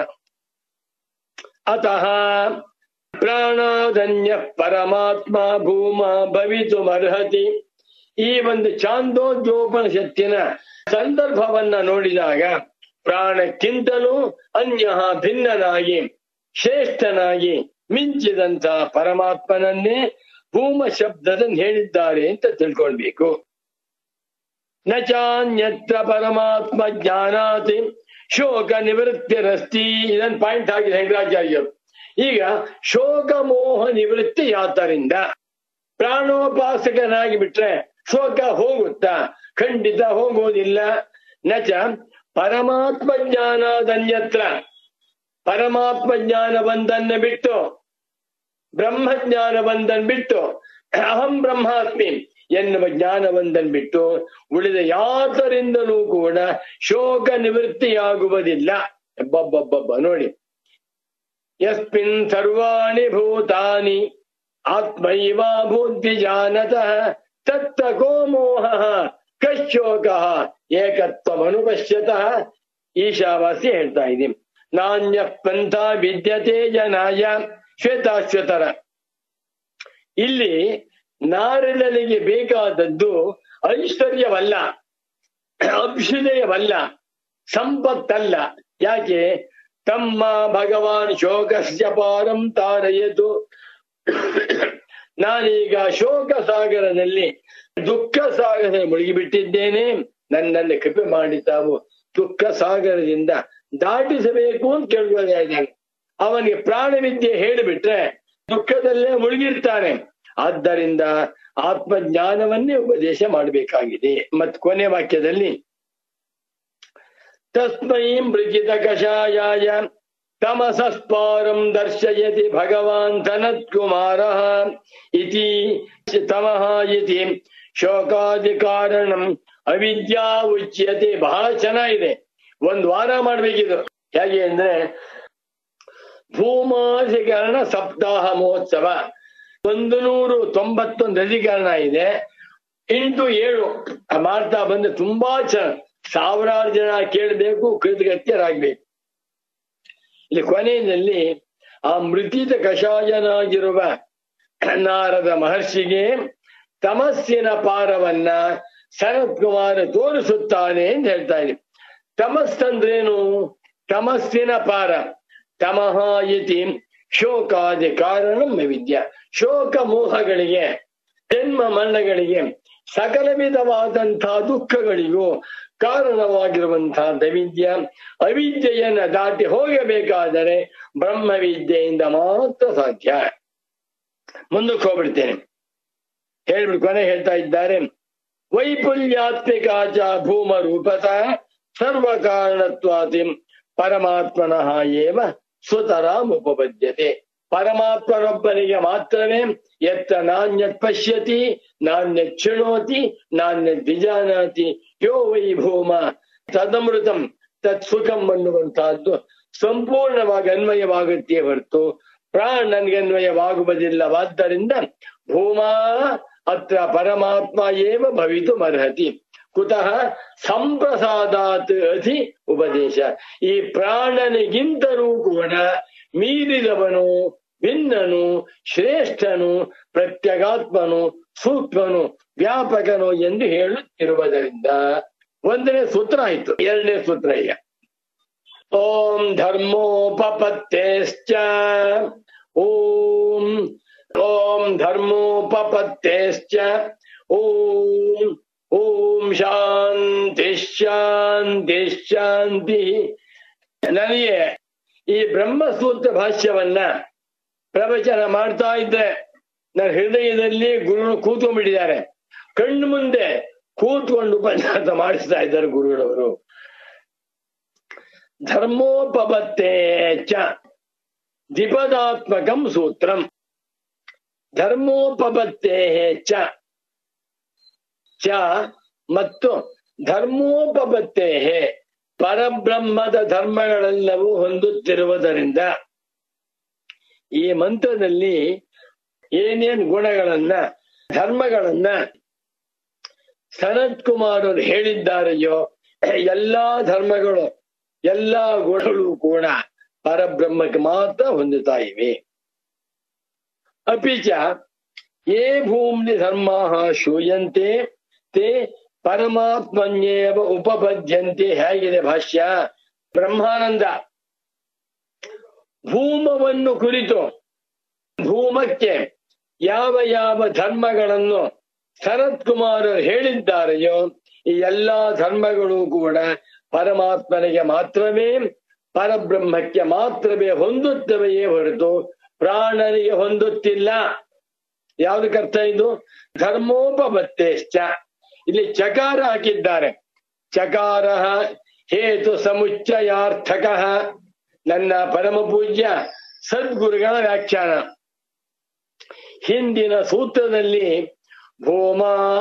ಅತಃ ಪ್ರಾಣಾಧನ್ಯ ಪರಮಾತ್ಮ ಭೂಮ ಭವಿತುಮರ್ಹತಿ ಈ ಒಂದು ಚಾಂದೋದ್ಯೋಪನಿಷತ್ತಿನ ಸಂದರ್ಭವನ್ನ ನೋಡಿದಾಗ ಪ್ರಾಣಕ್ಕಿಂತಲೂ ಅನ್ಯ ಭಿನ್ನನಾಗಿ ಶ್ರೇಷ್ಠನಾಗಿ ಮಿಂಚಿದಂತ ಪರಮಾತ್ಮನನ್ನೇ ಭೂಮ ಶಬ್ದದನ್ನು ಹೇಳಿದ್ದಾರೆ ಅಂತ ತಿಳ್ಕೊಳ್ಬೇಕು ನಚಾನ್ಯತ್ರ ಪರಮಾತ್ಮ ಜ್ಞಾನಾತಿ ಶೋಕ ನಿವೃತ್ತಿರಸ್ತಿ ಇದನ್ ಪಾಯಿಂಟ್ ಆಗಿದೆ ಶಂಕರಾಚಾರ್ಯರು ಈಗ ಶೋಕ ಮೋಹ ನಿವೃತ್ತಿ ಯಾತರಿಂದ ಪ್ರಾಣೋಪಾಸಕನಾಗಿ ಬಿಟ್ರೆ ಶೋಕ ಹೋಗುತ್ತಾ ಖಂಡಿತ ಹೋಗುವುದಿಲ್ಲ ನಚ ಪರಮಾತ್ಮ ಜ್ಞಾನದನ್ಯತ್ರ ಪರಮಾತ್ಮ ಜ್ಞಾನ ಬಂದನ್ನ ಬಿಟ್ಟು ಬ್ರಹ್ಮ ಜ್ಞಾನ ಬಂದನ್ ಬಿಟ್ಟು ಅಹಂ ಬ್ರಹ್ಮಾಸ್ಮಿ ಎನ್ನುವ ಜ್ಞಾನವೊಂದನ್ ಬಿಟ್ಟು ಉಳಿದ ಯಾತರಿಂದಲೂ ಕೂಡ ಶೋಕ ನಿವೃತ್ತಿಯಾಗುವುದಿಲ್ಲ ಬಬ್ಬಬ್ಬಬ್ಬ ನೋಡಿ ಯಸ್ಮಿನ್ ಸರ್ವಾಣಿ ಭೂತಾನಿ ಆತ್ಮೈವ ಭೂತಿ ಜಾನತಃ ತತ್ತ ಕೋ ಮೋಹ ಕಶೋಕ ಏಕತ್ವಮನುಪಶ್ಯತಃ ಈಶಾವಾಸಿ ಹೇಳ್ತಾ ಇದ್ದೀನಿ ನಾಣ್ಯ ಪಂಥ ವಿದ್ಯತೆ ಜನಾಯ ಶ್ವೇತಾಶ್ವತರ ಇಲ್ಲಿ ನಾರದನಿಗೆ ಬೇಕಾದದ್ದು ಐಶ್ವರ್ಯವಲ್ಲ ಅಭ್ಯುದಯವಲ್ಲ ಸಂಪತ್ತಲ್ಲ ಯಾಕೆ ತಮ್ಮ ಭಗವಾನ್ ಶೋಕಸ್ಯ ಪಾರಂ ತಾರಯತು ನಾನೀಗ ಶೋಕ ಸಾಗರದಲ್ಲಿ ದುಃಖ ಸಾಗರದಲ್ಲಿ ಮುಳುಗಿಬಿಟ್ಟಿದ್ದೇನೆ ನನ್ನನ್ನು ಕೃಪೆ ಮಾಡಿ ತಾವು ದುಃಖ ಸಾಗರದಿಂದ ದಾಟಿಸಬೇಕು ಅಂತ ಕೇಳ್ಕೊಳ್ತಾ ಇದ್ದಾನೆ ಅವನಿಗೆ ಪ್ರಾಣವಿದ್ಯೆ ಹೇಳಿಬಿಟ್ರೆ ದುಃಖದಲ್ಲೇ ಮುಳುಗಿರ್ತಾನೆ ಆದ್ದರಿಂದ ಆತ್ಮಜ್ಞಾನವನ್ನೇ ಉಪದೇಶ ಮಾಡಬೇಕಾಗಿದೆ ಮತ್ ಕೊನೆ ವಾಕ್ಯದಲ್ಲಿ ತಸ್ಮೈ ಮೃಗಿತ ಕಷಾಯಾಯ ತಮಸಸ್ಪಾರಂ ದರ್ಶಯತಿ ಭಗವಾನ್ ಸನತ್ ಕುಮಾರ ಇತಿ ತಮಃ ಇತಿ ಶೋಕಾದಿ ಕಾರಣಂ ಅವಿದ್ಯಾ ಉಚ್ಯತೆ ಬಹಳ ಚೆನ್ನಾಗಿದೆ ಒಂದ್ ವಾರ ಮಾಡ್ಬೇಕಿದು ಹೇಗೆ ಅಂದ್ರೆ ಭೂಮಾಧಿಕರಣ ಸಪ್ತಾಹ ಮಹೋತ್ಸವ ಒಂದು ನೂರು ತೊಂಬತ್ತೊಂದು ಅಧಿಕರಣ ಇದೆ ಇಂಟು ಏಳು ಆ ಮಾಡ್ತಾ ಬಂದ್ರೆ ತುಂಬಾ ಚೆನ್ನಾಗಿ ಸಾವಿರಾರು ಜನ ಕೇಳಬೇಕು ಕೃತಗತ್ಯರಾಗ್ಬೇಕು ಇಲ್ಲಿ ಕೊನೆಯಲ್ಲಿ ಆ ಮೃತಿತ ಕಷಾಯನಾಗಿರುವ ನಾರದ ಮಹರ್ಷಿಗೆ ತಮಸ್ಸಿನ ಪಾರವನ್ನ ಸನತ್ ಕುಮಾರ ತೋರಿಸುತ್ತಾನೆ ಅಂತ ಹೇಳ್ತಾ ಇದೆ ತಮಸ್ಸಂದ್ರೇನು ತಮಸ್ಸಿನ ಪಾರ ತಮಃ ಇತಿ ಶೋಕಾದಿ ಕಾರಣಂ ವಿದ್ಯ ಶೋಕ ಮೋಹಗಳಿಗೆ ಜನ್ಮ ಮರಣಗಳಿಗೆ ಸಕಲ ವಿಧವಾದಂತಹ ದುಃಖಗಳಿಗೂ ಕಾರಣವಾಗಿರುವಂತಹ ದವಿದ್ಯ ಅವಿದ್ಯೆಯನ್ನ ದಾಟಿ ಹೋಗಬೇಕಾದರೆ ಬ್ರಹ್ಮವಿದ್ಯೆಯಿಂದ ಮಾತ್ರ ಸಾಧ್ಯ ಮುಂದಕ್ಕೆ ಹೋಗ್ಬಿಡ್ತೇನೆ ಹೇಳ್ಬಿಟ್ಟು ಕೊನೆ ಹೇಳ್ತಾ ಇದ್ದಾರೆ ವೈಪುಲ್ಯಾತ್ಮಿಕಾಚ ಭೂಮ ರೂಪತ ಸರ್ವ ಕಾರಣತ್ವಾತಿ ಪರಮಾತ್ಮನಃ ಏವ ಸುತರಾಮುಪಪದ್ಯತೆ ಪರಮಾತ್ಮನೊಬ್ಬನಿಗೆ ಮಾತ್ರವೇ ಎತ್ತ ನಾಣ್ಯತ್ ಪಶ್ಯತಿ ನಾಣ್ಯತ್ ಶೃಣೋತಿ ನಾಣ್ಯತ್ ವಿಜಾನಾತಿ ಯೋ ವೈ ಭೂಮ ತದಮೃತಂ ತತ್ ಸುಖಂ ಅನ್ನುವಂತಹದ್ದು ಸಂಪೂರ್ಣವಾಗಿ ಅನ್ವಯವಾಗುತ್ತೆ ಹೊರತು ಪ್ರಾಣನ್ಗೆ ಅನ್ವಯವಾಗುವುದಿಲ್ಲವಾದ್ದರಿಂದ ಭೂಮಾ ಅತ್ರ ಪರಮಾತ್ಮ ಏವ ಭವಿತು ಅರ್ಹತಿ ಕುತಃ ಸಂಪ್ರಸಾದಾತ್ ಅಧಿ ಉಪದೇಶ ಈ ಪ್ರಾಣನಿಗಿಂತಲೂ ಕೂಡ ಮೀರಿದವನು ಭಿನ್ನನು ಶ್ರೇಷ್ಠನು ಪ್ರತ್ಯಗಾತ್ಮನು ಸೂಕ್ಷ್ಮನು ವ್ಯಾಪಕನು ಎಂದು ಹೇಳುತ್ತಿರುವುದರಿಂದ ಒಂದನೇ ಸೂತ್ರ ಆಯ್ತು ಎರಡನೇ ಸೂತ್ರ ಈಗ ಓಂ ಧರ್ಮೋಪಪತ್ತೇಶ್ಚ ಓಂ ಓಂ ಧರ್ಮೋಪಪತ್ತೇಶ್ಚ ಓಂ ಓಂ ಶಾಂತಿ ಶಾಂತಿ ಶಾಂತಿ ನನಗೆ ಈ ಬ್ರಹ್ಮಸೂತ್ರ ಭಾಷ್ಯವನ್ನ ಪ್ರವಚನ ಮಾಡ್ತಾ ಇದ್ರೆ ನನ್ನ ಹೃದಯದಲ್ಲಿ ಗುರು ಕೂತ್ಕೊಂಡ್ಬಿಟ್ಟಿದ್ದಾರೆ ಕಣ್ಣು ಮುಂದೆ ಕೂತ್ಕೊಂಡು ಉಪನ್ಯಾಸ ಮಾಡಿಸ್ತಾ ಇದ್ದಾರೆ ಗುರುಗಳವರು ಧರ್ಮೋಪಬತ್ತೇ ಚ ದ್ವಿಪದಾತ್ಮಕಂ ಸೂತ್ರಂ ಧರ್ಮೋಪಬತ್ತೇ ಚ ಚ ಮತ್ತು ಧರ್ಮೋಪಬತ್ತೇ ಪರಬ್ರಹ್ಮದ ಧರ್ಮಗಳೆಲ್ಲವೂ ಹೊಂದುತ್ತಿರುವುದರಿಂದ ಈ ಮಂತ್ರದಲ್ಲಿ ಏನೇನ್ ಗುಣಗಳನ್ನ ಧರ್ಮಗಳನ್ನ ಸನತ್ ಕುಮಾರರು ಹೇಳಿದ್ದಾರೆಯೋ ಎಲ್ಲಾ ಧರ್ಮಗಳು ಎಲ್ಲಾ ಗುಣಗಳು ಕೂಡ ಪರಬ್ರಹ್ಮಕ್ಕೆ ಮಾತ್ರ ಹೊಂದುತ್ತಾ ಇವೆ ಅಪಿ ಚ ಯೇ ಭೂಮ್ನಿ ಧರ್ಮಾ ಶೂಯಂತೆ ತೇ ಪರಮಾತ್ಮನ್ಯೇವ ಉಪಪದ್ಯಂತೆ ಹೇಗಿದೆ ಭಾಷ್ಯ ಬ್ರಹ್ಮಾನಂದ ಭೂಮವನ್ನು ಕುರಿತು ಭೂಮಕ್ಕೆ ಯಾವ ಯಾವ ಧರ್ಮಗಳನ್ನು ಶರತ್ ಕುಮಾರ್ ಹೇಳಿದ್ದಾರೆಯೋ ಈ ಎಲ್ಲಾ ಧರ್ಮಗಳು ಕೂಡ ಪರಮಾತ್ಮನಿಗೆ ಮಾತ್ರವೇ ಪರಬ್ರಹ್ಮಕ್ಕೆ ಮಾತ್ರವೇ ಹೊಂದುತ್ತವೆಯೇ ಹೊರತು ಪ್ರಾಣನಿಗೆ ಹೊಂದುತ್ತಿಲ್ಲ ಯಾವ್ದಕ್ಕರ್ಥ ಇದು ಧರ್ಮೋಪಬತ್ತೇಶ್ಚ ಇಲ್ಲಿ ಚಕಾರ ಹಾಕಿದ್ದಾರೆ ಚಕಾರ ಹೇತು ಸಮುಚ್ಚಯಾರ್ಥಕ ನನ್ನ ಪರಮ ಪೂಜ್ಯ ಸದ್ಗುರುಗಳ ವ್ಯಾಖ್ಯಾನ ಹಿಂದಿನ ಸೂತ್ರದಲ್ಲಿ ಭೂಮ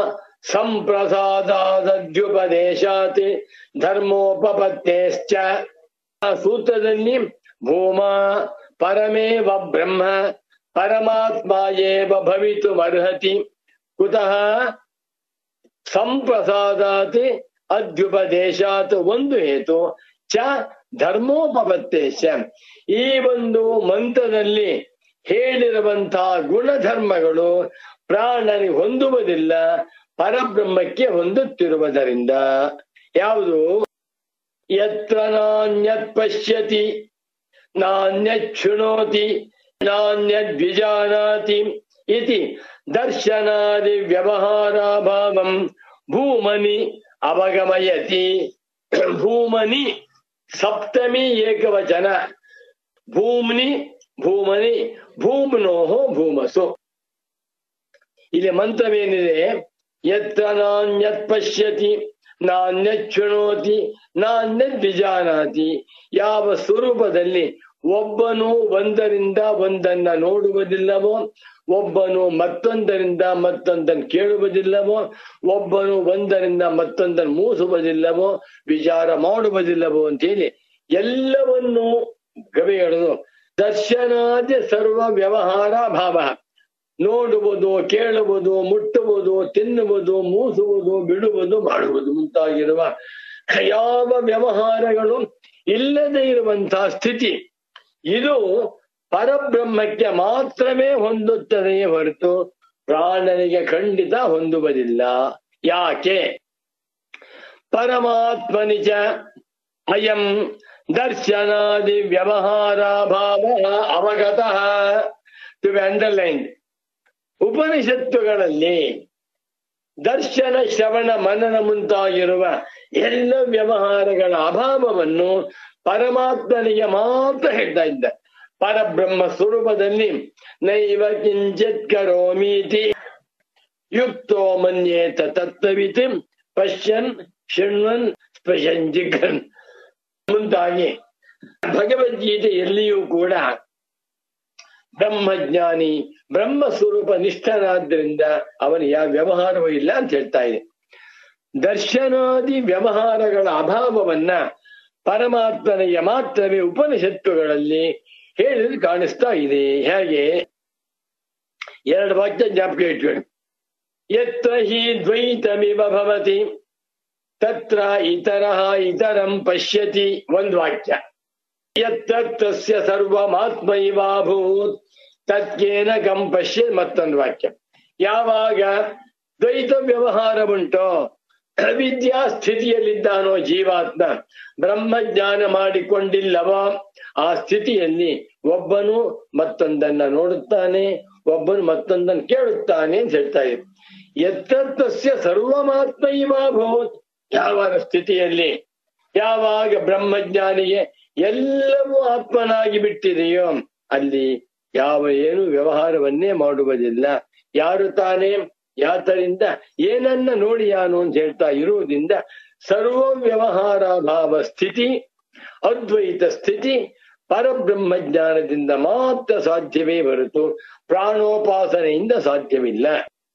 ಸಂಪ್ರಸಾದಾದ್ಯುಪದೇಶಾತ್ ಧರ್ಮೋಪಪತ್ತೇಶ್ಚ ಆ ಸೂತ್ರದಲ್ಲಿ ಭೂಮ ಪರಮೇವ ಬ್ರಹ್ಮ ಪರಮಾತ್ಮ ಏವ ಭವಿತುಮರ್ಹತಿ ಕುತಃ ಸಂಪ್ರಸಾದಾತ್ ಅದ್ಯುಪದೇಶಾತ್ ಒಂದು ಹೇತು ಚ ಧರ್ಮೋಪಪತ್ತೇಶ ಈ ಒಂದು ಮಂತ್ರದಲ್ಲಿ ಹೇಳಿರುವಂತಹ ಗುಣಧರ್ಮಗಳು ಪ್ರಾಣನಿಗೆ ಹೊಂದುವುದಿಲ್ಲ ಪರಬ್ರಹ್ಮಕ್ಕೆ ಹೊಂದುತ್ತಿರುವುದರಿಂದ ಯಾವುದು ಯತ್ರ ನಾಣ್ಯತ್ ಪಶ್ಯತಿ ನಾಣ್ಯತ್ ಶೃಣೋತಿ ನಾಣ್ಯದ್ ವಿಜಾನಾತಿ ಇತಿ ದರ್ಶನಾದಿ ವ್ಯವಹಾರಾಭಾವಂ ಭೂಮನಿ ಅವಗಮಯತಿ ಭೂಮನಿ ಸಪ್ತಮಿ ಏಕವಚನ ಭೂಮ್ನಿ ಭೂಮನಿ ಭೂಮ್ನೋಹೋ ಭೂಮಸು ಇಲ್ಲಿ ಮಂತ್ರವೇನಿದೆ ಯತ್ರ ನಾಣ್ಯತ್ ಪಶ್ಯತಿ ನಾಣ್ಯತ್ ಶೃಣೋತಿ ನಾಣ್ಯತ್ ವಿಜಾನಾತಿ ಯಾವ ಸ್ವರೂಪದಲ್ಲಿ ಒಬ್ಬನು ಒಂದರಿಂದ ಒಂದನ್ನ ನೋಡುವುದಿಲ್ಲವೋ ಒಬ್ಬನು ಮತ್ತೊಂದರಿಂದ ಮತ್ತೊಂದನ್ನು ಕೇಳುವುದಿಲ್ಲವೋ ಒಬ್ಬನು ಒಂದರಿಂದ ಮತ್ತೊಂದನ್ನು ಮೂಸುವುದಿಲ್ಲವೋ ವಿಚಾರ ಮಾಡುವುದಿಲ್ಲವೋ ಅಂತೇಳಿ ಎಲ್ಲವನ್ನೂ ಗವಿ ಎಳೆದು ದರ್ಶನಾದಿ ಸರ್ವ ವ್ಯವಹಾರ ಭಾವ ನೋಡುವುದು ಕೇಳುವುದು ಮುಟ್ಟುವುದು ತಿನ್ನುವುದು ಮೂಸುವುದು ಬಿಡುವುದು ಮಾಡುವುದು ಮುಂತಾಗಿರುವ ಯಾವ ವ್ಯವಹಾರಗಳು ಇಲ್ಲದೆ ಇರುವಂತಹ ಸ್ಥಿತಿ ಇದು ಪರಬ್ರಹ್ಮಕ್ಕೆ ಮಾತ್ರವೇ ಹೊಂದುತ್ತದೆಯೇ ಹೊರತು ಪ್ರಾಣನಿಗೆ ಖಂಡಿತ ಹೊಂದುವುದಿಲ್ಲ ಯಾಕೆ ಪರಮಾತ್ಮನಿಜ ಅಯಂ ದರ್ಶನಾದಿ ವ್ಯವಹಾರಾಭಾವ ಅವಗತಃ ಟು ಬಿ ಅಂಡರ್ಲೈನ್ ಉಪನಿಷತ್ತುಗಳಲ್ಲಿ ದರ್ಶನ ಶ್ರವಣ ಮನನ ಮುಂತಾಗಿರುವ ಎಲ್ಲ ವ್ಯವಹಾರಗಳ ಅಭಾವವನ್ನು ಪರಮಾತ್ಮನಿಗೆ ಮಾತ್ರ ಹೇಳ್ತಾ ಇದ್ದ ಪರಬ್ರಹ್ಮ ಸ್ವರೂಪದಲ್ಲಿ ನೈವ ಕಿಂಚಿತ್ ಕರೋಮೀತಿ ಯುಕ್ತೋ ಮನ್ಯೇತ ತತ್ವವಿತಿ ಪಶ್ಯನ್ ಶೃಣ್ವನ್ ಸ್ಪಶನ್ ಜಿಘ್ರನ್ ಮುಂತಾಗಿ ಭಗವದ್ಗೀತೆ ಎಲ್ಲಿಯೂ ಕೂಡ ಬ್ರಹ್ಮಜ್ಞಾನಿ ಬ್ರಹ್ಮ ಸ್ವರೂಪ ನಿಷ್ಠನಾದ್ರಿಂದ ಅವನು ಯಾವ ವ್ಯವಹಾರವೂ ಇಲ್ಲ ಅಂತ ಹೇಳ್ತಾ ಇದೆ ದರ್ಶನಾದಿ ವ್ಯವಹಾರಗಳ ಅಭಾವವನ್ನ ಪರಮಾತ್ಮನಿಗೆ ಮಾತ್ರವೇ ಉಪನಿಷತ್ತುಗಳಲ್ಲಿ ಹೇಳಿದ್ರೆ ಕಾಣಿಸ್ತಾ ಇದೆ ಹೇಗೆ ಎರಡು ವಾಕ್ಯ ಜ್ಞಾಪಕ ಇಟ್ಕೊಳ್ಳಿ ಯತ್ರ ಹಿ ದ್ವೈತಮಿವ ಭವತಿ ತತ್ರ ಇತರ ಇತರಂ ಪಶ್ಯತಿ ಒಂದು ವಾಕ್ಯ ಯತ್ತಸ್ಯ ಸರ್ವಮಾತ್ಮೈವಾಭೂತ್ ತತ್ಕೇನ ಕಂ ಪಶ್ಯ ಮತ್ತೊಂದು ವಾಕ್ಯ ಯಾವಾಗ ದ್ವೈತ ವ್ಯವಹಾರ ಉಂಟೋ ಅವಿದ್ಯಾ ಸ್ಥಿತಿಯಲ್ಲಿದ್ದಾನೋ ಜೀವಾತ್ಮ ಬ್ರಹ್ಮಜ್ಞಾನ ಮಾಡಿಕೊಂಡಿಲ್ಲವೋ ಆ ಸ್ಥಿತಿಯಲ್ಲಿ ಒಬ್ಬನು ಮತ್ತೊಂದನ್ನ ನೋಡುತ್ತಾನೆ ಒಬ್ಬನು ಮತ್ತೊಂದನ್ನು ಕೇಳುತ್ತಾನೆ ಅಂತ ಹೇಳ್ತಾ ಇದೆ ಎತ್ತಸ್ಯ ಸರ್ವಮಾತ್ಮ ಇವಾಭೂತ್ ಯಾವ ಸ್ಥಿತಿಯಲ್ಲಿ ಯಾವಾಗ ಬ್ರಹ್ಮಜ್ಞಾನಿಗೆ ಎಲ್ಲವೂ ಆತ್ಮನಾಗಿ ಬಿಟ್ಟಿದೆಯೋ ಅಲ್ಲಿ ಯಾವ ಏನು ವ್ಯವಹಾರವನ್ನೇ ಮಾಡುವುದಿಲ್ಲ ಯಾರು ತಾನೇ ಯಾತರಿಂದ ಏನನ್ನ ನೋಡಿಯಾನು ಅಂತ ಹೇಳ್ತಾ ಇರುವುದರಿಂದ ಸರ್ವ ವ್ಯವಹಾರ ಭಾವ ಸ್ಥಿತಿ ಅದ್ವೈತ ಸ್ಥಿತಿ ಪರಬ್ರಹ್ಮ ಜ್ಞಾನದಿಂದ ಮಾತ್ರ ಸಾಧ್ಯವೇ ಹೊರತು ಪ್ರಾಣೋಪಾಸನೆಯಿಂದ ಸಾಧ್ಯವಿಲ್ಲ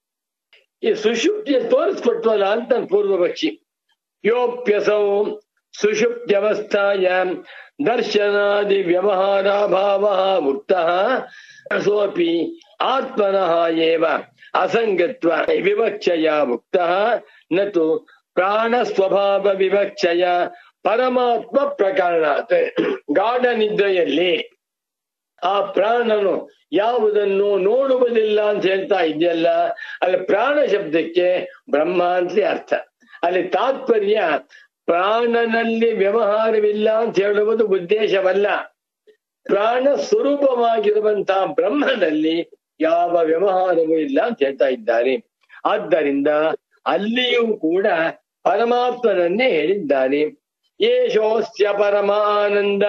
ಈ ಸುಷುಪ್ತಿಯ ತೋರಿಸ್ಕೊಟ್ವಲ್ಲ ಅಂತ ಪೂರ್ವ ಪಕ್ಷಿ ಯೋಪ್ಯಸೌ ಸುಷುಪ್ತ್ಯವಸ್ಥಾಯ ದರ್ಶನಾದಿ ವ್ಯವಹಾರಾಭಾವ ಮುಕ್ತ ಸೋಪಿ ಆತ್ಮನಃ ಏವ ಅಸಂಗತ್ವ ವಿವಕ್ಷಯ ಮುಕ್ತ ನತು ಪ್ರಾಣ ಸ್ವಭಾವ ವಿವಕ್ಷಯ ಪರಮಾತ್ಮ ಪ್ರಕರಣಾತ್ ಗಾಢ ನಿದ್ರೆಯಲ್ಲಿ ಆ ಪ್ರಾಣನು ಯಾವುದನ್ನು ನೋಡುವುದಿಲ್ಲ ಅಂತ ಹೇಳ್ತಾ ಇದೆಯಲ್ಲ ಅಲ್ಲಿ ಪ್ರಾಣ ಶಬ್ದಕ್ಕೆ ಬ್ರಹ್ಮ ಅಂತಲೇ ಅರ್ಥ ಅಲ್ಲಿ ತಾತ್ಪರ್ಯ ಪ್ರಾಣನಲ್ಲಿ ವ್ಯವಹಾರವಿಲ್ಲ ಅಂತ ಹೇಳುವುದು ಉದ್ದೇಶವಲ್ಲ ಪ್ರಾಣ ಸ್ವರೂಪವಾಗಿರುವಂತಹ ಬ್ರಹ್ಮನಲ್ಲಿ ಯಾವ ವ್ಯವಹಾರವೂ ಇಲ್ಲ ಅಂತ ಹೇಳ್ತಾ ಇದ್ದಾರೆ ಆದ್ದರಿಂದ ಅಲ್ಲಿಯೂ ಕೂಡ ಪರಮಾತ್ಮನನ್ನೇ ಹೇಳಿದ್ದಾನೆ ಏಷೋಸ್ಯ ಪರಮಾನಂದ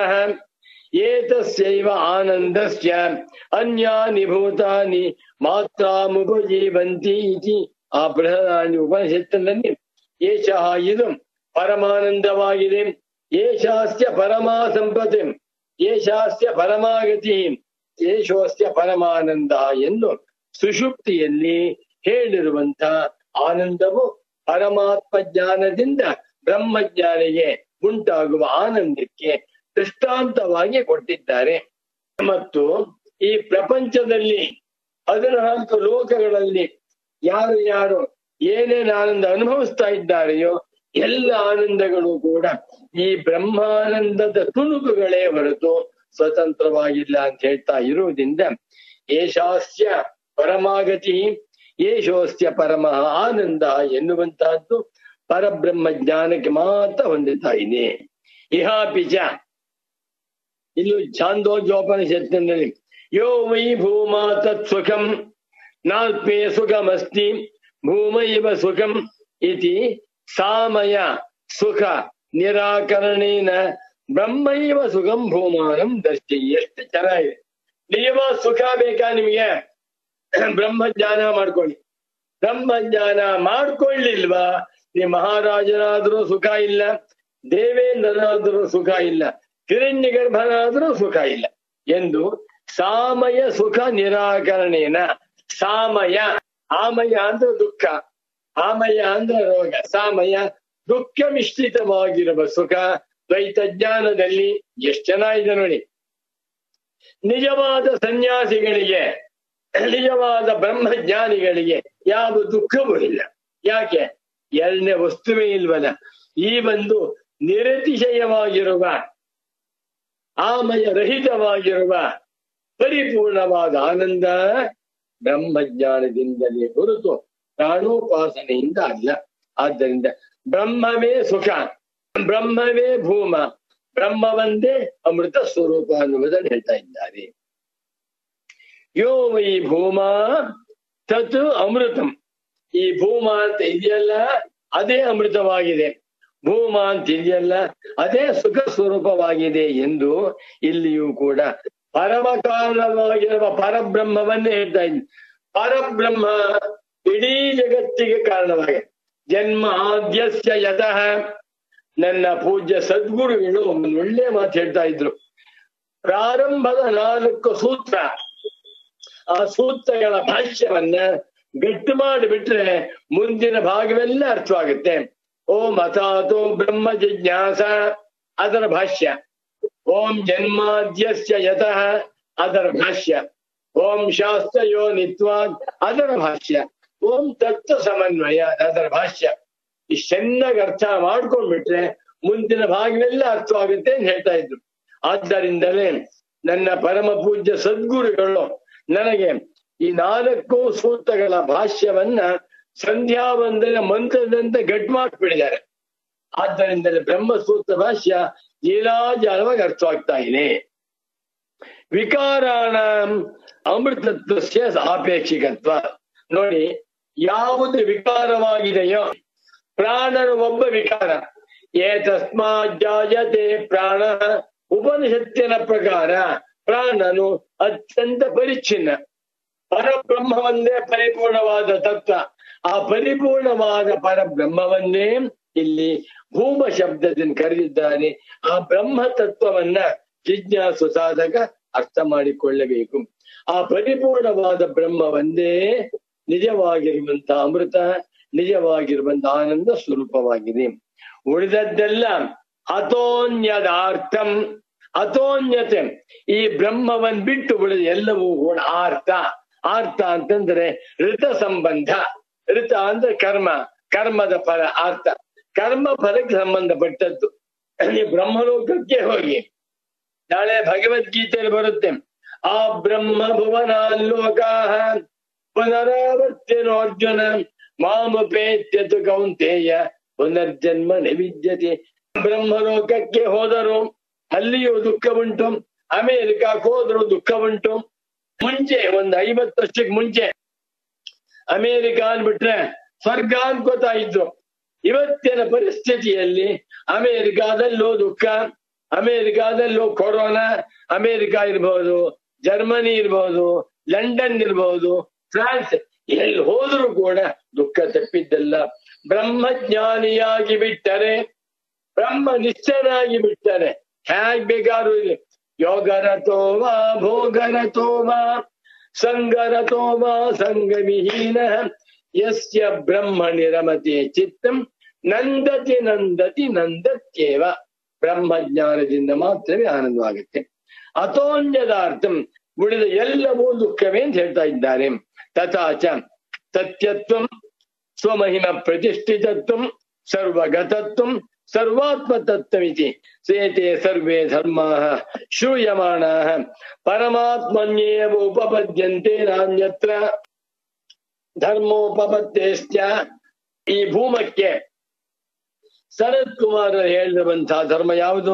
ಏತಸ್ಯೈವ ಆನಂದಸ್ಯ ಅನ್ಯಾನಿ ಭೂತಾನಿ ಮಾತ್ರಾಮುಪಜೀವಂತಿ ಇತಿ ಆ ಬೃಹದಾನಿ ಉಪನಿಷತ್ತಿನಲ್ಲಿ ಏಷಃ ಇದು ಪರಮಾನಂದವಾಗಿದೆ ಏಷಾಸ್ಯ ಪರಮಾ ಸಂಪತಿ ಏಷಾಸ್ಯ ಪರಮಾಗತಿ ಏಷೋಸ್ಯ ಪರಮಾನಂದ ಎಂದು ಸುಷುಪ್ತಿಯಲ್ಲಿ ಹೇಳಿರುವಂತ ಆನಂದವು ಪರಮಾತ್ಮ ಜ್ಞಾನದಿಂದ ಬ್ರಹ್ಮಜ್ಞಾನಿಗೆ ಉಂಟಾಗುವ ಆನಂದಕ್ಕೆ ದೃಷ್ಟಾಂತವಾಗಿ ಕೊಟ್ಟಿದ್ದಾರೆ ಮತ್ತು ಈ ಪ್ರಪಂಚದಲ್ಲಿ ಹದಿನಾಲ್ಕು ಲೋಕಗಳಲ್ಲಿ ಯಾರು ಯಾರು ಏನೇನು ಆನಂದ ಅನುಭವಿಸ್ತಾ ಇದ್ದಾರೆಯೋ ಎಲ್ಲ ಆನಂದಗಳು ಕೂಡ ಈ ಬ್ರಹ್ಮಾನಂದದ ತುಣುಕುಗಳೇ ಹೊರತು ಸ್ವತಂತ್ರವಾಗಿಲ್ಲ ಅಂತ ಹೇಳ್ತಾ ಇರುವುದರಿಂದ ಏಷಾಸ್ಯ ಪರಮಾಗತಿ ಏಷೋಸ್ಯ ಪರಮ ಆನಂದ ಎನ್ನುವಂತಹದ್ದು ಪರಬ್ರಹ್ಮ ಜ್ಞಾನಕ್ಕೆ ಮಾತ್ರ ಹೊಂದುತ್ತಾ ಇದೆ ಇಹಾಪಿಚ ಇನ್ನು ಛಾಂದೋಜೋಪನಿಷತ್ತಿನಲ್ಲಿ ಯೋ ವೈ ಭೂಮಾ ತತ್ ಸುಖಂ ನಾಲ್ಪೇ ಸುಖಮಸ್ತಿ ಭೂಮೈವ ಸುಖಂ ಇತಿ ಸಾಮಯ ಸುಖ ನಿರಾಕರಣೇನ ಬ್ರಹ್ಮೈವ ಸುಖಂ ಭೂಮಾನಂ ದರ್ಶಿ ಎಷ್ಟು ಚೆನ್ನಾಗಿದೆ ನಿಜವಾದ ಸುಖ ಬೇಕಾ ನಿಮಗೆ ಬ್ರಹ್ಮಜ್ಞಾನ ಮಾಡ್ಕೊಳ್ಳಿ ಬ್ರಹ್ಮಜ್ಞಾನ ಮಾಡ್ಕೊಳ್ಳಿಲ್ವಾ ನೀ ಮಹಾರಾಜನಾದ್ರೂ ಸುಖ ಇಲ್ಲ ದೇವೇಂದ್ರನಾದ್ರೂ ಸುಖ ಇಲ್ಲ ಹಿರಣ್ಯ ಗರ್ಭನಾದ್ರೂ ಸುಖ ಇಲ್ಲ ಎಂದು ಸಾಮಯ ಸುಖ ನಿರಾಕರಣೇನ ಸಾಮಯ ಆಮಯ ಅಂದ್ರೆ ದುಃಖ ಆಮಯ ಅಂದ್ರೆ ರೋಗ ಸಾಮಯ ದುಃಖ ಮಿಶ್ರಿತವಾಗಿರುವ ಸುಖ ದ್ವೈತ ಜ್ಞಾನದಲ್ಲಿ ಎಷ್ಟು ಚೆನ್ನಾಗಿದೆ ನೋಡಿ ನಿಜವಾದ ಸನ್ಯಾಸಿಗಳಿಗೆ ನಿಜವಾದ ಬ್ರಹ್ಮಜ್ಞಾನಿಗಳಿಗೆ ಯಾವ ದುಃಖವೂ ಇಲ್ಲ ಯಾಕೆ ಎರಡನೇ ವಸ್ತುವೇ ಇಲ್ವಲ್ಲ ಈ ಒಂದು ನಿರತಿಶಯವಾಗಿರುವ ಆಮಯ ರಹಿತವಾಗಿರುವ ಪರಿಪೂರ್ಣವಾದ ಆನಂದ ಬ್ರಹ್ಮಜ್ಞಾನದಿಂದಲೇ ಹೊರತು ಪ್ರಾಣೋಪಾಸನೆಯಿಂದ ಅಲ್ಲ ಆದ್ದರಿಂದ ಬ್ರಹ್ಮವೇ ಸುಖ ಬ್ರಹ್ಮವೇ ಭೂಮ ಬ್ರಹ್ಮವಂದೇ ಅಮೃತ ಸ್ವರೂಪ ಅನ್ನುವುದನ್ನು ಹೇಳ್ತಾ ಇದ್ದಾರೆ ಯೋ ವೈ ಭೂಮ ತತ್ ಅಮೃತಂ ಈ ಭೂಮ ಅಂತ ಇದೆಯಲ್ಲ ಅದೇ ಅಮೃತವಾಗಿದೆ ಭೂಮ ಅಂತ ಇದೆಯಲ್ಲ ಅದೇ ಸುಖ ಸ್ವರೂಪವಾಗಿದೆ ಎಂದು ಇಲ್ಲಿಯೂ ಕೂಡ ಪರಮ ಕಾರಣವಾಗಿರುವ ಪರಬ್ರಹ್ಮವನ್ನೇ ಹೇಳ್ತಾ ಇದ್ದೀನಿ ಪರಬ್ರಹ್ಮ ಇಡೀ ಜಗತ್ತಿಗೆ ಕಾರಣವಾಗಿದೆ ಜನ್ಮ ಆದ್ಯಸ್ಯ ಯತಃ ನನ್ನ ಪೂಜ್ಯ ಸದ್ಗುರುಗಳು ಒಂದು ಒಳ್ಳೆ ಮಾತು ಹೇಳ್ತಾ ಇದ್ರು ಪ್ರಾರಂಭದ ನಾಲ್ಕು ಸೂತ್ರ ಆ ಸೂತ್ರಗಳ ಭಾಷ್ಯವನ್ನ ಗಟ್ಟು ಮಾಡಿಬಿಟ್ರೆ ಮುಂದಿನ ಭಾಗವೆಲ್ಲ ಅರ್ಥವಾಗುತ್ತೆ ಓಂ ಅಥಾತೋ ಬ್ರಹ್ಮ ಜಿಜ್ಞಾಸ ಅದರ ಭಾಷ್ಯ ಓಂ ಜನ್ಮಾದ್ಯಸ್ಯ ಯತಃ ಅದರ ಭಾಷ್ಯ ಓಂ ಶಾಸ್ತ್ರಯೋ ನಿತ್ವಾದ್ ಅದರ ಭಾಷ್ಯ ಓಂ ತತ್ವ ಸಮನ್ವಯ ಅದರ ಭಾಷ್ಯ ಇಷ್ಟು ಚೆನ್ನಾಗಿ ಅರ್ಥ ಮಾಡ್ಕೊಂಡ್ಬಿಟ್ರೆ ಮುಂದಿನ ಭಾಗವೆಲ್ಲ ಅರ್ಥವಾಗುತ್ತೆ ಅಂತ ಹೇಳ್ತಾ ಇದ್ರು ಆದ್ದರಿಂದಲೇ ನನ್ನ ಪರಮ ಪೂಜ್ಯ ಸದ್ಗುರುಗಳು ನನಗೆ ಈ ನಾಲ್ಕು ಸೂತ್ರಗಳ ಭಾಷ್ಯವನ್ನ ಸಂಧ್ಯಾ ವಂದನ ಮಂತ್ರದಂತೆ ಗಟ್ ಮಾಡಿಬಿಟ್ಟಿದ್ದಾರೆ ಆದ್ದರಿಂದಲೇ ಬ್ರಹ್ಮಸೂತ್ರ ಭಾಷ್ಯ ಲೀಲಾಜಾಲವಾಗಿ ಅರ್ಥವಾಗ್ತಾ ಇದೆ ವಿಕಾರಾಣ ಅಮೃತತ್ವಸ್ಯ ಆಪೇಕ್ಷಿಕತ್ವ ನೋಡಿ ಯಾವುದು ವಿಕಾರವಾಗಿದೆಯೋ ಪ್ರಾಣನು ಒಬ್ಬ ವಿಕಾರ ಏತಸ್ಮಾತ್ ಜಾಯತೆ ಪ್ರಾಣ ಉಪನಿಷತ್ತಿನ ಪ್ರಕಾರ ಪ್ರಾಣನು ಅತ್ಯಂತ ಪರಿಚ್ಛಿನ್ನ ಪರಬ್ರಹ್ಮವನ್ನೇ ಪರಿಪೂರ್ಣವಾದ ತತ್ವ ಆ ಪರಿಪೂರ್ಣವಾದ ಪರಬ್ರಹ್ಮವನ್ನೇ ಇಲ್ಲಿ ಭೂಮ ಶಬ್ದದಿಂದ ಕರೆದಿದ್ದಾನೆ ಆ ಬ್ರಹ್ಮ ತತ್ವವನ್ನ ಜಿಜ್ಞಾಸು ಸಾಧಕ ಅರ್ಥ ಮಾಡಿಕೊಳ್ಳಬೇಕು ಆ ಪರಿಪೂರ್ಣವಾದ ಬ್ರಹ್ಮ ಒಂದೇ ನಿಜವಾಗಿರುವಂತ ಅಮೃತ ನಿಜವಾಗಿರುವಂತ ಆನಂದ ಸ್ವರೂಪವಾಗಿದೆ ಉಳಿದದ್ದೆಲ್ಲ ಅತೋನ್ಯದಾರ್ಥಂ ಅತೋನ್ಯತೆ ಈ ಬ್ರಹ್ಮವನ್ ಬಿಟ್ಟು ಉಳಿದ ಎಲ್ಲವೂ ಕೂಡ ಆರ್ಥ ಆರ್ಥ ಅಂತಂದ್ರೆ ಋತ ಸಂಬಂಧ ಋತ ಅಂದ್ರೆ ಕರ್ಮ ಕರ್ಮದ ಫಲ ಅರ್ಥ ಕರ್ಮ ಫಲಕ್ಕೆ ಸಂಬಂಧಪಟ್ಟದ್ದು ಈ ಬ್ರಹ್ಮಲೋಕಕ್ಕೆ ಹೋಗಿ ನಾಳೆ ಭಗವದ್ಗೀತೆಯಲ್ಲಿ ಬರುತ್ತೆ ಆ ಬ್ರಹ್ಮ ಭುವನಾಲೋಕಾ ಪುನರಾವರ್ತಿನೋ ಅರ್ಜುನ ಮಾಮುಪೇತ್ಯತು ಕೌಂತೇಯ ಪುನರ್ಜನ್ಮ ನಿವಿದ್ಯತೆ ಬ್ರಹ್ಮಲೋಕಕ್ಕೆ ಹೋದರು ಅಲ್ಲಿಯೂ ದುಃಖ ಉಂಟು ಅಮೆರಿಕಕ್ಕೆ ಹೋದ್ರು ದುಃಖ ಉಂಟು ಮುಂಚೆ ಒಂದು ಐವತ್ತು ವರ್ಷಕ್ಕೆ ಮುಂಚೆ ಅಮೆರಿಕ ಅಂದ್ಬಿಟ್ರೆ ಸ್ವರ್ಗ ಅನ್ಕೋತಾ ಇದ್ರು ಇವತ್ತಿನ ಪರಿಸ್ಥಿತಿಯಲ್ಲಿ ಅಮೆರಿಕಾದಲ್ಲೂ ದುಃಖ ಅಮೆರಿಕಾದಲ್ಲೂ ಕೊರೋನಾ ಅಮೆರಿಕ ಇರ್ಬೋದು ಜರ್ಮನಿ ಇರ್ಬೋದು ಲಂಡನ್ ಇರ್ಬೋದು ಫ್ರಾನ್ಸ್ ಎಲ್ಲಿ ಹೋದ್ರು ಕೂಡ ದುಃಖ ತಪ್ಪಿದ್ದಲ್ಲ ಬ್ರಹ್ಮಜ್ಞಾನಿಯಾಗಿ ಬಿಟ್ಟರೆ ಬ್ರಹ್ಮ ನಿಷ್ಠನಾಗಿ ಬಿಟ್ಟರೆ ಹೇಗ್ ಬೇಕಾದ್ರೂ ಇದೆ ಯೋಗರತೋವಾ ಭೋಗರತೋವಾ ಸಂಗರತೋವಾ ಸಂಗವಿಹೀನ ಯಸ್ಯ ಬ್ರಹ್ಮ ನಿರಮತೆ ಚಿತ್ತಂ ನಂದತಿ ನಂದತಿ ನಂದತ್ಯೇವ ಬ್ರಹ್ಮಜ್ಞಾನದಿಂದ ಮಾತ್ರವೇ ಆನಂದವಾಗುತ್ತೆ ಅತೋನ್ಯದಾರ್ಥಂ ಉಳಿದ ಎಲ್ಲವೂ ದುಃಖವೇ ಅಂತ ಹೇಳ್ತಾ ಇದ್ದಾರೆ ತಥಾಚ ಸತ್ಯತ್ವಂ ಸ್ವಮಹಿಮ ಪ್ರತಿಷ್ಠಿತತ್ವಂ ಸರ್ವಗತತ್ವಂ ಸರ್ವಾತ್ಮ ತತ್ವಮಿತಿ ಸೇತೆ ಸರ್ವೇ ಧರ್ಮಾ ಶ್ರೂಯಮಾಣ ಪರಮಾತ್ಮನ್ಯೇವ ಉಪಪದ್ಯಂತೆ ನಾನ್ಯತ್ರ ಧರ್ಮೋಪಪತ್ತೇಶ್ಚ ಈ ಭೂಮಕ್ಕೆ ಸನತ್ ಕುಮಾರ ಹೇಳಿರುವಂತಹ ಧರ್ಮ ಯಾವುದು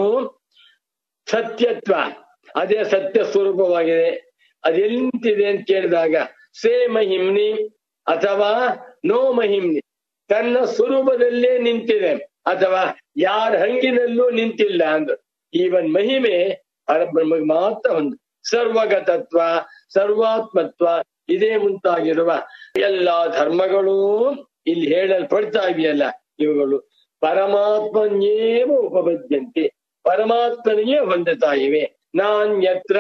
ಸತ್ಯತ್ವ ಅದೇ ಸತ್ಯ ಸ್ವರೂಪವಾಗಿದೆ ಅದೆಂತಿದೆ ಅಂತ ಕೇಳಿದಾಗ ಸೇ ಮಹಿಮ್ನಿ ಅಥವಾ ನೋ ಮಹಿಮ್ನಿ ತನ್ನ ಸ್ವರೂಪದಲ್ಲೇ ನಿಂತಿದೆ ಅಥವಾ ಯಾರ ಹಂಗಿನಲ್ಲೂ ನಿಂತಿಲ್ಲ ಅಂದ್ರು ಈವನ್ ಮಹಿಮೆ ಪರಬ್ರಹ್ಮಗೆ ಮಾತ್ರ ಒಂದು ಸರ್ವಗತತ್ವ ಸರ್ವಾತ್ಮತ್ವ ಇದೇ ಮುಂತಾಗಿರುವ ಎಲ್ಲಾ ಧರ್ಮಗಳು ಇಲ್ಲಿ ಹೇಳಲ್ಪಡ್ತಾ ಇದೆಯಲ್ಲ ಇವುಗಳು ಪರಮಾತ್ಮನ್ಯೇವ ಉಪಬದ್ಧಂತೆ ಪರಮಾತ್ಮನಿಗೆ ಹೊಂದುತ್ತಾ ಇವೆ ನಾನ್ಯತ್ರ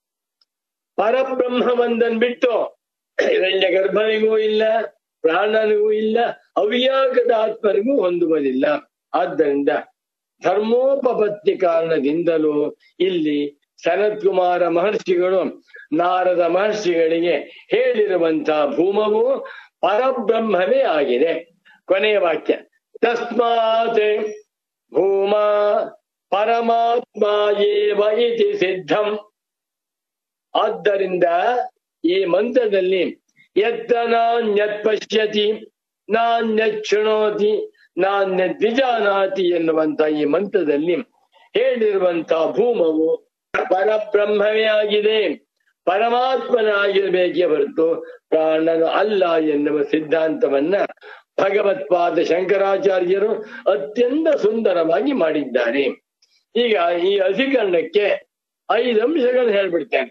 ಪರಬ್ರಹ್ಮವಂದನ್ ಬಿಟ್ಟು ಹಿರಣ್ಯ ಗರ್ಭನಿಗೂ ಇಲ್ಲ ಪ್ರಾಣನಿಗೂ ಇಲ್ಲ ಅವ್ಯಾಗದ ಆತ್ಮನಿಗೂ ಹೊಂದುವುದಿಲ್ಲ ಆದ್ದರಿಂದ ಧರ್ಮೋಪಪತ್ತಿ ಕಾರಣದಿಂದಲೂ ಇಲ್ಲಿ ಸನತ್ ಕುಮಾರ ಮಹರ್ಷಿಗಳು ನಾರದ ಮಹರ್ಷಿಗಳಿಗೆ ಹೇಳಿರುವಂತಹ ಭೂಮವು ಪರಬ್ರಹ್ಮವೇ ಆಗಿದೆ ಕೊನೆಯ ವಾಕ್ಯ ತಸ್ಮಾತ್ ಭೂಮ ಪರಮಾತ್ಮ ಏವ ಇತಿ ಸಿದ್ಧಂ ಆದ್ದರಿಂದ ಈ ಮಂತ್ರದಲ್ಲಿ ಯತ್ತ ನಾನ್ಯತ್ ಪಶ್ಯತಿ ನಾನ್ಯತ್ ಶೃಣೋತಿ ನಾನ್ಯತ್ ವಿಜಾನಾತಿ ಎನ್ನುವಂತ ಈ ಮಂತ್ರದಲ್ಲಿ ಹೇಳಿರುವಂತಹ ಭೂಮವು ಪರಬ್ರಹ್ಮವೇ ಆಗಿದೆ ಪರಮಾತ್ಮನಾಗಿರ್ಬೇಕೇ ಹೊರತು ಪ್ರಾಣನು ಅಲ್ಲ ಎನ್ನುವ ಸಿದ್ಧಾಂತವನ್ನ ಭಗವತ್ಪಾದ ಶಂಕರಾಚಾರ್ಯರು ಅತ್ಯಂತ ಸುಂದರವಾಗಿ ಮಾಡಿದ್ದಾರೆ ಈಗ ಈ ಅಧಿಕರಣಕ್ಕೆ ಐದು ಅಂಶಗಳನ್ನು ಹೇಳ್ಬಿಡ್ತೇನೆ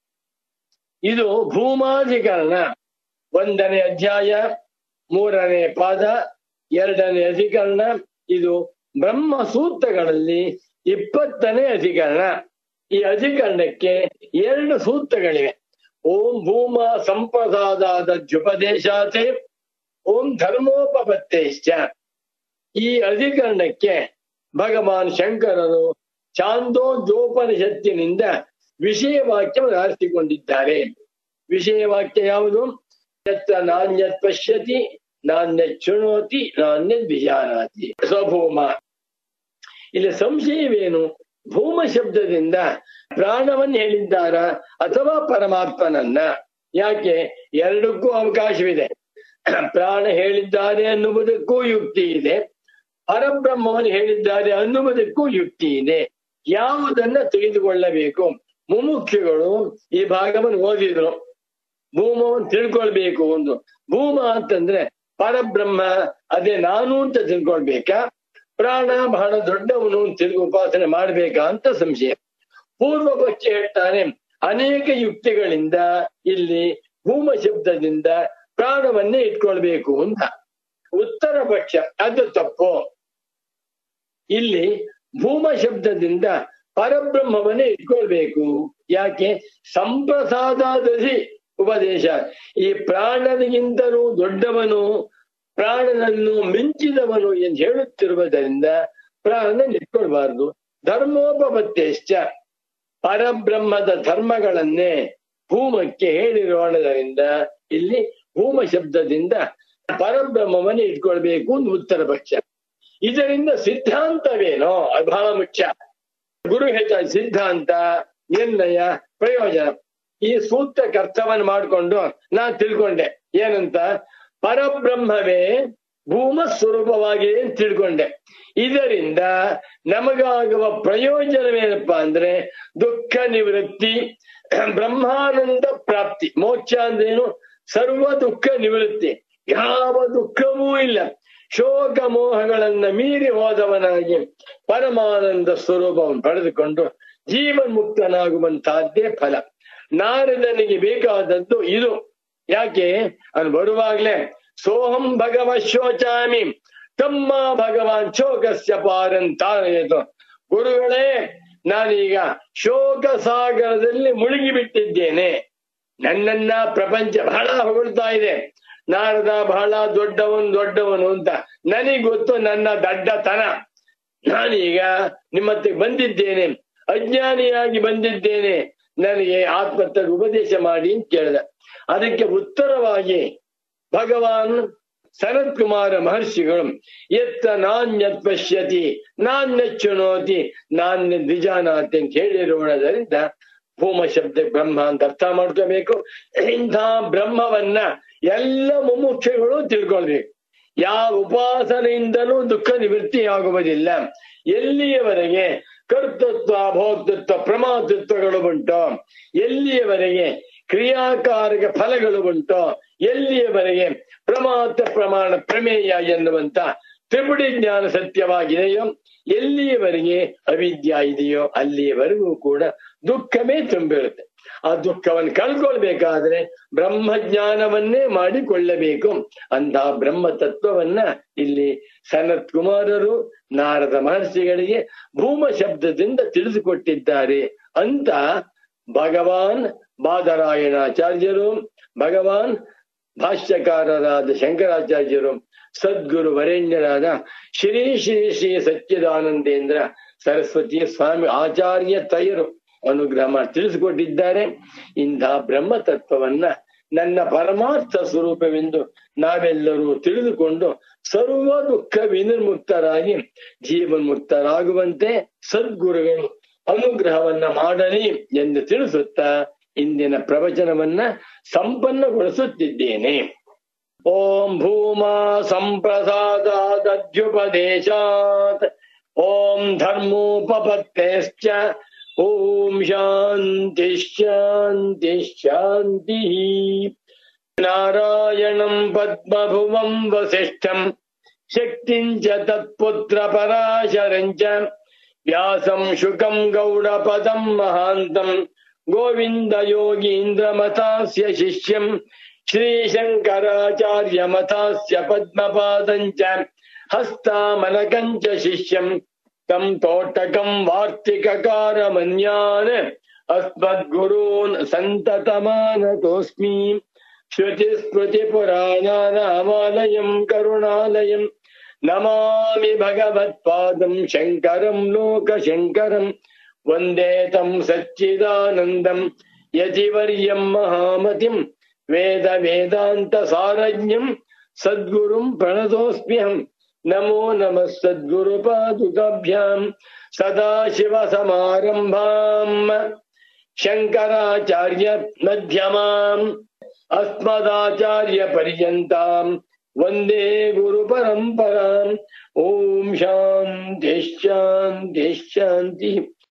ಇದು ಭೂಮಾಧಿಕರಣ ಒಂದನೇ ಅಧ್ಯಾಯ ಮೂರನೇ ಪಾದ ಎರಡನೇ ಅಧಿಕರಣ ಇದು ಬ್ರಹ್ಮ ಸೂತ್ರಗಳಲ್ಲಿ ಇಪ್ಪತ್ತನೇ ಅಧಿಕರಣ ಈ ಅಧಿಕರಣಕ್ಕೆ ಎರಡು ಸೂತ್ರಗಳಿವೆ ಓಂ ಭೂಮ ಸಂಪ್ರಸಾದಾದ ದ್ಯುಪದೇಶಾತೆ ಓಂ ಧರ್ಮೋಪಪತ್ತೇಶ್ಚ ಈ ಅಧಿಕರಣಕ್ಕೆ ಭಗವಾನ್ ಶಂಕರರು ಚಾಂದೋದ್ಯೋಪನಿಷತ್ತಿನಿಂದ ವಿಷಯ ವಾಕ್ಯವನ್ನು ಆರಿಸಿಕೊಂಡಿದ್ದಾರೆ ವಿಷಯ ವಾಕ್ಯ ಯಾವುದು ಯತ್ರ ನಾಣ್ಯತ್ ಪಶ್ಯತಿ ನಾಣ್ಯತ್ ಶೃಣೋತಿ ನಾಣ್ಯತ್ ವಿಜಾನಾತಿ ಸ್ವಭೂಮ ಇಲ್ಲಿ ಸಂಶಯವೇನು ಭೂಮ ಶಬ್ದದಿಂದ ಪ್ರಾಣವನ್ನು ಹೇಳಿದ್ದಾರ ಅಥವಾ ಪರಮಾತ್ಮನನ್ನ ಯಾಕೆ ಎರಡಕ್ಕೂ ಅವಕಾಶವಿದೆ ಪ್ರಾಣ ಹೇಳಿದ್ದಾರೆ ಅನ್ನುವುದಕ್ಕೂ ಯುಕ್ತಿ ಇದೆ ಪರಬ್ರಹ್ಮವನ್ನು ಹೇಳಿದ್ದಾರೆ ಅನ್ನುವುದಕ್ಕೂ ಯುಕ್ತಿ ಇದೆ ಯಾವುದನ್ನ ತಿಳಿದುಕೊಳ್ಳಬೇಕು ಮುಮುಖ್ಯಗಳು ಈ ಭಾಗವನ್ನು ಓದಿದ್ರು ಭೂಮವನ್ನು ತಿಳ್ಕೊಳ್ಬೇಕು ಒಂದು ಭೂಮ ಅಂತಂದ್ರೆ ಪರಬ್ರಹ್ಮ ಅದೇ ನಾನು ಅಂತ ತಿಳ್ಕೊಳ್ಬೇಕಾ ಪ್ರಾಣ ಬಹಳ ದೊಡ್ಡವನು ಅಂತ ತಿಳ್ಕೊ ಉಪಾಸನೆ ಮಾಡ್ಬೇಕಾ ಅಂತ ಸಂಶಯ ಪೂರ್ವ ಪಕ್ಷ ಹೇಳ್ತಾನೆ ಅನೇಕ ಯುಕ್ತಿಗಳಿಂದ ಇಲ್ಲಿ ಭೂಮ ಶಬ್ದದಿಂದ ಪ್ರಾಣವನ್ನೇ ಇಟ್ಕೊಳ್ಬೇಕು ಅಂತ ಉತ್ತರ ಪಕ್ಷ ಅದು ತಪ್ಪು ಇಲ್ಲಿ ಭೂಮ ಶಬ್ದದಿಂದ ಪರಬ್ರಹ್ಮವನ್ನೇ ಇಟ್ಕೊಳ್ಬೇಕು ಯಾಕೆ ಸಂಪ್ರಸಾದಾದಧಿ ಉಪದೇಶ ಈ ಪ್ರಾಣನಿಗಿಂತಲೂ ದೊಡ್ಡವನು ಪ್ರಾಣನನ್ನು ಮಿಂಚಿದವನು ಎಂದು ಹೇಳುತ್ತಿರುವುದರಿಂದ ಪ್ರಾಣನ ಇಟ್ಕೊಳ್ಬಾರ್ದು ಧರ್ಮೋಪಪತ್ತೇಶ್ಚ ಪರಬ್ರಹ್ಮದ ಧರ್ಮಗಳನ್ನೇ ಭೂಮಕ್ಕೆ ಹೇಳಿರೋಣದರಿಂದ ಇಲ್ಲಿ ಭೂಮ ಶಬ್ದದಿಂದ ಪರಬ್ರಹ್ಮವನ್ನು ಇಟ್ಕೊಳ್ಬೇಕು ಒಂದು ಉತ್ತರ ಪಕ್ಷ ಇದರಿಂದ ಸಿದ್ಧಾಂತವೇನೋ ಅದು ಬಹಳ ಮುಖ್ಯ ಗುರು ಹೇಳ್ತ ಸಿದ್ಧಾಂತ ನಿರ್ಣಯ ಪ್ರಯೋಜನ ಈ ಸೂತ್ರಕ್ಕೆ ಅರ್ಥವನ್ನು ಮಾಡಿಕೊಂಡು ನಾನ್ ತಿಳ್ಕೊಂಡೆ ಏನಂತ ಪರಬ್ರಹ್ಮವೇ ಭೂಮ ಸ್ವರೂಪವಾಗಿದೆ ಅಂತ ತಿಳ್ಕೊಂಡೆ ಇದರಿಂದ ನಮಗಾಗುವ ಪ್ರಯೋಜನವೇನಪ್ಪಾ ಅಂದ್ರೆ ದುಃಖ ನಿವೃತ್ತಿ ಬ್ರಹ್ಮಾನಂದ ಪ್ರಾಪ್ತಿ ಮೋಕ್ಷ ಅಂದ್ರೇನು ಸರ್ವ ದುಃಖ ನಿವೃತ್ತಿ ಯಾವ ದುಃಖವೂ ಇಲ್ಲ ಶೋಕ ಮೋಹಗಳನ್ನ ಮೀರಿ ಹೋದವನಾಗಿ ಪರಮಾನಂದ ಸ್ವರೂಪವನ್ನು ಪಡೆದುಕೊಂಡು ಜೀವನ್ಮುಕ್ತನಾಗುವಂತಹದ್ದೇ ಫಲ ನಾರದನಿಗೆ ಬೇಕಾದದ್ದು ಇದು ಯಾಕೆ ಅವನು ಬರುವಾಗ್ಲೇ ಸೋಹಂ ಭಗವ ಶೋಚಾಮಿ ತಮ್ಮ ಭಗವಾನ್ ಶೋಕಸ್ಯ ಪಾರಂತಾರಯಿತು ಗುರುಗಳೇ ನಾನೀಗ ಶೋಕ ಸಾಗರದಲ್ಲಿ ಮುಳುಗಿ ಬಿಟ್ಟಿದ್ದೇನೆ ನನ್ನನ್ನ ಪ್ರಪಂಚ ಬಹಳ ಹೊಗಳ್ತಾ ಇದೆ ನಾರದ ಬಹಳ ದೊಡ್ಡವನು ದೊಡ್ಡವನು ಅಂತ ನನಗ್ ಗೊತ್ತು ನನ್ನ ದಡ್ಡತನ ನಾನೀಗ ನಿಮ್ಮತ್ತೆ ಬಂದಿದ್ದೇನೆ ಅಜ್ಞಾನಿಯಾಗಿ ಬಂದಿದ್ದೇನೆ ನನಗೆ ಆತ್ಮತ್ತ ಉಪದೇಶ ಮಾಡಿ ಅಂತ ಕೇಳಿದ ಅದಕ್ಕೆ ಉತ್ತರವಾಗಿ ಭಗವಾನ್ ಸನತ್ ಕುಮಾರ ಮಹರ್ಷಿಗಳು ಎತ್ತ ನಾಣ್ಯತ್ ಪಶ್ಯತಿ ನಾಣ್ಯಚ್ಚುನೋತಿ ನಾಣ್ಯ ದ್ವಿಜಾನಾತಿ ಅಂತ ಹೇಳಿರುವುದರಿಂದ ಭೂಮ ಶಬ್ದ ಬ್ರಹ್ಮ ಅಂತ ಅರ್ಥ ಮಾಡ್ಕೋಬೇಕು ಇಂಥ ಬ್ರಹ್ಮವನ್ನ ಎಲ್ಲ ಮುಮುಕ್ಷಗಳು ತಿಳ್ಕೊಳ್ಬೇಕು ಯಾವ ಉಪಾಸನೆಯಿಂದಲೂ ದುಃಖ ನಿವೃತ್ತಿ ಆಗುವುದಿಲ್ಲ ಎಲ್ಲಿಯವರೆಗೆ ಕರ್ತೃತ್ವ ಭೋಕ್ತೃತ್ವ ಪ್ರಮಾತೃತ್ವಗಳು ಉಂಟೋ ಎಲ್ಲಿಯವರೆಗೆ ಕ್ರಿಯಾಕಾರಕ ಫಲಗಳು ಉಂಟೋ ಎಲ್ಲಿಯವರೆಗೆ ಪ್ರಮಾತ ಪ್ರಮಾಣ ಪ್ರಮೇಯ ಎನ್ನುವಂತ ತ್ರಿಪುಡಿ ಜ್ಞಾನ ಸತ್ಯವಾಗಿದೆಯೋ ಎಲ್ಲಿಯವರೆಗೆ ಅವಿದ್ಯ ಇದೆಯೋ ಅಲ್ಲಿಯವರೆಗೂ ಕೂಡ ದುಃಖವೇ ತುಂಬಿರುತ್ತೆ ಆ ದುಃಖವನ್ನು ಕಳ್ಕೊಳ್ಬೇಕಾದ್ರೆ ಬ್ರಹ್ಮಜ್ಞಾನವನ್ನೇ ಮಾಡಿಕೊಳ್ಳಬೇಕು ಅಂತಹ ಬ್ರಹ್ಮ ತತ್ವವನ್ನ ಇಲ್ಲಿ ಸನತ್ ಕುಮಾರರು ನಾರದ ಮಹರ್ಷಿಗಳಿಗೆ ಭೂಮ ಶಬ್ದದಿಂದ ತಿಳಿದುಕೊಟ್ಟಿದ್ದಾರೆ ಅಂತ ಭಗವಾನ್ ಬಾದರಾಯಣಾಚಾರ್ಯರು ಭಗವಾನ್ ಭಾಷ್ಯಕಾರರಾದ ಶಂಕರಾಚಾರ್ಯರು ಸದ್ಗುರು ವರೇಣ್ಯರಾದ ಶ್ರೀ ಶ್ರೀ ಶ್ರೀ ಸಚ್ಚಿದಾನಂದೇಂದ್ರ ಸರಸ್ವತಿ ಸ್ವಾಮಿ ಆಚಾರ್ಯ ತಯರು ಅನುಗ್ರಹ ಮಾಡಿ ತಿಳಿಸಿಕೊಟ್ಟಿದ್ದಾರೆ ಇಂತಹ ಬ್ರಹ್ಮ ತತ್ವವನ್ನ ನನ್ನ ಪರಮಾರ್ಥ ಸ್ವರೂಪವೆಂದು ನಾವೆಲ್ಲರೂ ತಿಳಿದುಕೊಂಡು ಸರ್ವ ದುಃಖ ವಿನಿರ್ಮುಕ್ತರಾಗಿ ಜೀವನ್ಮುಕ್ತರಾಗುವಂತೆ ಸದ್ಗುರುಗಳು ಅನುಗ್ರಹವನ್ನ ಮಾಡಲಿ ಎಂದು ತಿಳಿಸುತ್ತಾ ಇಂದಿನ ಪ್ರವಚನವನ್ನ ಸಂಪನ್ನಗೊಳಿಸುತ್ತಿದ್ದೇನೆ ಓಂ ಭೂಮಾ ಸಂಪ್ರಸಾದಾದ್ಯುಪದೇಶಾತ್ ಓಂ ಧರ್ಮೋಪಪತ್ತೇಶ್ಚ ಓಂ ಶಾಂತಿ ಶಾಂತಿ ಶಾಂತಿ ನಾರಾಯಣಂ ಪದ್ಮಭುವಂ ವಸಿಷ್ಠಂ ಶಕ್ತಿಂ ಚ ತತ್ಪುತ್ರ ಪರಾಶರಂ ಚ ವ್ಯಾಸಂ ಶುಕಂ ಗೌಡಪದಂ ಮಹಾಂತಂ ಗೋವಿಂದ ಯೋಗೀಂದ್ರ ಮತಾಸ್ಯ ಶಿಷ್ಯಂ ಶ್ರೀಶಂಕರಾಚಾರ್ಯ ಮತಾಸ್ಯ ಪದ್ಮಪಾದಂ ಚ ಹಸ್ತಾಮಲಕಂ ಚ ಶಿಷ್ಯಂ ತಂ ತೋಟಕಂ ವಾರ್ತಿಕಕಾರಮನ್ಯಾನ್ ಅಸ್ಮದ್ಗುರೂನ್ ಸಂತತಮಾನತೋಸ್ಮಿ श्रुतिस्मृतिपुराणानामालयं करुणालयं नमामि भगवत्पादं शङ्करं लोकशङ्करं वन्दे तं सच्चिदानन्दं यतिवर्यं महामतिं वेदवेदान्तसारज्ञं सद्गुरुं प्रणतोऽस्म्यहम् नमो नमः सद्गुरुपादुकाभ्यां सदाशिवसमारम्भाम् शङ्कराचार्य मध्यमाम् अस्मदाचार्यपर्यन्ताम् वन्दे गुरुपरम्पराम् ॐ शान्तिः शान्तिः शान्तिः